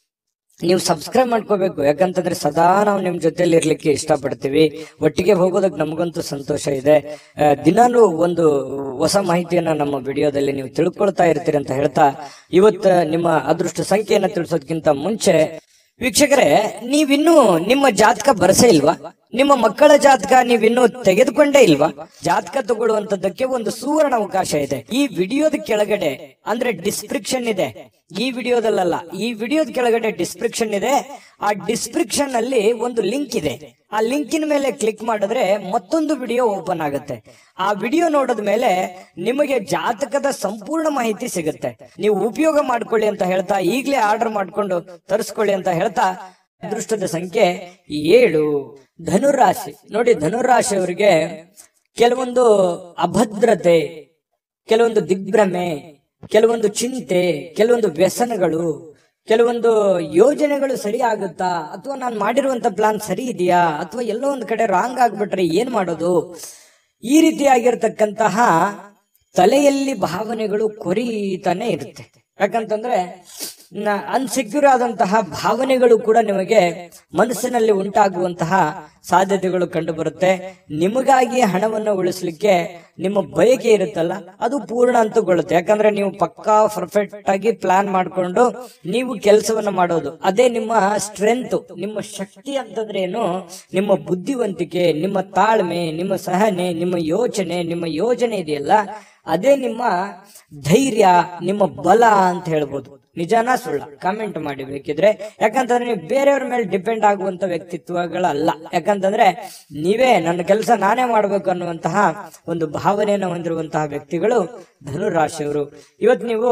ನೀವು ಸಬ್ಸ್ಕ್ರೈಬ್ ಮಾಡ್ಕೋಬೇಕು ಯಾಕಂತಂದ್ರೆ ಸದಾ ನಾವು ನಿಮ್ ಜೊತೆಲಿ ಇರ್ಲಿಕ್ಕೆ ಇಷ್ಟಪಡ್ತೀವಿ ಒಟ್ಟಿಗೆ ಹೋಗೋದಕ್ಕೆ ನಮಗಂತೂ ಸಂತೋಷ ಇದೆ ಆ, ದಿನಾಲೂ ಒಂದು ಹೊಸ ಮಾಹಿತಿಯನ್ನ ನಮ್ಮ ವಿಡಿಯೋದಲ್ಲಿ ನೀವು ತಿಳ್ಕೊಳ್ತಾ ಇರ್ತೀರಿ ಅಂತ ಹೇಳ್ತಾ ಇವತ್ತು ನಿಮ್ಮ ಅದೃಷ್ಟ ಸಂಖ್ಯೆಯನ್ನ ತಿಳಿಸೋದಕ್ಕಿಂತ ಮುಂಚೆ ವೀಕ್ಷಕರೇ ನೀವಿನ್ನೂ ನಿಮ್ಮ ಜಾತಕ ಬರಸೇ ಇಲ್ವಾ ನಿಮ್ಮ ಮಕ್ಕಳ ಜಾತಕ ನೀವಿನ್ನೂ ತೆಗೆದುಕೊಂಡೇ ಇಲ್ವಾ ಜಾತಕ ತಗೊಳ್ಳುವಂತದ್ದಕ್ಕೆ ಒಂದು ಸುವರ್ಣ ಅವಕಾಶ ಇದೆ ಈ ವಿಡಿಯೋದ ಕೆಳಗಡೆ ಅಂದ್ರೆ ಡಿಸ್ಕ್ರಿಪ್ಷನ್ ಇದೆ ಈ ವಿಡಿಯೋದಲ್ಲ ಈ ವಿಡಿಯೋದ ಕೆಳಗಡೆ ಡಿಸ್ಕ್ರಿಪ್ಷನ್ ಇದೆ ಆ ಡಿಸ್ಕ್ರಿಪ್ಷನ್ ಅಲ್ಲಿ ಒಂದು ಲಿಂಕ್ ಇದೆ ಆ ಲಿಂಕಿನ ಮೇಲೆ ಕ್ಲಿಕ್ ಮಾಡಿದ್ರೆ ಮತ್ತೊಂದು ವಿಡಿಯೋ ಓಪನ್ ಆಗುತ್ತೆ ಆ ವಿಡಿಯೋ ನೋಡಿದ ಮೇಲೆ ನಿಮಗೆ ಜಾತಕದ ಸಂಪೂರ್ಣ ಮಾಹಿತಿ ಸಿಗುತ್ತೆ ನೀವು ಉಪಯೋಗ ಮಾಡ್ಕೊಳ್ಳಿ ಅಂತ ಹೇಳ್ತಾ ಈಗಲೇ ಆರ್ಡರ್ ಮಾಡ್ಕೊಂಡು ತರಿಸ್ಕೊಳ್ಳಿ ಅಂತ ಹೇಳ್ತಾ ಅದೃಷ್ಟದ ಸಂಖ್ಯೆ ಏಳು ಧನುರಾಶಿ ನೋಡಿ ಧನುರಾಶಿ ಅವರಿಗೆ ಕೆಲವೊಂದು ಅಭದ್ರತೆ ಕೆಲವೊಂದು ದಿಗ್ಭ್ರಮೆ ಕೆಲವೊಂದು ಚಿಂತೆ ಕೆಲವೊಂದು ವ್ಯಸನಗಳು ಕೆಲವೊಂದು ಯೋಜನೆಗಳು ಸರಿ ಆಗುತ್ತಾ ಅಥವಾ ನಾನು ಮಾಡಿರುವಂತ ಪ್ಲಾನ್ ಸರಿ ಇದೆಯಾ ಅಥವಾ ಎಲ್ಲೋ ಒಂದು ಕಡೆ ರಾಂಗ್ ಆಗ್ಬಿಟ್ರೆ ಏನ್ ಮಾಡೋದು ಈ ರೀತಿಯಾಗಿರ್ತಕ್ಕಂತಹ ತಲೆಯಲ್ಲಿ ಭಾವನೆಗಳು ಕೊರೀತಾನೆ ಇರುತ್ತೆ ಯಾಕಂತಂದ್ರೆ ಅನ್ಸೆಕ್ಯೂರ್ ಆದಂತಹ ಭಾವನೆಗಳು ಕೂಡ ನಿಮಗೆ ಮನಸ್ಸಿನಲ್ಲಿ ಉಂಟಾಗುವಂತಹ ಸಾಧ್ಯತೆಗಳು ಕಂಡು ಬರುತ್ತೆ ನಿಮಗಾಗಿ ಹಣವನ್ನು ಉಳಿಸ್ಲಿಕ್ಕೆ ನಿಮ್ಮ ಬಯಕೆ ಇರುತ್ತಲ್ಲ ಅದು ಪೂರ್ಣ ಅಂತಗೊಳ್ಳುತ್ತೆ ಯಾಕಂದ್ರೆ ನೀವು ಪಕ್ಕಾ ಪರ್ಫೆಕ್ಟ್ ಆಗಿ ಪ್ಲಾನ್ ಮಾಡ್ಕೊಂಡು ನೀವು ಕೆಲಸವನ್ನ ಮಾಡೋದು ಅದೇ ನಿಮ್ಮ ಸ್ಟ್ರೆಂತ್ ನಿಮ್ಮ ಶಕ್ತಿ ಅಂತಂದ್ರೆ ಏನು ನಿಮ್ಮ ಬುದ್ಧಿವಂತಿಕೆ ನಿಮ್ಮ ತಾಳ್ಮೆ ನಿಮ್ಮ ಸಹನೆ ನಿಮ್ಮ ಯೋಚನೆ ನಿಮ್ಮ ಯೋಜನೆ ಇದೆಯಲ್ಲ ಅದೇ ನಿಮ್ಮ ಧೈರ್ಯ ನಿಮ್ಮ ಬಲ ಅಂತ ಹೇಳ್ಬೋದು ನಿಜಾನ ಸುಳ್ಳ ಕಾಮೆಂಟ್ ಮಾಡಿ ಬೇಕಿದ್ರೆ ಯಾಕಂತಂದ್ರೆ ನೀವು ಬೇರೆಯವ್ರ ಮೇಲೆ ಡಿಪೆಂಡ್ ಆಗುವಂತ ವ್ಯಕ್ತಿತ್ವಗಳಲ್ಲ ಯಾಕಂತಂದ್ರೆ ನೀವೇ ನನ್ನ ಕೆಲಸ ನಾನೇ ಮಾಡ್ಬೇಕು ಅನ್ನುವಂತಹ ಒಂದು ಭಾವನೆಯನ್ನು ಹೊಂದಿರುವಂತಹ ವ್ಯಕ್ತಿಗಳು ಧನುರಾಶಿಯವರು ಇವತ್ತು ನೀವು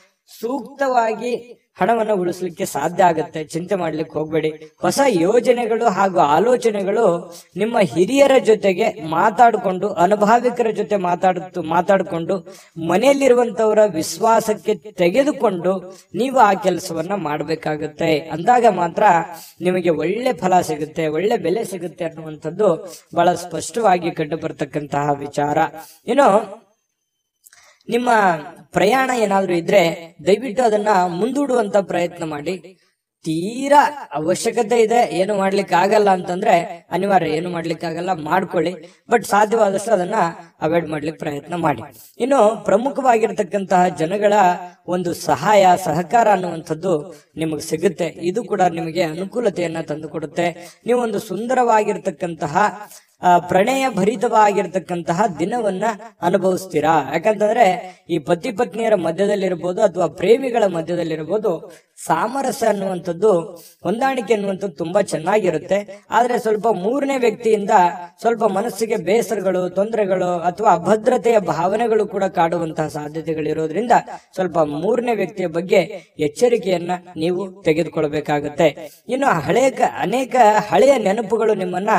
ಸೂಕ್ತವಾಗಿ ಹಣವನ್ನು ಉಳಿಸ್ಲಿಕ್ಕೆ ಸಾಧ್ಯ ಆಗುತ್ತೆ ಚಿಂತೆ ಮಾಡ್ಲಿಕ್ಕೆ ಹೋಗ್ಬೇಡಿ ಹೊಸ ಯೋಜನೆಗಳು ಹಾಗೂ ಆಲೋಚನೆಗಳು ನಿಮ್ಮ ಹಿರಿಯರ ಜೊತೆಗೆ ಮಾತಾಡಿಕೊಂಡು ಅನುಭಾವಿಕರ ಜೊತೆ ಮಾತಾಡುತ್ತು ಮಾತಾಡಿಕೊಂಡು ಮನೆಯಲ್ಲಿರುವಂತವರ ವಿಶ್ವಾಸಕ್ಕೆ ತೆಗೆದುಕೊಂಡು ನೀವು ಆ ಕೆಲಸವನ್ನ ಮಾಡಬೇಕಾಗುತ್ತೆ ಅಂದಾಗ ಮಾತ್ರ ನಿಮಗೆ ಒಳ್ಳೆ ಫಲ ಸಿಗುತ್ತೆ ಒಳ್ಳೆ ಬೆಲೆ ಸಿಗುತ್ತೆ ಅನ್ನುವಂಥದ್ದು ಬಹಳ ಸ್ಪಷ್ಟವಾಗಿ ಕಂಡು ಬರ್ತಕ್ಕಂತಹ ವಿಚಾರ ಇನ್ನು ನಿಮ್ಮ ಪ್ರಯಾಣ ಏನಾದ್ರೂ ಇದ್ರೆ ದಯವಿಟ್ಟು ಅದನ್ನ ಮುಂದೂಡುವಂತ ಪ್ರಯತ್ನ ಮಾಡಿ ತೀರಾ ಅವಶ್ಯಕತೆ ಇದೆ ಏನು ಮಾಡ್ಲಿಕ್ಕೆ ಆಗಲ್ಲ ಅಂತಂದ್ರೆ ಅನಿವಾರ್ಯ ಏನು ಮಾಡ್ಲಿಕ್ಕೆ ಆಗಲ್ಲ ಮಾಡ್ಕೊಳ್ಳಿ ಬಟ್ ಸಾಧ್ಯವಾದಷ್ಟು ಅದನ್ನ ಅವಾಯ್ಡ್ ಮಾಡ್ಲಿಕ್ಕೆ ಪ್ರಯತ್ನ ಮಾಡಿ ಇನ್ನು ಪ್ರಮುಖವಾಗಿರ್ತಕ್ಕಂತಹ ಜನಗಳ ಒಂದು ಸಹಾಯ ಸಹಕಾರ ಅನ್ನುವಂಥದ್ದು ನಿಮಗೆ ಸಿಗುತ್ತೆ ಇದು ಕೂಡ ನಿಮಗೆ ಅನುಕೂಲತೆಯನ್ನ ತಂದುಕೊಡುತ್ತೆ ನೀವು ಒಂದು ಸುಂದರವಾಗಿರ್ತಕ್ಕಂತಹ ಆ, ಪ್ರಣಯ ಭರಿತವಾಗಿರ್ತಕ್ಕಂತಹ ದಿನವನ್ನ ಅನುಭವಿಸ್ತೀರಾ ಯಾಕಂತಂದ್ರೆ ಈ ಪತಿ ಪತ್ನಿಯರ ಮಧ್ಯದಲ್ಲಿರ್ಬೋದು ಅಥವಾ ಪ್ರೇಮಿಗಳ ಮಧ್ಯದಲ್ಲಿರ್ಬೋದು ಸಾಮರಸ್ಯ ಅನ್ನುವಂಥದ್ದು ಹೊಂದಾಣಿಕೆ ಅನ್ನುವಂಥದ್ದು ತುಂಬಾ ಚೆನ್ನಾಗಿರುತ್ತೆ ಆದ್ರೆ ಸ್ವಲ್ಪ ಮೂರನೇ ವ್ಯಕ್ತಿಯಿಂದ ಸ್ವಲ್ಪ ಮನಸ್ಸಿಗೆ ಬೇಸರಗಳು ತೊಂದರೆಗಳು ಅಥವಾ ಅಭದ್ರತೆಯ ಭಾವನೆಗಳು ಕೂಡ ಕಾಡುವಂತಹ ಸಾಧ್ಯತೆಗಳಿರೋದ್ರಿಂದ ಸ್ವಲ್ಪ ಮೂರನೇ ವ್ಯಕ್ತಿಯ ಬಗ್ಗೆ ಎಚ್ಚರಿಕೆಯನ್ನ ನೀವು ತೆಗೆದುಕೊಳ್ಬೇಕಾಗುತ್ತೆ ಇನ್ನು ಹಳೆಯ ಕ- ಅನೇಕ ಹಳೆಯ ನೆನಪುಗಳು ನಿಮ್ಮನ್ನ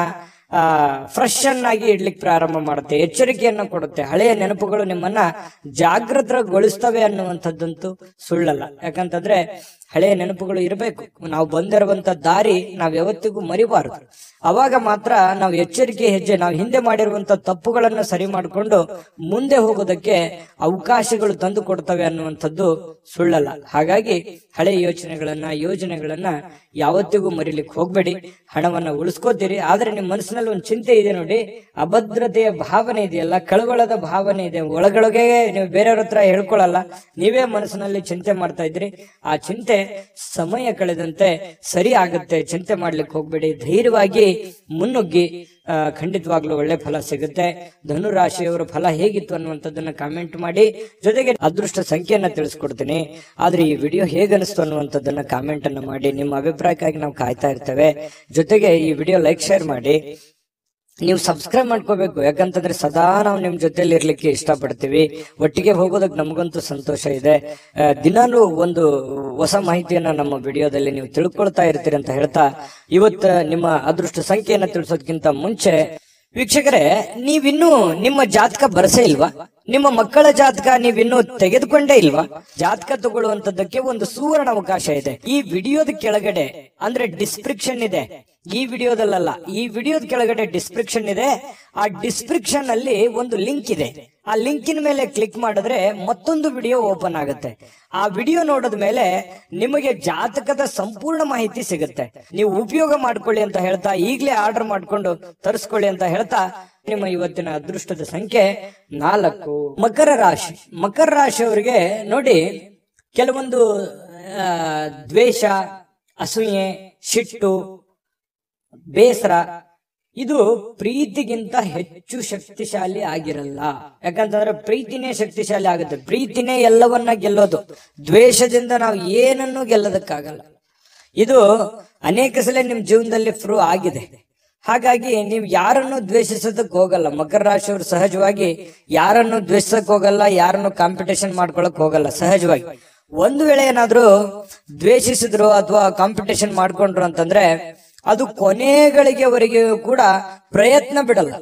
ಫ್ರೆಶ್ ಅನ್ನಾಗಿ ಇಡ್ಲಿಕ್ಕೆ ಪ್ರಾರಂಭ ಮಾಡುತ್ತೆ ಎಚ್ಚರಿಕೆಯನ್ನ ಕೊಡುತ್ತೆ ಹಳೆಯ ನೆನಪುಗಳು ನಿಮ್ಮನ್ನ ಜಾಗೃತಗೊಳಿಸ್ತವೆ ಅನ್ನುವಂಥದ್ದಂತೂ ಸುಳ್ಳಲ್ಲ ಯಾಕಂತಂದ್ರೆ ಹಳೆಯ ನೆನಪುಗಳು ಇರಬೇಕು ನಾವು ಬಂದಿರುವಂತ ದಾರಿ ನಾವ್ ಯಾವತ್ತಿಗೂ ಮರಿಬಾರದು ಅವಾಗ ಮಾತ್ರ ನಾವು ಎಚ್ಚರಿಕೆ ಹೆಜ್ಜೆ ನಾವು ಹಿಂದೆ ಮಾಡಿರುವಂತ ತಪ್ಪುಗಳನ್ನ ಸರಿ ಮಾಡಿಕೊಂಡು ಮುಂದೆ ಹೋಗೋದಕ್ಕೆ ಅವಕಾಶಗಳು ತಂದು ಕೊಡ್ತವೆ ಅನ್ನುವಂಥದ್ದು ಸುಳ್ಳಲ್ಲ ಹಾಗಾಗಿ ಹಳೆಯ ಯೋಚನೆಗಳನ್ನ ಯೋಜನೆಗಳನ್ನ ಯಾವತ್ತಿಗೂ ಮರಿಲಿಕ್ಕೆ ಹೋಗ್ಬೇಡಿ ಹಣವನ್ನ ಉಳಿಸ್ಕೋತೀರಿ ಆದ್ರೆ ನಿಮ್ಮ ಮನಸ್ಸಿನಲ್ಲಿ ಒಂದು ಚಿಂತೆ ಇದೆ ನೋಡಿ ಅಭದ್ರತೆಯ ಭಾವನೆ ಇದೆಯಲ್ಲ ಕಳವಳದ ಭಾವನೆ ಇದೆ ಒಳಗೊಳಗೆ ನೀವು ಬೇರೆಯವ್ರ ಹತ್ರ ಹೇಳ್ಕೊಳಲ್ಲ ನೀವೇ ಮನಸ್ಸಿನಲ್ಲಿ ಚಿಂತೆ ಮಾಡ್ತಾ ಇದ್ರಿ ಆ ಚಿಂತೆ ಸಮಯ ಕಳೆದಂತೆ ಸರಿ ಆಗುತ್ತೆ ಚಿಂತೆ ಮಾಡ್ಲಿಕ್ಕೆ ಹೋಗ್ಬೇಡಿ ಧೈರ್ಯವಾಗಿ ಮುನ್ನುಗ್ಗಿ ಆ, ಖಂಡಿತವಾಗ್ಲೂ ಒಳ್ಳೆ ಫಲ ಸಿಗುತ್ತೆ ಧನುರಾಶಿಯವರ ಫಲ ಹೇಗಿತ್ತು ಅನ್ನುವಂಥದ್ದನ್ನ ಕಾಮೆಂಟ್ ಮಾಡಿ ಜೊತೆಗೆ ಅದೃಷ್ಟ ಸಂಖ್ಯೆಯನ್ನ ತಿಳಿಸ್ಕೊಡ್ತೀನಿ ಆದ್ರೆ ಈ ವಿಡಿಯೋ ಹೇಗನಿಸ್ತು ಅನ್ನುವಂಥದ್ದನ್ನ ಕಾಮೆಂಟ್ ಅನ್ನ ಮಾಡಿ ನಿಮ್ಮ ಅಭಿಪ್ರಾಯಕ್ಕಾಗಿ ನಾವು ಕಾಯ್ತಾ ಇರ್ತೇವೆ ಜೊತೆಗೆ ಈ ವಿಡಿಯೋ ಲೈಕ್ ಶೇರ್ ಮಾಡಿ ನೀವು ಸಬ್ಸ್ಕ್ರೈಬ್ ಮಾಡ್ಕೋಬೇಕು ಯಾಕಂತಂದ್ರೆ ಸದಾ ನಾವು ನಿಮ್ ಜೊತೆಲಿ ಇರ್ಲಿಕ್ಕೆ ಇಷ್ಟಪಡ್ತೀವಿ ಒಟ್ಟಿಗೆ ಹೋಗೋದಕ್ಕೆ ನಮಗಂತೂ ಸಂತೋಷ ಇದೆ ಆ, ದಿನಾಲೂ ಒಂದು ಹೊಸ ಮಾಹಿತಿಯನ್ನ ನಮ್ಮ ವಿಡಿಯೋದಲ್ಲಿ ನೀವು ತಿಳ್ಕೊಳ್ತಾ ಇರ್ತೀರಿ ಅಂತ ಹೇಳ್ತಾ ಇವತ್ತ ನಿಮ್ಮ ಅದೃಷ್ಟ ಸಂಖ್ಯೆಯನ್ನ ತಿಳಿಸೋದಕ್ಕಿಂತ ಮುಂಚೆ ವೀಕ್ಷಕರೇ ನೀವಿನ್ನೂ ನಿಮ್ಮ ಜಾತಕ ಬರಸೇ ಇಲ್ವಾ ನಿಮ್ಮ ಮಕ್ಕಳ ಜಾತಕ ನೀವಿನ್ನೂ ತೆಗೆದುಕೊಂಡೇ ಇಲ್ವಾ ಜಾತಕ ತಗೊಳ್ಳುವಂತದ್ದಕ್ಕೆ ಒಂದು ಸುವರ್ಣ ಅವಕಾಶ ಇದೆ ಈ ವಿಡಿಯೋದ ಕೆಳಗಡೆ ಅಂದ್ರೆ ಡಿಸ್ಕ್ರಿಪ್ಷನ್ ಇದೆ ಈ ವಿಡಿಯೋದಲ್ಲ ಈ ವಿಡಿಯೋದ ಕೆಳಗಡೆ ಡಿಸ್ಕ್ರಿಪ್ಷನ್ ಇದೆ ಆ ಡಿಸ್ಕ್ರಿಪ್ಷನ್ ಅಲ್ಲಿ ಒಂದು ಲಿಂಕ್ ಇದೆ ಆ ಲಿಂಕಿನ ಮೇಲೆ ಕ್ಲಿಕ್ ಮಾಡಿದ್ರೆ ಮತ್ತೊಂದು ವಿಡಿಯೋ ಓಪನ್ ಆಗುತ್ತೆ ಆ ವಿಡಿಯೋ ನೋಡಿದ ಮೇಲೆ ನಿಮಗೆ ಜಾತಕದ ಸಂಪೂರ್ಣ ಮಾಹಿತಿ ಸಿಗುತ್ತೆ ನೀವು ಉಪಯೋಗ ಮಾಡ್ಕೊಳ್ಳಿ ಅಂತ ಹೇಳ್ತಾ ಈಗಲೇ ಆರ್ಡರ್ ಮಾಡ್ಕೊಂಡು ತರಿಸ್ಕೊಳ್ಳಿ ಅಂತ ಹೇಳ್ತಾ ನಿಮ್ಮ ಇವತ್ತಿನ ಅದೃಷ್ಟದ ಸಂಖ್ಯೆ ನಾಲ್ಕು ಮಕರ ರಾಶಿ ಮಕರ ರಾಶಿಯವರಿಗೆ ನೋಡಿ ಕೆಲವೊಂದು ಆ, ದ್ವೇಷ ಅಸೂಯೆ ಸಿಟ್ಟು ಬೇಸರ ಇದು ಪ್ರೀತಿಗಿಂತ ಹೆಚ್ಚು ಶಕ್ತಿಶಾಲಿ ಆಗಿರಲ್ಲ ಯಾಕಂತಂದ್ರೆ ಪ್ರೀತಿನೇ ಶಕ್ತಿಶಾಲಿ ಆಗುತ್ತೆ ಪ್ರೀತಿನೇ ಎಲ್ಲವನ್ನ ಗೆಲ್ಲೋದು ದ್ವೇಷದಿಂದ ನಾವು ಏನನ್ನೂ ಗೆಲ್ಲೋದಕ್ಕಾಗಲ್ಲ ಇದು ಅನೇಕ ಸಲ ನಿಮ್ ಜೀವನದಲ್ಲಿ ಫ್ರೂ ಆಗಿದೆ ಹಾಗಾಗಿ ನೀವು ಯಾರನ್ನು ದ್ವೇಷಿಸೋದಕ್ಕೆ ಹೋಗಲ್ಲ ಮಕರ ರಾಶಿಯವರು ಸಹಜವಾಗಿ ಯಾರನ್ನು ದ್ವೇಷಿಸಕ್ ಹೋಗಲ್ಲ ಯಾರನ್ನು ಕಾಂಪಿಟೇಷನ್ ಮಾಡ್ಕೊಳಕ್ ಹೋಗಲ್ಲ ಸಹಜವಾಗಿ ಒಂದು ವೇಳೆ ಏನಾದ್ರೂ ದ್ವೇಷಿಸಿದ್ರು ಅಥವಾ ಕಾಂಪಿಟೇಷನ್ ಮಾಡ್ಕೊಂಡ್ರು ಅಂತಂದ್ರೆ ಅದು ಕೊನೆಗಳಿಗೆವರೆಗೆ ಕೂಡ ಪ್ರಯತ್ನ ಬಿಡಲ್ಲ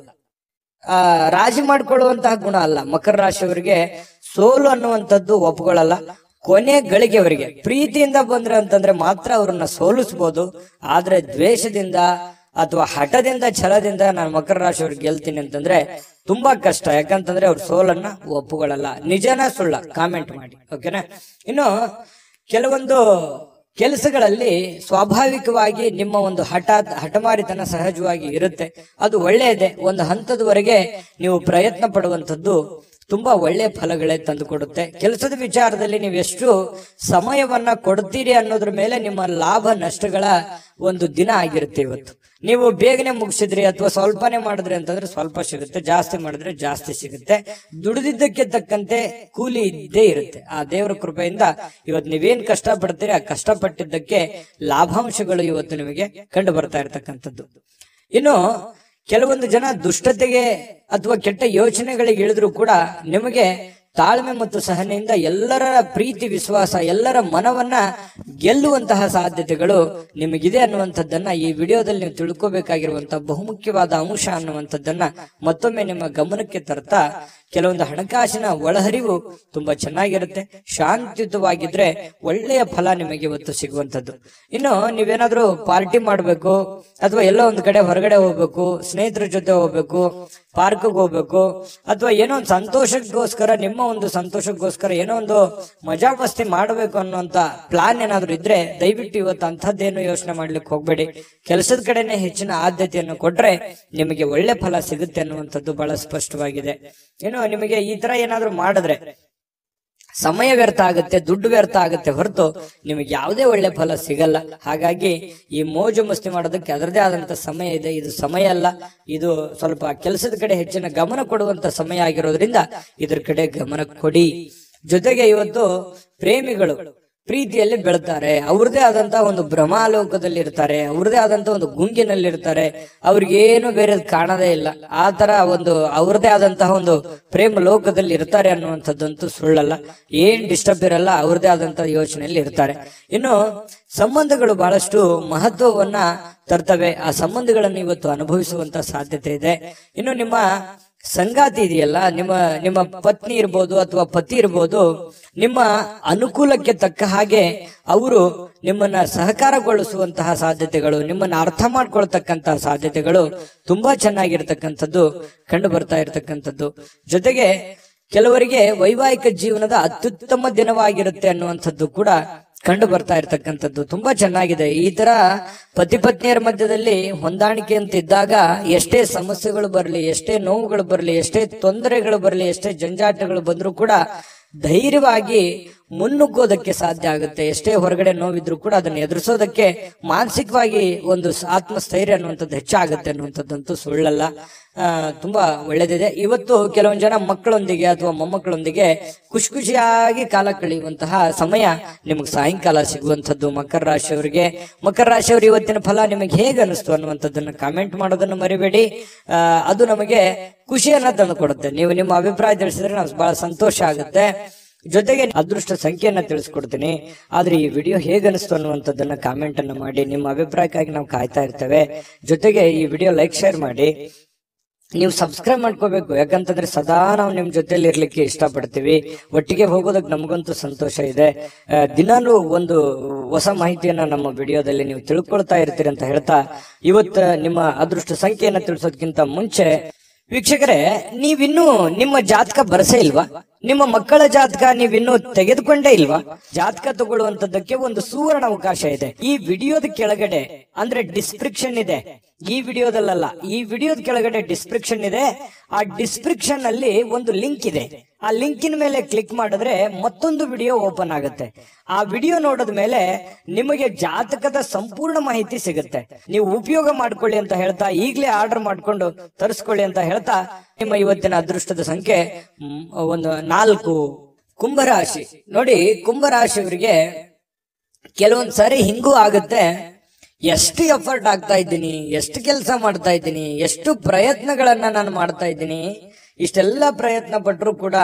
ಆ ರಾಜಿ ಮಾಡ್ಕೊಳ್ಳುವಂತಹ ಗುಣ ಅಲ್ಲ ಮಕರ ರಾಶಿಯವರಿಗೆ ಸೋಲು ಅನ್ನುವಂಥದ್ದು ಒಪ್ಕೊಳ್ಳಲ್ಲ ಕೊನೆ ಗಳಿಗೆವರೆಗೆ ಪ್ರೀತಿಯಿಂದ ಬಂದ್ರೆ ಅಂತಂದ್ರೆ ಮಾತ್ರ ಅವ್ರನ್ನ ಸೋಲಿಸ್ಬೋದು ಆದ್ರೆ ದ್ವೇಷದಿಂದ ಅಥವಾ ಹಠದಿಂದ ಛಲದಿಂದ ನಾನು ಮಕರ ರಾಶಿಯವ್ರಿಗೆ ಗೆಲ್ತೀನಿ ಅಂತಂದ್ರೆ ತುಂಬಾ ಕಷ್ಟ ಯಾಕಂತಂದ್ರೆ ಅವ್ರ ಸೋಲನ್ನ ಒಪ್ಪುಗಳಲ್ಲ ನಿಜನ ಸುಳ್ಳ ಕಾಮೆಂಟ್ ಮಾಡಿ ಓಕೆನಾ ಇನ್ನು ಕೆಲವೊಂದು ಕೆಲಸಗಳಲ್ಲಿ ಸ್ವಾಭಾವಿಕವಾಗಿ ನಿಮ್ಮ ಒಂದು ಹಠ ಹಠಮಾರಿತನ ಸಹಜವಾಗಿ ಇರುತ್ತೆ ಅದು ಒಳ್ಳೆಯದೇ ಒಂದು ಹಂತದವರೆಗೆ ನೀವು ಪ್ರಯತ್ನ ಪಡುವಂಥದ್ದು ತುಂಬಾ ಒಳ್ಳೆಯ ಫಲಗಳೇ ತಂದು ಕೊಡುತ್ತೆ ಕೆಲಸದ ವಿಚಾರದಲ್ಲಿ ನೀವು ಎಷ್ಟು ಸಮಯವನ್ನ ಕೊಡ್ತೀರಿ ಅನ್ನೋದ್ರ ಮೇಲೆ ನಿಮ್ಮ ಲಾಭ ನಷ್ಟಗಳ ಒಂದು ದಿನ ಆಗಿರುತ್ತೆ ಇವತ್ತು ನೀವು ಬೇಗನೆ ಮುಗಿಸಿದ್ರಿ ಅಥವಾ ಸ್ವಲ್ಪನೇ ಮಾಡಿದ್ರಿ ಅಂತಂದ್ರೆ ಸ್ವಲ್ಪ ಸಿಗುತ್ತೆ ಜಾಸ್ತಿ ಮಾಡಿದ್ರೆ ಜಾಸ್ತಿ ಸಿಗುತ್ತೆ ದುಡಿದಿದ್ದಕ್ಕೆ ತಕ್ಕಂತೆ ಕೂಲಿ ಇದ್ದೇ ಇರುತ್ತೆ ಆ ದೇವರ ಕೃಪೆಯಿಂದ ಇವತ್ತು ನೀವೇನ್ ಕಷ್ಟ ಪಡ್ತೀರಿ ಆ ಕಷ್ಟಪಟ್ಟಿದ್ದಕ್ಕೆ ಲಾಭಾಂಶಗಳು ಇವತ್ತು ನಿಮಗೆ ಕಂಡು ಬರ್ತಾ ಇರತಕ್ಕಂಥದ್ದು ಇನ್ನು ಕೆಲವೊಂದು ಜನ ದುಷ್ಟತೆಗೆ ಅಥವಾ ಕೆಟ್ಟ ಯೋಚನೆಗಳಿಗೆ ಇಳಿದ್ರು ಕೂಡ ನಿಮಗೆ ತಾಳ್ಮೆ ಮತ್ತು ಸಹನೆಯಿಂದ ಎಲ್ಲರ ಪ್ರೀತಿ ವಿಶ್ವಾಸ ಎಲ್ಲರ ಮನವನ್ನ ಗೆಲ್ಲುವಂತಹ ಸಾಧ್ಯತೆಗಳು ನಿಮಗಿದೆ ಅನ್ನುವಂಥದ್ದನ್ನ ಈ ವಿಡಿಯೋದಲ್ಲಿ ನೀವು ತಿಳ್ಕೋಬೇಕಾಗಿರುವಂತಹ ಬಹುಮುಖ್ಯವಾದ ಅಂಶ ಅನ್ನುವಂಥದ್ದನ್ನ ಮತ್ತೊಮ್ಮೆ ನಿಮ್ಮ ಗಮನಕ್ಕೆ ತರ್ತಾ ಕೆಲವೊಂದು ಹಣಕಾಸಿನ ಒಳಹರಿವು ತುಂಬಾ ಚೆನ್ನಾಗಿರುತ್ತೆ ಶಾಂತಿಯುತವಾಗಿದ್ರೆ ಒಳ್ಳೆಯ ಫಲ ನಿಮಗೆ ಇವತ್ತು ಸಿಗುವಂತದ್ದು ಇನ್ನು ನೀವೇನಾದ್ರೂ ಪಾರ್ಟಿ ಮಾಡ್ಬೇಕು ಅಥವಾ ಎಲ್ಲೋ ಒಂದು ಕಡೆ ಹೊರಗಡೆ ಹೋಗ್ಬೇಕು ಸ್ನೇಹಿತರ ಜೊತೆ ಹೋಗ್ಬೇಕು ಪಾರ್ಕ್ ಹೋಗ್ಬೇಕು ಅಥವಾ ಏನೋ ಒಂದು ಸಂತೋಷಕ್ಕೋಸ್ಕರ ನಿಮ್ಮ ಒಂದು ಸಂತೋಷಕ್ಕೋಸ್ಕರ ಏನೋ ಒಂದು ಮಜಾ ಮಸ್ತಿ ಮಾಡಬೇಕು ಅನ್ನುವಂತ ಪ್ಲಾನ್ ಏನಾದ್ರೂ ಇದ್ರೆ ದಯವಿಟ್ಟು ಇವತ್ತು ಅಂಥದ್ದೇನು ಯೋಚನೆ ಮಾಡ್ಲಿಕ್ಕೆ ಹೋಗ್ಬೇಡಿ ಕೆಲಸದ ಕಡೆನೆ ಹೆಚ್ಚಿನ ಆದ್ಯತೆಯನ್ನು ಕೊಟ್ರೆ ನಿಮಗೆ ಒಳ್ಳೆ ಫಲ ಸಿಗುತ್ತೆ ಅನ್ನುವಂಥದ್ದು ಬಹಳ ಸ್ಪಷ್ಟವಾಗಿದೆ ಏನು ನಿಮಗೆ ಈ ತರ ಏನಾದ್ರೂ ಮಾಡಿದ್ರೆ ಸಮಯ ವ್ಯರ್ಥ ಆಗುತ್ತೆ ದುಡ್ಡು ವ್ಯರ್ಥ ಆಗುತ್ತೆ ಹೊರತು ನಿಮಗೆ ಯಾವುದೇ ಒಳ್ಳೆ ಫಲ ಸಿಗಲ್ಲ ಹಾಗಾಗಿ ಈ ಮೋಜು ಮಸ್ತಿ ಮಾಡೋದಕ್ಕೆ ಅದರದೇ ಆದಂತ ಸಮಯ ಇದೆ ಇದು ಸಮಯ ಅಲ್ಲ ಇದು ಸ್ವಲ್ಪ ಕೆಲಸದ ಕಡೆ ಹೆಚ್ಚಿನ ಗಮನ ಕೊಡುವಂತ ಸಮಯ ಆಗಿರೋದ್ರಿಂದ ಇದ್ರ ಕಡೆ ಗಮನ ಕೊಡಿ ಜೊತೆಗೆ ಇವತ್ತು ಪ್ರೇಮಿಗಳು ಪ್ರೀತಿಯಲ್ಲಿ ಬೆಳ್ತಾರೆ ಅವ್ರದೇ ಆದಂತ ಒಂದು ಭ್ರಮಾಲೋಕದಲ್ಲಿ ಇರ್ತಾರೆ ಅವ್ರದೇ ಆದಂತ ಒಂದು ಗುಂಗಿನಲ್ಲಿ ಇರ್ತಾರೆ ಅವ್ರಿಗೇನು ಬೇರೆ ಕಾಣದೇ ಇಲ್ಲ ಆ ತರ ಒಂದು ಅವ್ರದೇ ಆದಂತಹ ಒಂದು ಪ್ರೇಮ ಲೋಕದಲ್ಲಿ ಇರ್ತಾರೆ ಅನ್ನುವಂಥದ್ದಂತೂ ಸುಳ್ಳಲ್ಲ ಏನ್ ಡಿಸ್ಟರ್ಬ್ ಇರಲ್ಲ ಅವ್ರದೇ ಆದಂತ ಯೋಚನೆಯಲ್ಲಿ ಇರ್ತಾರೆ ಇನ್ನು ಸಂಬಂಧಗಳು ಬಹಳಷ್ಟು ಮಹತ್ವವನ್ನ ತರ್ತವೆ ಆ ಸಂಬಂಧಗಳನ್ನು ಇವತ್ತು ಅನುಭವಿಸುವಂತ ಸಾಧ್ಯತೆ ಇದೆ ಇನ್ನು ನಿಮ್ಮ ಸಂಗಾತಿ ಇದೆಯಲ್ಲ ನಿಮ್ಮ ನಿಮ್ಮ ಪತ್ನಿ ಇರ್ಬೋದು ಅಥವಾ ಪತಿ ಇರ್ಬೋದು ನಿಮ್ಮ ಅನುಕೂಲಕ್ಕೆ ತಕ್ಕ ಹಾಗೆ ಅವರು ನಿಮ್ಮನ್ನ ಸಹಕಾರಗೊಳಿಸುವಂತಹ ಸಾಧ್ಯತೆಗಳು ನಿಮ್ಮನ್ನ ಅರ್ಥ ಮಾಡ್ಕೊಳ್ತಕ್ಕಂತಹ ಸಾಧ್ಯತೆಗಳು ತುಂಬಾ ಚೆನ್ನಾಗಿರ್ತಕ್ಕಂಥದ್ದು ಕಂಡು ಬರ್ತಾ ಇರತಕ್ಕಂಥದ್ದು ಜೊತೆಗೆ ಕೆಲವರಿಗೆ ವೈವಾಹಿಕ ಜೀವನದ ಅತ್ಯುತ್ತಮ ದಿನವಾಗಿರುತ್ತೆ ಅನ್ನುವಂಥದ್ದು ಕೂಡ ಕಂಡು ಬರ್ತಾ ಇರ್ತಕ್ಕಂಥದ್ದು ತುಂಬಾ ಚೆನ್ನಾಗಿದೆ ಈ ತರ ಪತಿ ಪತ್ನಿಯರ ಮಧ್ಯದಲ್ಲಿ ಹೊಂದಾಣಿಕೆ ಅಂತ ಇದ್ದಾಗ ಎಷ್ಟೇ ಸಮಸ್ಯೆಗಳು ಬರಲಿ ಎಷ್ಟೇ ನೋವುಗಳು ಬರಲಿ ಎಷ್ಟೇ ತೊಂದರೆಗಳು ಬರಲಿ ಎಷ್ಟೇ ಜಂಜಾಟಗಳು ಬಂದರೂ ಕೂಡ ಧೈರ್ಯವಾಗಿ ಮುನ್ನುಗ್ಗೋದಕ್ಕೆ ಸಾಧ್ಯ ಆಗುತ್ತೆ ಎಷ್ಟೇ ಹೊರಗಡೆ ನೋವಿದ್ರು ಕೂಡ ಅದನ್ನ ಎದುರಿಸೋದಕ್ಕೆ ಮಾನಸಿಕವಾಗಿ ಒಂದು ಸ- ಆತ್ಮಸ್ಥೈರ್ಯ ಅನ್ನುವಂಥದ್ದು ಹೆಚ್ಚಾಗುತ್ತೆ ಅನ್ನುವಂಥದ್ದಂತೂ ಸುಳ್ಳಲ್ಲ ಆ, ತುಂಬಾ ಒಳ್ಳೇದಿದೆ ಇವತ್ತು ಕೆಲವೊಂದು ಜನ ಮಕ್ಕಳೊಂದಿಗೆ ಅಥವಾ ಮೊಮ್ಮಕ್ಕಳೊಂದಿಗೆ ಖುಷಿ ಖುಷಿಯಾಗಿ ಕಾಲ ಕಳೆಯುವಂತಹ ಸಮಯ ನಿಮಗೆ ಸಾಯಂಕಾಲ ಸಿಗುವಂಥದ್ದು ಮಕರ ರಾಶಿಯವರಿಗೆ ಮಕರ ರಾಶಿಯವರು ಇವತ್ತಿನ ಫಲ ನಿಮಗೆ ಹೇಗೆ ಅನಿಸ್ತು ಅನ್ನುವಂಥದ್ದನ್ನ ಕಾಮೆಂಟ್ ಮಾಡೋದನ್ನು ಮರಿಬೇಡಿ ಆ, ಅದು ನಮಗೆ ಖುಷಿಯನ್ನ ತಂದು ಕೊಡುತ್ತೆ ನೀವು ನಿಮ್ಮ ಅಭಿಪ್ರಾಯ ತಿಳಿಸಿದ್ರೆ ನಾವು ಬಹಳ ಸಂತೋಷ ಆಗುತ್ತೆ ಜೊತೆಗೆ ಅದೃಷ್ಟ ಸಂಖ್ಯೆಯನ್ನ ತಿಳಿಸ್ಕೊಡ್ತೀನಿ ಆದ್ರೆ ಈ ವಿಡಿಯೋ ಹೇಗೆ ಅನಿಸ್ತು ಅನ್ನುವಂಥದ್ದನ್ನ ಕಾಮೆಂಟ್ ಅನ್ನ ಮಾಡಿ ನಿಮ್ಮ ಅಭಿಪ್ರಾಯಕ್ಕಾಗಿ ನಾವು ಕಾಯ್ತಾ ಇರ್ತೇವೆ ಜೊತೆಗೆ ಈ ವಿಡಿಯೋ ಲೈಕ್ ಶೇರ್ ಮಾಡಿ ನೀವು ಸಬ್ಸ್ಕ್ರೈಬ್ ಮಾಡ್ಕೋಬೇಕು ಯಾಕಂತಂದ್ರೆ ಸದಾ ನಾವು ನಿಮ್ ಜೊತೆಲಿ ಇರ್ಲಿಕ್ಕೆ ಇಷ್ಟಪಡ್ತೀವಿ ಒಟ್ಟಿಗೆ ಹೋಗೋದಕ್ಕೆ ನಮಗಂತೂ ಸಂತೋಷ ಇದೆ ಆ, ದಿನಾಲೂ ಒಂದು ಹೊಸ ಮಾಹಿತಿಯನ್ನ ನಮ್ಮ ವಿಡಿಯೋದಲ್ಲಿ ನೀವು ತಿಳ್ಕೊಳ್ತಾ ಇರ್ತೀರಿ ಅಂತ ಹೇಳ್ತಾ ಇವತ್ತು ನಿಮ್ಮ ಅದೃಷ್ಟ ಸಂಖ್ಯೆಯನ್ನ ತಿಳಿಸೋದಕ್ಕಿಂತ ಮುಂಚೆ ವೀಕ್ಷಕರೇ ನೀವಿನ್ನೂ ನಿಮ್ಮ ಜಾತಕ ಬರಸೇ ಇಲ್ವಾ ನಿಮ್ಮ ಮಕ್ಕಳ ಜಾತಕ ನೀವಿನ್ನೂ ತೆಗೆದುಕೊಂಡೇ ಇಲ್ವಾ ಜಾತಕ ತಗೊಳ್ಳುವಂತದ್ದಕ್ಕೆ ಒಂದು ಸುವರ್ಣ ಅವಕಾಶ ಇದೆ ಈ ವಿಡಿಯೋದ ಕೆಳಗಡೆ ಅಂದ್ರೆ ಡಿಸ್ಕ್ರಿಪ್ಷನ್ ಇದೆ ಈ ವಿಡಿಯೋದಲ್ಲ ಈ ವಿಡಿಯೋದ ಕೆಳಗಡೆ ಡಿಸ್ಕ್ರಿಪ್ಷನ್ ಇದೆ ಆ ಡಿಸ್ಕ್ರಿಪ್ಷನ್ ಅಲ್ಲಿ ಒಂದು ಲಿಂಕ್ ಇದೆ ಆ ಲಿಂಕಿನ ಮೇಲೆ ಕ್ಲಿಕ್ ಮಾಡಿದ್ರೆ ಮತ್ತೊಂದು ವಿಡಿಯೋ ಓಪನ್ ಆಗುತ್ತೆ ಆ ವಿಡಿಯೋ ನೋಡಿದ ಮೇಲೆ ನಿಮಗೆ ಜಾತಕದ ಸಂಪೂರ್ಣ ಮಾಹಿತಿ ಸಿಗುತ್ತೆ ನೀವು ಉಪಯೋಗ ಮಾಡ್ಕೊಳ್ಳಿ ಅಂತ ಹೇಳ್ತಾ ಈಗಲೇ ಆರ್ಡರ್ ಮಾಡ್ಕೊಂಡು ತರಿಸ್ಕೊಳ್ಳಿ ಅಂತ ಹೇಳ್ತಾ ನಿಮ್ಮ ಇವತ್ತಿನ ಅದೃಷ್ಟದ ಸಂಖ್ಯೆ ಮ್, ಒಂದು ನಾಲ್ಕು ಕುಂಭರಾಶಿ ನೋಡಿ ಕುಂಭರಾಶಿಯವರಿಗೆ ಕೆಲವೊಂದ್ ಸಾರಿ ಹಿಂಗೂ ಆಗುತ್ತೆ ಎಷ್ಟು ಎಫರ್ಟ್ ಆಗ್ತಾ ಇದ್ದೀನಿ ಎಷ್ಟು ಕೆಲಸ ಮಾಡ್ತಾ ಇದ್ದೀನಿ ಎಷ್ಟು ಪ್ರಯತ್ನಗಳನ್ನ ನಾನು ಮಾಡ್ತಾ ಇದ್ದೀನಿ ಇಷ್ಟೆಲ್ಲ ಪ್ರಯತ್ನ ಪಟ್ಟರು ಕೂಡ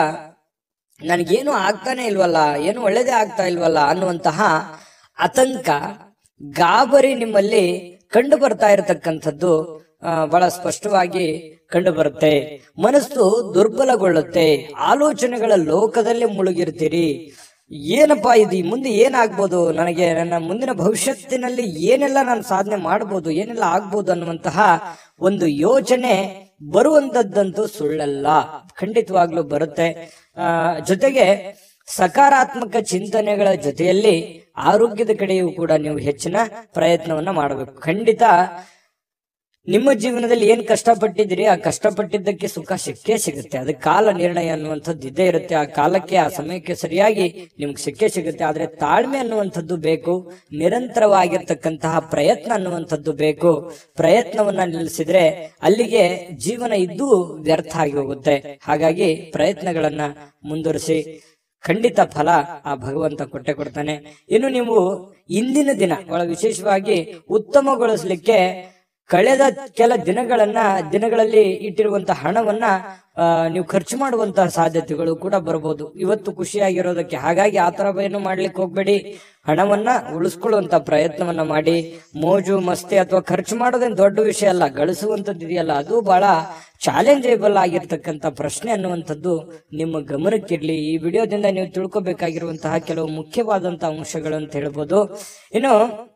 ನನಗೇನು ಆಗ್ತಾನೆ ಇಲ್ವಲ್ಲ ಏನು ಒಳ್ಳೇದೇ ಆಗ್ತಾ ಇಲ್ವಲ್ಲ ಅನ್ನುವಂತಹ ಆತಂಕ ಗಾಬರಿ ನಿಮ್ಮಲ್ಲಿ ಕಂಡು ಬರ್ತಾ ಇರತಕ್ಕಂಥದ್ದು ಆ, ಬಹಳ ಸ್ಪಷ್ಟವಾಗಿ ಕಂಡು ಬರುತ್ತೆ ಮನಸ್ಸು ದುರ್ಬಲಗೊಳ್ಳುತ್ತೆ ಆಲೋಚನೆಗಳ ಲೋಕದಲ್ಲಿ ಮುಳುಗಿರ್ತೀರಿ ಏನಪ್ಪಾ ಇದು ಈ ಮುಂದೆ ಏನಾಗ್ಬೋದು ನನಗೆ ನನ್ನ ಮುಂದಿನ ಭವಿಷ್ಯತ್ತಿನಲ್ಲಿ ಏನೆಲ್ಲ ನಾನು ಸಾಧನೆ ಮಾಡ್ಬೋದು ಏನೆಲ್ಲ ಆಗ್ಬೋದು ಅನ್ನುವಂತಹ ಒಂದು ಯೋಚನೆ ಬರುವಂತದ್ದಂತೂ ಸುಳ್ಳಲ್ಲ ಖಂಡಿತವಾಗ್ಲೂ ಬರುತ್ತೆ ಆ, ಜೊತೆಗೆ ಸಕಾರಾತ್ಮಕ ಚಿಂತನೆಗಳ ಜೊತೆಯಲ್ಲಿ ಆರೋಗ್ಯದ ಕಡೆಯೂ ಕೂಡ ನೀವು ಹೆಚ್ಚಿನ ಪ್ರಯತ್ನವನ್ನ ಮಾಡಬೇಕು ಖಂಡಿತ ನಿಮ್ಮ ಜೀವನದಲ್ಲಿ ಏನ್ ಕಷ್ಟಪಟ್ಟಿದ್ದೀರಿ ಆ ಕಷ್ಟಪಟ್ಟಿದ್ದಕ್ಕೆ ಸುಖ ಸಿಕ್ಕೇ ಸಿಗುತ್ತೆ ಅದಕ್ಕೆ ಕಾಲ ನಿರ್ಣಯ ಅನ್ನುವಂಥದ್ದು ಇದ್ದೇ ಇರುತ್ತೆ ಆ ಕಾಲಕ್ಕೆ ಆ ಸಮಯಕ್ಕೆ ಸರಿಯಾಗಿ ನಿಮ್ಗೆ ಸಿಕ್ಕೇ ಸಿಗುತ್ತೆ ಆದ್ರೆ ತಾಳ್ಮೆ ಅನ್ನುವಂಥದ್ದು ಬೇಕು ನಿರಂತರವಾಗಿರ್ತಕ್ಕಂತಹ ಪ್ರಯತ್ನ ಅನ್ನುವಂಥದ್ದು ಬೇಕು ಪ್ರಯತ್ನವನ್ನ ನಿಲ್ಲಿಸಿದ್ರೆ ಅಲ್ಲಿಗೆ ಜೀವನ ಇದ್ದು ವ್ಯರ್ಥ ಆಗಿ ಹೋಗುತ್ತೆ ಹಾಗಾಗಿ ಪ್ರಯತ್ನಗಳನ್ನ ಮುಂದುವರಿಸಿ ಖಂಡಿತ ಫಲ ಆ ಭಗವಂತ ಕೊಟ್ಟೆ ಕೊಡ್ತಾನೆ ಇನ್ನು ನೀವು ಇಂದಿನ ದಿನ ಬಹಳ ವಿಶೇಷವಾಗಿ ಉತ್ತಮಗೊಳಿಸ್ಲಿಕ್ಕೆ ಕಳೆದ ಕೆಲ ದಿನಗಳನ್ನ ದಿನಗಳಲ್ಲಿ ಇಟ್ಟಿರುವಂತಹ ಹಣವನ್ನ ಆ, ನೀವು ಖರ್ಚು ಮಾಡುವಂತಹ ಸಾಧ್ಯತೆಗಳು ಕೂಡ ಬರಬಹುದು ಇವತ್ತು ಖುಷಿಯಾಗಿರೋದಕ್ಕೆ ಹಾಗಾಗಿ ಆ ತರ ಏನು ಮಾಡ್ಲಿಕ್ಕೆ ಹೋಗ್ಬೇಡಿ ಹಣವನ್ನ ಉಳಿಸ್ಕೊಳ್ಳುವಂತ ಪ್ರಯತ್ನವನ್ನ ಮಾಡಿ ಮೋಜು ಮಸ್ತಿ ಅಥವಾ ಖರ್ಚು ಮಾಡೋದೇನು ದೊಡ್ಡ ವಿಷಯ ಅಲ್ಲ ಗಳಿಸುವಂತದ್ದು ಇದೆಯಲ್ಲ ಅದು ಬಹಳ ಚಾಲೆಂಜೇಬಲ್ ಆಗಿರ್ತಕ್ಕಂಥ ಪ್ರಶ್ನೆ ಅನ್ನುವಂಥದ್ದು ನಿಮ್ಮ ಗಮನಕ್ಕಿರ್ಲಿ ಈ ವಿಡಿಯೋದಿಂದ ನೀವು ತಿಳ್ಕೊಬೇಕಾಗಿರುವಂತಹ ಕೆಲವು ಮುಖ್ಯವಾದಂತಹ ಅಂಶಗಳು ಅಂತ ಹೇಳ್ಬೋದು ಇನ್ನು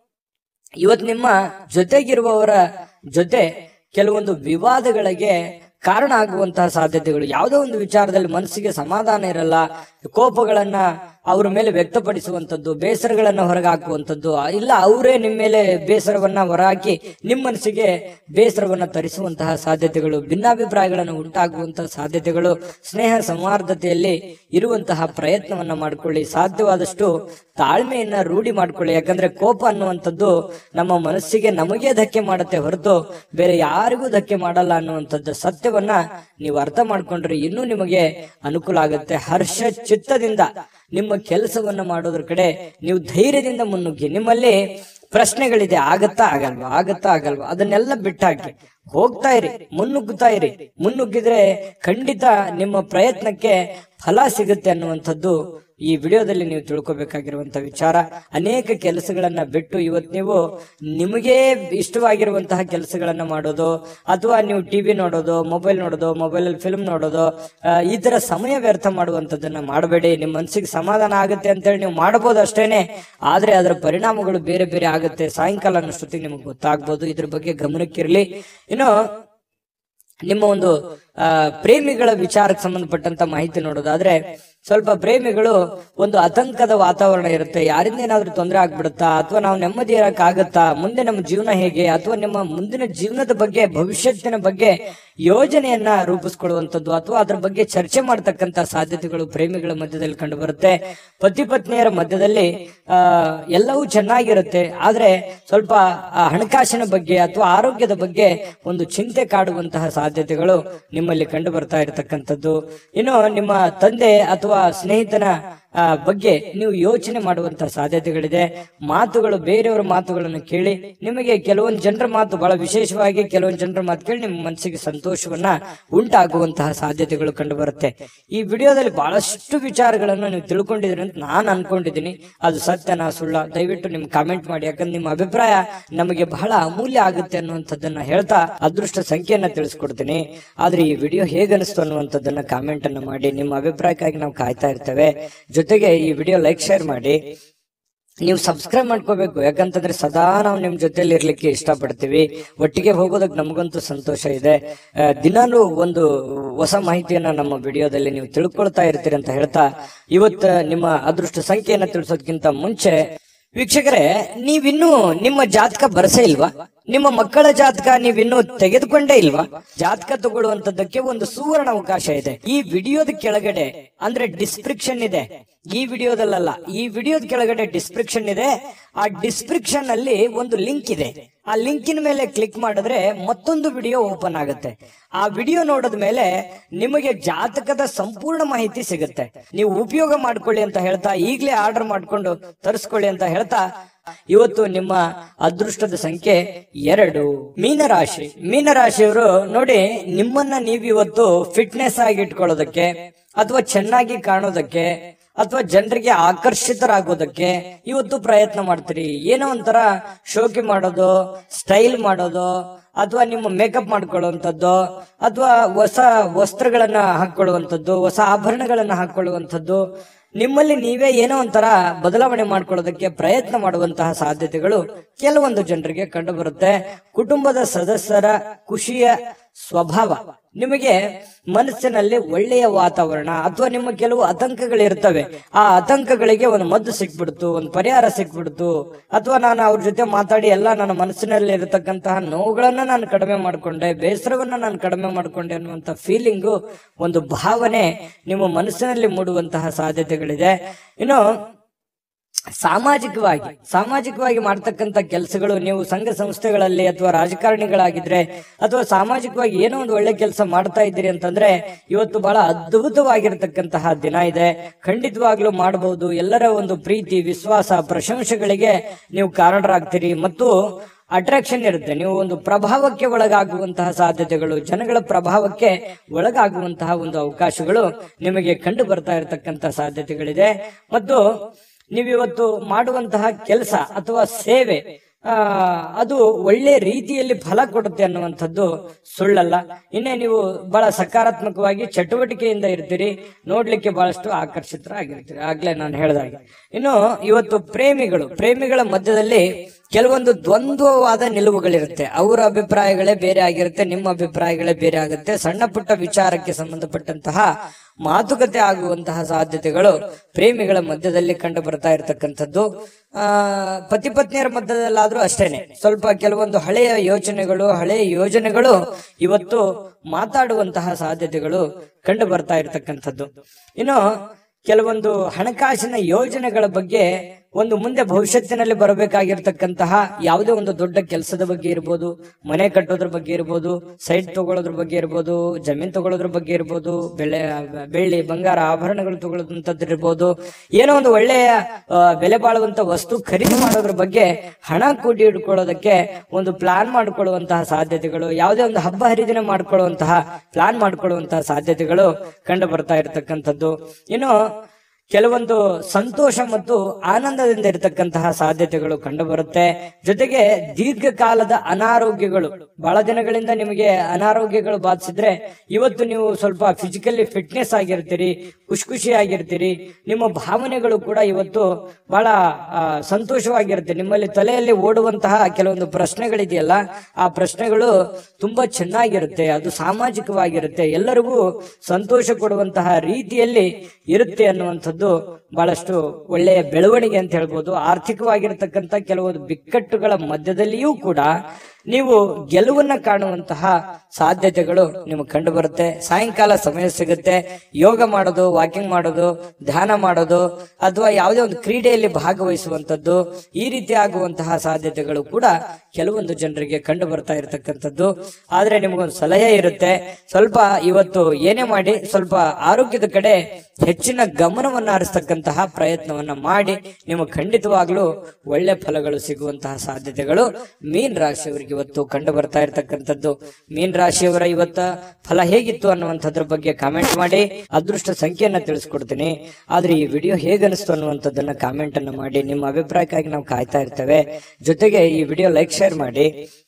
ಇವತ್ತು ನಿಮ್ಮ ಜೊತೆಗಿರುವವರ ಜೊತೆ ಕೆಲವೊಂದು ವಿವಾದಗಳಿಗೆ ಕಾರಣ ಆಗುವಂತಹ ಸಾಧ್ಯತೆಗಳು ಯಾವುದೋ ಒಂದು ವಿಚಾರದಲ್ಲಿ ಮನಸ್ಸಿಗೆ ಸಮಾಧಾನ ಇರಲ್ಲ ಕೋಪಗಳನ್ನ ಅವ್ರ ಮೇಲೆ ವ್ಯಕ್ತಪಡಿಸುವಂತದ್ದು ಬೇಸರಗಳನ್ನ ಹೊರಗಾಕುವಂತದ್ದು ಇಲ್ಲ ಅವರೇ ನಿಮ್ಮ ಮೇಲೆ ಬೇಸರವನ್ನ ಹೊರಹಾಕಿ ನಿಮ್ಮ ಮನಸ್ಸಿಗೆ ಬೇಸರವನ್ನ ತರಿಸುವಂತಹ ಸಾಧ್ಯತೆಗಳು ಭಿನ್ನಾಭಿಪ್ರಾಯಗಳನ್ನು ಉಂಟಾಗುವಂತಹ ಸಾಧ್ಯತೆಗಳು ಸ್ನೇಹ ಸೌಹಾರ್ದತೆಯಲ್ಲಿ ಇರುವಂತಹ ಪ್ರಯತ್ನವನ್ನ ಮಾಡ್ಕೊಳ್ಳಿ ಸಾಧ್ಯವಾದಷ್ಟು ತಾಳ್ಮೆಯನ್ನ ರೂಢಿ ಮಾಡ್ಕೊಳ್ಳಿ ಯಾಕಂದ್ರೆ ಕೋಪ ಅನ್ನುವಂಥದ್ದು ನಮ್ಮ ಮನಸ್ಸಿಗೆ ನಮಗೆ ಧಕ್ಕೆ ಮಾಡುತ್ತೆ ಹೊರತು ಬೇರೆ ಯಾರಿಗೂ ಧಕ್ಕೆ ಮಾಡಲ್ಲ ಅನ್ನುವಂಥದ್ದು ಸತ್ಯವನ್ನ ನೀವು ಅರ್ಥ ಮಾಡ್ಕೊಂಡ್ರೆ ಇನ್ನೂ ನಿಮಗೆ ಅನುಕೂಲ ಆಗುತ್ತೆ ಹರ್ಷ ಚಿತ್ತದಿಂದ ನಿಮ್ಮ ನಿಮ್ಮ ಕೆಲಸವನ್ನ ಮಾಡೋದ್ರ ಕಡೆ ನೀವು ಧೈರ್ಯದಿಂದ ಮುನ್ನುಗ್ಗಿ ನಿಮ್ಮಲ್ಲಿ ಪ್ರಶ್ನೆಗಳಿದೆ ಆಗತ್ತಾ ಆಗಲ್ವಾ ಆಗತ್ತಾ ಆಗಲ್ವಾ ಅದನ್ನೆಲ್ಲ ಬಿಟ್ಟಾಕಿ ಹೋಗ್ತಾ ಇರಿ ಮುನ್ನುಗ್ಗುತ್ತಾ ಇರಿ ಮುನ್ನುಗ್ಗಿದ್ರೆ ಖಂಡಿತ ನಿಮ್ಮ ಪ್ರಯತ್ನಕ್ಕೆ ಫಲ ಸಿಗುತ್ತೆ ಅನ್ನುವಂಥದ್ದು ಈ ವಿಡಿಯೋದಲ್ಲಿ ನೀವು ತಿಳ್ಕೊಬೇಕಾಗಿರುವಂತಹ ವಿಚಾರ ಅನೇಕ ಕೆಲಸಗಳನ್ನ ಬಿಟ್ಟು ಇವತ್ತು ನೀವು ನಿಮಗೆ ಇಷ್ಟವಾಗಿರುವಂತಹ ಕೆಲಸಗಳನ್ನ ಮಾಡೋದು ಅಥವಾ ನೀವು ಟಿವಿ ನೋಡೋದು ಮೊಬೈಲ್ ನೋಡೋದು ಮೊಬೈಲ್ ಅಲ್ಲಿ ಫಿಲ್ಮ್ ನೋಡೋದು ಆ, ಈ ತರ ಸಮಯ ವ್ಯರ್ಥ ಮಾಡುವಂತದನ್ನ ಮಾಡಬೇಡಿ ನಿಮ್ಮ ಮನಸ್ಸಿಗೆ ಸಮಾಧಾನ ಆಗುತ್ತೆ ಅಂತೇಳಿ ನೀವು ಮಾಡಬಹುದು ಅಷ್ಟೇನೆ ಆದ್ರೆ ಅದರ ಪರಿಣಾಮಗಳು ಬೇರೆ ಬೇರೆ ಆಗುತ್ತೆ ಸಾಯಂಕಾಲ ಅನ್ನೋಷ್ಟೊತ್ತಿಗೆ ನಿಮಗೆ ಗೊತ್ತಾಗ್ಬೋದು ಇದ್ರ ಬಗ್ಗೆ ಗಮನಕ್ಕಿರ್ಲಿ ಇನ್ನು ನಿಮ್ಮ ಒಂದು ಆ, ಪ್ರೇಮಿಗಳ ವಿಚಾರಕ್ಕೆ ಸಂಬಂಧಪಟ್ಟಂತ ಮಾಹಿತಿ ನೋಡೋದಾದ್ರೆ ಸ್ವಲ್ಪ ಪ್ರೇಮಿಗಳು ಒಂದು ಆತಂಕದ ವಾತಾವರಣ ಇರುತ್ತೆ ಯಾರಿಂದ ಏನಾದ್ರೂ ತೊಂದರೆ ಆಗ್ಬಿಡುತ್ತಾ ಅಥವಾ ನಾವು ನೆಮ್ಮದಿ ಆಗತ್ತಾ ಮುಂದೆ ನಮ್ಮ ಜೀವನ ಹೇಗೆ ಅಥವಾ ನಿಮ್ಮ ಮುಂದಿನ ಜೀವನದ ಬಗ್ಗೆ ಭವಿಷ್ಯತ್ತಿನ ಬಗ್ಗೆ ಯೋಜನೆಯನ್ನ ರೂಪಿಸ್ಕೊಳ್ಳುವಂಥದ್ದು ಅಥವಾ ಅದ್ರ ಬಗ್ಗೆ ಚರ್ಚೆ ಮಾಡತಕ್ಕಂತ ಸಾಧ್ಯತೆಗಳು ಪ್ರೇಮಿಗಳ ಮಧ್ಯದಲ್ಲಿ ಕಂಡು ಬರುತ್ತೆ ಪತಿ ಪತ್ನಿಯರ ಮಧ್ಯದಲ್ಲಿ ಆ ಎಲ್ಲವೂ ಚೆನ್ನಾಗಿರುತ್ತೆ ಆದ್ರೆ ಸ್ವಲ್ಪ ಆ ಹಣಕಾಸಿನ ಬಗ್ಗೆ ಅಥವಾ ಆರೋಗ್ಯದ ಬಗ್ಗೆ ಒಂದು ಚಿಂತೆ ಕಾಡುವಂತಹ ಸಾಧ್ಯತೆಗಳು ನಿಮ್ಮಲ್ಲಿ ಕಂಡು ಬರ್ತಾ ಇರತಕ್ಕಂಥದ್ದು ಇನ್ನು ನಿಮ್ಮ ತಂದೆ ಅಥವಾ ಸ್ನೇಹಿತನ ಆ, ಬಗ್ಗೆ ನೀವು ಯೋಚನೆ ಮಾಡುವಂತಹ ಸಾಧ್ಯತೆಗಳಿದೆ ಮಾತುಗಳು ಬೇರೆಯವರ ಮಾತುಗಳನ್ನು ಕೇಳಿ ನಿಮಗೆ ಕೆಲವೊಂದು ಜನರ ಮಾತು ಬಹಳ ವಿಶೇಷವಾಗಿ ಕೆಲವೊಂದು ಜನರ ಮಾತು ಕೇಳಿ ನಿಮ್ಮ ಮನಸ್ಸಿಗೆ ಸಂತೋಷವನ್ನ ಉಂಟಾಗುವಂತಹ ಸಾಧ್ಯತೆಗಳು ಕಂಡು ಬರುತ್ತೆ ಈ ವಿಡಿಯೋದಲ್ಲಿ ಬಹಳಷ್ಟು ವಿಚಾರಗಳನ್ನು ನೀವು ತಿಳ್ಕೊಂಡಿದ್ದೀರಿ ಅಂತ ನಾನು ಅನ್ಕೊಂಡಿದ್ದೀನಿ ಅದು ಸತ್ಯನಾ ಸುಳ್ಳ ದಯವಿಟ್ಟು ನಿಮ್ ಕಾಮೆಂಟ್ ಮಾಡಿ ಯಾಕಂದ್ರೆ ನಿಮ್ಮ ಅಭಿಪ್ರಾಯ ನಮಗೆ ಬಹಳ ಅಮೂಲ್ಯ ಆಗುತ್ತೆ ಅನ್ನುವಂಥದ್ದನ್ನ ಹೇಳ್ತಾ ಅದೃಷ್ಟ ಸಂಖ್ಯೆಯನ್ನ ತಿಳಿಸ್ಕೊಡ್ತೀನಿ ಆದ್ರೆ ಈ ವಿಡಿಯೋ ಹೇಗನಿಸ್ತು ಅನ್ನುವಂಥದ್ದನ್ನ ಕಾಮೆಂಟ್ ಅನ್ನ ಮಾಡಿ ನಿಮ್ಮ ಅಭಿಪ್ರಾಯಕ್ಕಾಗಿ ನಾವು ಕಾಯ್ತಾ ಇರ್ತೇವೆ ಜೊತೆಗೆ ಈ ವಿಡಿಯೋ ಲೈಕ್ ಶೇರ್ ಮಾಡಿ ನೀವು ಸಬ್ಸ್ಕ್ರೈಬ್ ಮಾಡ್ಕೋಬೇಕು ಯಾಕಂತಂದ್ರೆ ಸದಾ ನಾವು ನಿಮ್ ಜೊತೆಲಿ ಇರ್ಲಿಕ್ಕೆ ಇಷ್ಟಪಡ್ತೀವಿ ಒಟ್ಟಿಗೆ ಹೋಗೋದಕ್ಕೆ ನಮಗಂತೂ ಸಂತೋಷ ಇದೆ ಆ, ದಿನಾಲೂ ಒಂದು ಹೊಸ ಮಾಹಿತಿಯನ್ನ ನಮ್ಮ ವಿಡಿಯೋದಲ್ಲಿ ನೀವು ತಿಳ್ಕೊಳ್ತಾ ಇರ್ತೀರಿ ಅಂತ ಹೇಳ್ತಾ ಇವತ್ತು ನಿಮ್ಮ ಅದೃಷ್ಟ ಸಂಖ್ಯೆಯನ್ನ ತಿಳಿಸೋದಕ್ಕಿಂತ ಮುಂಚೆ ವೀಕ್ಷಕರೇ ನೀವಿನ್ನೂ ನಿಮ್ಮ ಜಾತಕ ಬರಸೇ ಇಲ್ವಾ ನಿಮ್ಮ ಮಕ್ಕಳ ಜಾತಕ ನೀವಿನ್ನೂ ತೆಗೆದುಕೊಂಡೇ ಇಲ್ವಾ ಜಾತಕ ತಗೊಳ್ಳುವಂತದ್ದಕ್ಕೆ ಒಂದು ಸುವರ್ಣ ಅವಕಾಶ ಇದೆ ಈ ವಿಡಿಯೋದ ಕೆಳಗಡೆ ಅಂದ್ರೆ ಡಿಸ್ಕ್ರಿಪ್ಷನ್ ಇದೆ ಈ ವಿಡಿಯೋದಲ್ಲ ಈ ವಿಡಿಯೋದ ಕೆಳಗಡೆ ಡಿಸ್ಕ್ರಿಪ್ಷನ್ ಇದೆ ಆ ಡಿಸ್ಕ್ರಿಪ್ಷನ್ ಅಲ್ಲಿ ಒಂದು ಲಿಂಕ್ ಇದೆ ಆ ಲಿಂಕಿನ ಮೇಲೆ ಕ್ಲಿಕ್ ಮಾಡಿದ್ರೆ ಮತ್ತೊಂದು ವಿಡಿಯೋ ಓಪನ್ ಆಗುತ್ತೆ ಆ ವಿಡಿಯೋ ನೋಡಿದ ಮೇಲೆ ನಿಮಗೆ ಜಾತಕದ ಸಂಪೂರ್ಣ ಮಾಹಿತಿ ಸಿಗುತ್ತೆ ನೀವು ಉಪಯೋಗ ಮಾಡ್ಕೊಳ್ಳಿ ಅಂತ ಹೇಳ್ತಾ ಈಗಲೇ ಆರ್ಡರ್ ಮಾಡ್ಕೊಂಡು ತರಿಸ್ಕೊಳ್ಳಿ ಅಂತ ಹೇಳ್ತಾ ಇವತ್ತು ನಿಮ್ಮ ಅದೃಷ್ಟದ ಸಂಖ್ಯೆ ಎರಡು ಮೀನರಾಶಿ ಮೀನರಾಶಿಯವರು ನೋಡಿ ನಿಮ್ಮನ್ನ ನೀವಿವತ್ತು ಫಿಟ್ನೆಸ್ ಆಗಿ ಇಟ್ಕೊಳ್ಳೋದಕ್ಕೆ ಅಥವಾ ಚೆನ್ನಾಗಿ ಕಾಣೋದಕ್ಕೆ ಅಥವಾ ಜನರಿಗೆ ಆಕರ್ಷಿತರಾಗೋದಕ್ಕೆ ಇವತ್ತು ಪ್ರಯತ್ನ ಮಾಡ್ತೀರಿ ಏನೋ ಒಂಥರ ಶೋಕಿ ಮಾಡೋದು ಸ್ಟೈಲ್ ಮಾಡೋದು ಅಥವಾ ನಿಮ್ಮ ಮೇಕಪ್ ಮಾಡ್ಕೊಳ್ಳುವಂಥದ್ದು ಅಥವಾ ಹೊಸ ವಸ್ತ್ರಗಳನ್ನ ಹಾಕೊಳ್ಳುವಂಥದ್ದು ಹೊಸ ಆಭರಣಗಳನ್ನ ಹಾಕೊಳ್ಳುವಂಥದ್ದು ನಿಮ್ಮಲ್ಲಿ ನೀವೇ ಏನೋ ಒಂಥರ ಬದಲಾವಣೆ ಮಾಡ್ಕೊಳ್ಳೋದಕ್ಕೆ ಪ್ರಯತ್ನ ಮಾಡುವಂತಹ ಸಾಧ್ಯತೆಗಳು ಕೆಲವೊಂದು ಜನರಿಗೆ ಕಂಡು ಬರುತ್ತೆ ಕುಟುಂಬದ ಸದಸ್ಯರ ಖುಷಿಯ ಸ್ವಭಾವ ನಿಮಗೆ ಮನಸ್ಸಿನಲ್ಲಿ ಒಳ್ಳೆಯ ವಾತಾವರಣ ಅಥವಾ ನಿಮ್ಮ ಕೆಲವು ಆತಂಕಗಳಿರ್ತವೆ ಆ ಆತಂಕಗಳಿಗೆ ಒಂದು ಮದ್ದು ಸಿಕ್ಬಿಡ್ತು ಒಂದು ಪರಿಹಾರ ಸಿಕ್ಬಿಡ್ತು ಅಥವಾ ನಾನು ಅವ್ರ ಜೊತೆ ಮಾತಾಡಿ ಎಲ್ಲ ನನ್ನ ಮನಸ್ಸಿನಲ್ಲಿ ಇರತಕ್ಕಂತಹ ನೋವುಗಳನ್ನ ನಾನು ಕಡಿಮೆ ಮಾಡ್ಕೊಂಡೆ ಬೇಸರವನ್ನ ನಾನು ಕಡಿಮೆ ಮಾಡ್ಕೊಂಡೆ ಅನ್ನುವಂತ ಫೀಲಿಂಗು ಒಂದು ಭಾವನೆ ನಿಮ್ಮ ಮನಸ್ಸಿನಲ್ಲಿ ಮೂಡುವಂತಹ ಸಾಧ್ಯತೆಗಳಿದೆ ಇನ್ನು ಸಾಮಾಜಿಕವಾಗಿ ಸಾಮಾಜಿಕವಾಗಿ ಮಾಡ್ತಕ್ಕಂಥ ಕೆಲಸಗಳು ನೀವು ಸಂಘ ಸಂಸ್ಥೆಗಳಲ್ಲಿ ಅಥವಾ ರಾಜಕಾರಣಿಗಳಾಗಿದ್ರೆ ಅಥವಾ ಸಾಮಾಜಿಕವಾಗಿ ಏನೋ ಒಂದು ಒಳ್ಳೆ ಕೆಲಸ ಮಾಡ್ತಾ ಇದ್ದೀರಿ ಅಂತಂದ್ರೆ ಇವತ್ತು ಬಹಳ ಅದ್ಭುತವಾಗಿರ್ತಕ್ಕಂತಹ ದಿನ ಇದೆ ಖಂಡಿತವಾಗ್ಲೂ ಮಾಡಬಹುದು ಎಲ್ಲರ ಒಂದು ಪ್ರೀತಿ ವಿಶ್ವಾಸ ಪ್ರಶಂಸೆಗಳಿಗೆ ನೀವು ಕಾರಣರಾಗ್ತೀರಿ ಮತ್ತು ಅಟ್ರಾಕ್ಷನ್ ಇರುತ್ತೆ ನೀವು ಒಂದು ಪ್ರಭಾವಕ್ಕೆ ಒಳಗಾಗುವಂತಹ ಸಾಧ್ಯತೆಗಳು ಜನಗಳ ಪ್ರಭಾವಕ್ಕೆ ಒಳಗಾಗುವಂತಹ ಒಂದು ಅವಕಾಶಗಳು ನಿಮಗೆ ಕಂಡು ಬರ್ತಾ ಇರತಕ್ಕಂತಹ ಸಾಧ್ಯತೆಗಳಿದೆ ಮತ್ತು ನೀವಿವತ್ತು ಮಾಡುವಂತಹ ಕೆಲಸ ಅಥವಾ ಸೇವೆ ಆ ಅದು ಒಳ್ಳೆ ರೀತಿಯಲ್ಲಿ ಫಲ ಕೊಡುತ್ತೆ ಅನ್ನುವಂಥದ್ದು ಸುಳ್ಳಲ್ಲ ಇನ್ನೇ ನೀವು ಬಹಳ ಸಕಾರಾತ್ಮಕವಾಗಿ ಚಟುವಟಿಕೆಯಿಂದ ಇರ್ತೀರಿ ನೋಡ್ಲಿಕ್ಕೆ ಬಹಳಷ್ಟು ಆಕರ್ಷಿತರಾಗಿರ್ತೀರಿ ಆಗ್ಲೇ ನಾನು ಹೇಳಿದಾಗೆ ಇನ್ನು ಇವತ್ತು ಪ್ರೇಮಿಗಳು ಪ್ರೇಮಿಗಳ ಮಧ್ಯದಲ್ಲಿ ಕೆಲವೊಂದು ದ್ವಂದ್ವವಾದ ನಿಲುವುಗಳಿರುತ್ತೆ ಅವರ ಅಭಿಪ್ರಾಯಗಳೇ ಬೇರೆ ಆಗಿರುತ್ತೆ ನಿಮ್ಮ ಅಭಿಪ್ರಾಯಗಳೇ ಬೇರೆ ಆಗುತ್ತೆ ಸಣ್ಣ ಪುಟ್ಟ ವಿಚಾರಕ್ಕೆ ಸಂಬಂಧಪಟ್ಟಂತಹ ಮಾತುಕತೆ ಆಗುವಂತಹ ಸಾಧ್ಯತೆಗಳು ಪ್ರೇಮಿಗಳ ಮಧ್ಯದಲ್ಲಿ ಕಂಡು ಬರ್ತಾ ಇರತಕ್ಕಂಥದ್ದು ಆ ಪತಿ ಪತ್ನಿಯರ ಮಧ್ಯದಲ್ಲಾದ್ರೂ ಅಷ್ಟೇನೆ ಸ್ವಲ್ಪ ಕೆಲವೊಂದು ಹಳೆಯ ಯೋಚನೆಗಳು ಹಳೆಯ ಯೋಜನೆಗಳು ಇವತ್ತು ಮಾತಾಡುವಂತಹ ಸಾಧ್ಯತೆಗಳು ಕಂಡು ಬರ್ತಾ ಇರತಕ್ಕಂಥದ್ದು ಇನ್ನು ಕೆಲವೊಂದು ಹಣಕಾಸಿನ ಯೋಜನೆಗಳ ಬಗ್ಗೆ ಒಂದು ಮುಂದೆ ಭವಿಷ್ಯತ್ತಿನಲ್ಲಿ ಬರಬೇಕಾಗಿರ್ತಕ್ಕಂತಹ ಯಾವುದೇ ಒಂದು ದೊಡ್ಡ ಕೆಲಸದ ಬಗ್ಗೆ ಇರ್ಬೋದು ಮನೆ ಕಟ್ಟೋದ್ರ ಬಗ್ಗೆ ಇರ್ಬೋದು ಸೈಟ್ ತಗೊಳ್ಳೋದ್ರ ಬಗ್ಗೆ ಇರ್ಬೋದು ಜಮೀನ್ ತಗೊಳ್ಳೋದ್ರ ಬಗ್ಗೆ ಇರ್ಬೋದು ಬೆಳೆ ಬೆಳ್ಳಿ ಬಂಗಾರ ಆಭರಣಗಳು ತಗೊಳ್ಳೋದಂಥದ್ದು ಇರ್ಬೋದು ಏನೋ ಒಂದು ಒಳ್ಳೆಯ ಆ, ಬೆಲೆ ಬಾಳುವಂತ ವಸ್ತು ಖರೀದಿ ಮಾಡೋದ್ರ ಬಗ್ಗೆ ಹಣ ಕೂಡಿ ಇಟ್ಕೊಳ್ಳೋದಕ್ಕೆ ಒಂದು ಪ್ಲಾನ್ ಮಾಡ್ಕೊಳ್ಳುವಂತಹ ಸಾಧ್ಯತೆಗಳು ಯಾವುದೇ ಒಂದು ಹಬ್ಬ ಹರಿದಿನ ಮಾಡ್ಕೊಳ್ಳುವಂತಹ ಪ್ಲಾನ್ ಮಾಡ್ಕೊಳ್ಳುವಂತಹ ಸಾಧ್ಯತೆಗಳು ಕಂಡು ಬರ್ತಾ ಇರತಕ್ಕಂಥದ್ದು ಇನ್ನು ಕೆಲವೊಂದು ಸಂತೋಷ ಮತ್ತು ಆನಂದದಿಂದ ಇರತಕ್ಕಂತಹ ಸಾಧ್ಯತೆಗಳು ಕಂಡು ಬರುತ್ತೆ ಜೊತೆಗೆ ದೀರ್ಘಕಾಲದ ಅನಾರೋಗ್ಯಗಳು ಬಹಳ ದಿನಗಳಿಂದ ನಿಮಗೆ ಅನಾರೋಗ್ಯಗಳು ಬಾಧಿಸಿದ್ರೆ ಇವತ್ತು ನೀವು ಸ್ವಲ್ಪ ಫಿಸಿಕಲಿ ಫಿಟ್ನೆಸ್ ಆಗಿರ್ತೀರಿ ಖುಷಿ ಖುಷಿ ಆಗಿರ್ತೀರಿ ನಿಮ್ಮ ಭಾವನೆಗಳು ಕೂಡ ಇವತ್ತು ಬಹಳ ಆ, ಸಂತೋಷವಾಗಿರುತ್ತೆ ನಿಮ್ಮಲ್ಲಿ ತಲೆಯಲ್ಲಿ ಓಡುವಂತಹ ಕೆಲವೊಂದು ಪ್ರಶ್ನೆಗಳಿದೆಯಲ್ಲ ಆ ಪ್ರಶ್ನೆಗಳು ತುಂಬಾ ಚೆನ್ನಾಗಿರುತ್ತೆ ಅದು ಸಾಮಾಜಿಕವಾಗಿರುತ್ತೆ ಎಲ್ಲರಿಗೂ ಸಂತೋಷ ಕೊಡುವಂತಹ ರೀತಿಯಲ್ಲಿ ಇರುತ್ತೆ ಅನ್ನುವಂಥದ್ದು ಬಹಳಷ್ಟು ಒಳ್ಳೆಯ ಬೆಳವಣಿಗೆ ಅಂತ ಹೇಳ್ಬೋದು ಆರ್ಥಿಕವಾಗಿರತಕ್ಕಂತ ಕೆಲವೊಂದು ಬಿಕ್ಕಟ್ಟುಗಳ ಮಧ್ಯದಲ್ಲಿಯೂ ಕೂಡ ನೀವು ಗೆಲುವನ್ನ ಕಾಣುವಂತಹ ಸಾಧ್ಯತೆಗಳು ನಿಮಗೆ ಕಂಡು ಬರುತ್ತೆ ಸಾಯಂಕಾಲ ಸಮಯ ಸಿಗುತ್ತೆ ಯೋಗ ಮಾಡೋದು ವಾಕಿಂಗ್ ಮಾಡೋದು ಧ್ಯಾನ ಮಾಡೋದು ಅಥವಾ ಯಾವುದೇ ಒಂದು ಕ್ರೀಡೆಯಲ್ಲಿ ಭಾಗವಹಿಸುವಂತದ್ದು ಈ ರೀತಿ ಆಗುವಂತಹ ಸಾಧ್ಯತೆಗಳು ಕೂಡ ಕೆಲವೊಂದು ಜನರಿಗೆ ಕಂಡು ಬರ್ತಾ ಇರತಕ್ಕಂಥದ್ದು ಆದ್ರೆ ನಿಮಗೊಂದು ಸಲಹೆ ಇರುತ್ತೆ ಸ್ವಲ್ಪ ಇವತ್ತು ಏನೇ ಮಾಡಿ ಸ್ವಲ್ಪ ಆರೋಗ್ಯದ ಕಡೆ ಹೆಚ್ಚಿನ ಗಮನವನ್ನ ಹರಿಸ್ತಕ್ಕಂತಹ ಪ್ರಯತ್ನವನ್ನ ಮಾಡಿ ನಿಮಗೆ ಖಂಡಿತವಾಗ್ಲೂ ಒಳ್ಳೆ ಫಲಗಳು ಸಿಗುವಂತಹ ಸಾಧ್ಯತೆಗಳು ಮೀನ್ ರಾಶಿಯವರಿಗೆ ಇವತ್ತು ಕಂಡು ಬರ್ತಾ ಇರತಕ್ಕಂಥದ್ದು ಮೀನ್ ರಾಶಿಯವರ ಇವತ್ತ ಫಲ ಹೇಗಿತ್ತು ಅನ್ನುವಂಥದ್ರ ಬಗ್ಗೆ ಕಾಮೆಂಟ್ ಮಾಡಿ ಅದೃಷ್ಟ ಸಂಖ್ಯೆಯನ್ನ ತಿಳಿಸ್ಕೊಡ್ತೀನಿ ಆದ್ರೆ ಈ ವಿಡಿಯೋ ಹೇಗನಿಸ್ತು ಅನ್ನುವಂಥದ್ದನ್ನ ಕಾಮೆಂಟ್ ಅನ್ನ ಮಾಡಿ ನಿಮ್ಮ ಅಭಿಪ್ರಾಯಕ್ಕಾಗಿ ನಾವು ಕಾಯ್ತಾ ಇರ್ತೇವೆ ಜೊತೆಗೆ ಈ ವಿಡಿಯೋ ಲೈಕ್ ಶೇರ್ ಮಾಡಿ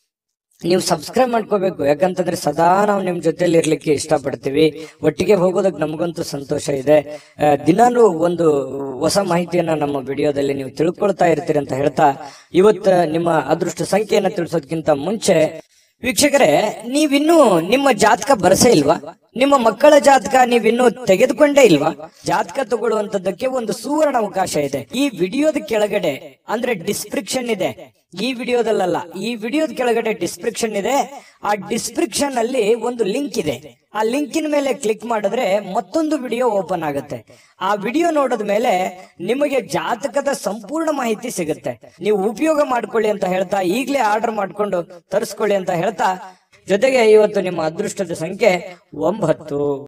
ನೀವು ಸಬ್ಸ್ಕ್ರೈಬ್ ಮಾಡ್ಕೋಬೇಕು ಯಾಕಂತಂದ್ರೆ ಸದಾ ನಾವು ನಿಮ್ ಜೊತೆಲಿ ಇರ್ಲಿಕ್ಕೆ ಇಷ್ಟಪಡ್ತೀವಿ ಒಟ್ಟಿಗೆ ಹೋಗೋದಕ್ಕೆ ನಮಗಂತೂ ಸಂತೋಷ ಇದೆ ಆ, ದಿನಾಲೂ ಒಂದು ಹೊಸ ಮಾಹಿತಿಯನ್ನ ನಮ್ಮ ವಿಡಿಯೋದಲ್ಲಿ ನೀವು ತಿಳ್ಕೊಳ್ತಾ ಇರ್ತೀರಿ ಅಂತ ಹೇಳ್ತಾ ಇವತ್ತ ನಿಮ್ಮ ಅದೃಷ್ಟ ಸಂಖ್ಯೆಯನ್ನ ತಿಳಿಸೋದಕ್ಕಿಂತ ಮುಂಚೆ ವೀಕ್ಷಕರೇ ನೀವಿನ್ನೂ ನಿಮ್ಮ ಜಾತಕ ಬರಸೇ ಇಲ್ವಾ ನಿಮ್ಮ ಮಕ್ಕಳ ಜಾತಕ ನೀವಿನ್ನೂ ತೆಗೆದುಕೊಂಡೇ ಇಲ್ವಾ ಜಾತಕ ತಗೊಳ್ಳುವಂತದ್ದಕ್ಕೆ ಒಂದು ಸುವರ್ಣ ಅವಕಾಶ ಇದೆ ಈ ವಿಡಿಯೋದ ಕೆಳಗಡೆ ಅಂದ್ರೆ ಡಿಸ್ಕ್ರಿಪ್ಷನ್ ಇದೆ ಈ ವಿಡಿಯೋದಲ್ಲ ಈ ವಿಡಿಯೋದ ಕೆಳಗಡೆ ಡಿಸ್ಕ್ರಿಪ್ಷನ್ ಇದೆ ಆ ಡಿಸ್ಕ್ರಿಪ್ಷನ್ ಅಲ್ಲಿ ಒಂದು ಲಿಂಕ್ ಇದೆ ಆ ಲಿಂಕಿನ ಮೇಲೆ ಕ್ಲಿಕ್ ಮಾಡಿದ್ರೆ ಮತ್ತೊಂದು ವಿಡಿಯೋ ಓಪನ್ ಆಗುತ್ತೆ ಆ ವಿಡಿಯೋ ನೋಡಿದ ಮೇಲೆ ನಿಮಗೆ ಜಾತಕದ ಸಂಪೂರ್ಣ ಮಾಹಿತಿ ಸಿಗುತ್ತೆ ನೀವು ಉಪಯೋಗ ಮಾಡ್ಕೊಳ್ಳಿ ಅಂತ ಹೇಳ್ತಾ ಈಗಲೇ ಆರ್ಡರ್ ಮಾಡ್ಕೊಂಡು ತರಿಸ್ಕೊಳ್ಳಿ ಅಂತ ಹೇಳ್ತಾ ಜೊತೆಗೆ ಇವತ್ತು ನಿಮ್ಮ ಅದೃಷ್ಟದ ಸಂಖ್ಯೆ ಒಂಬತ್ತು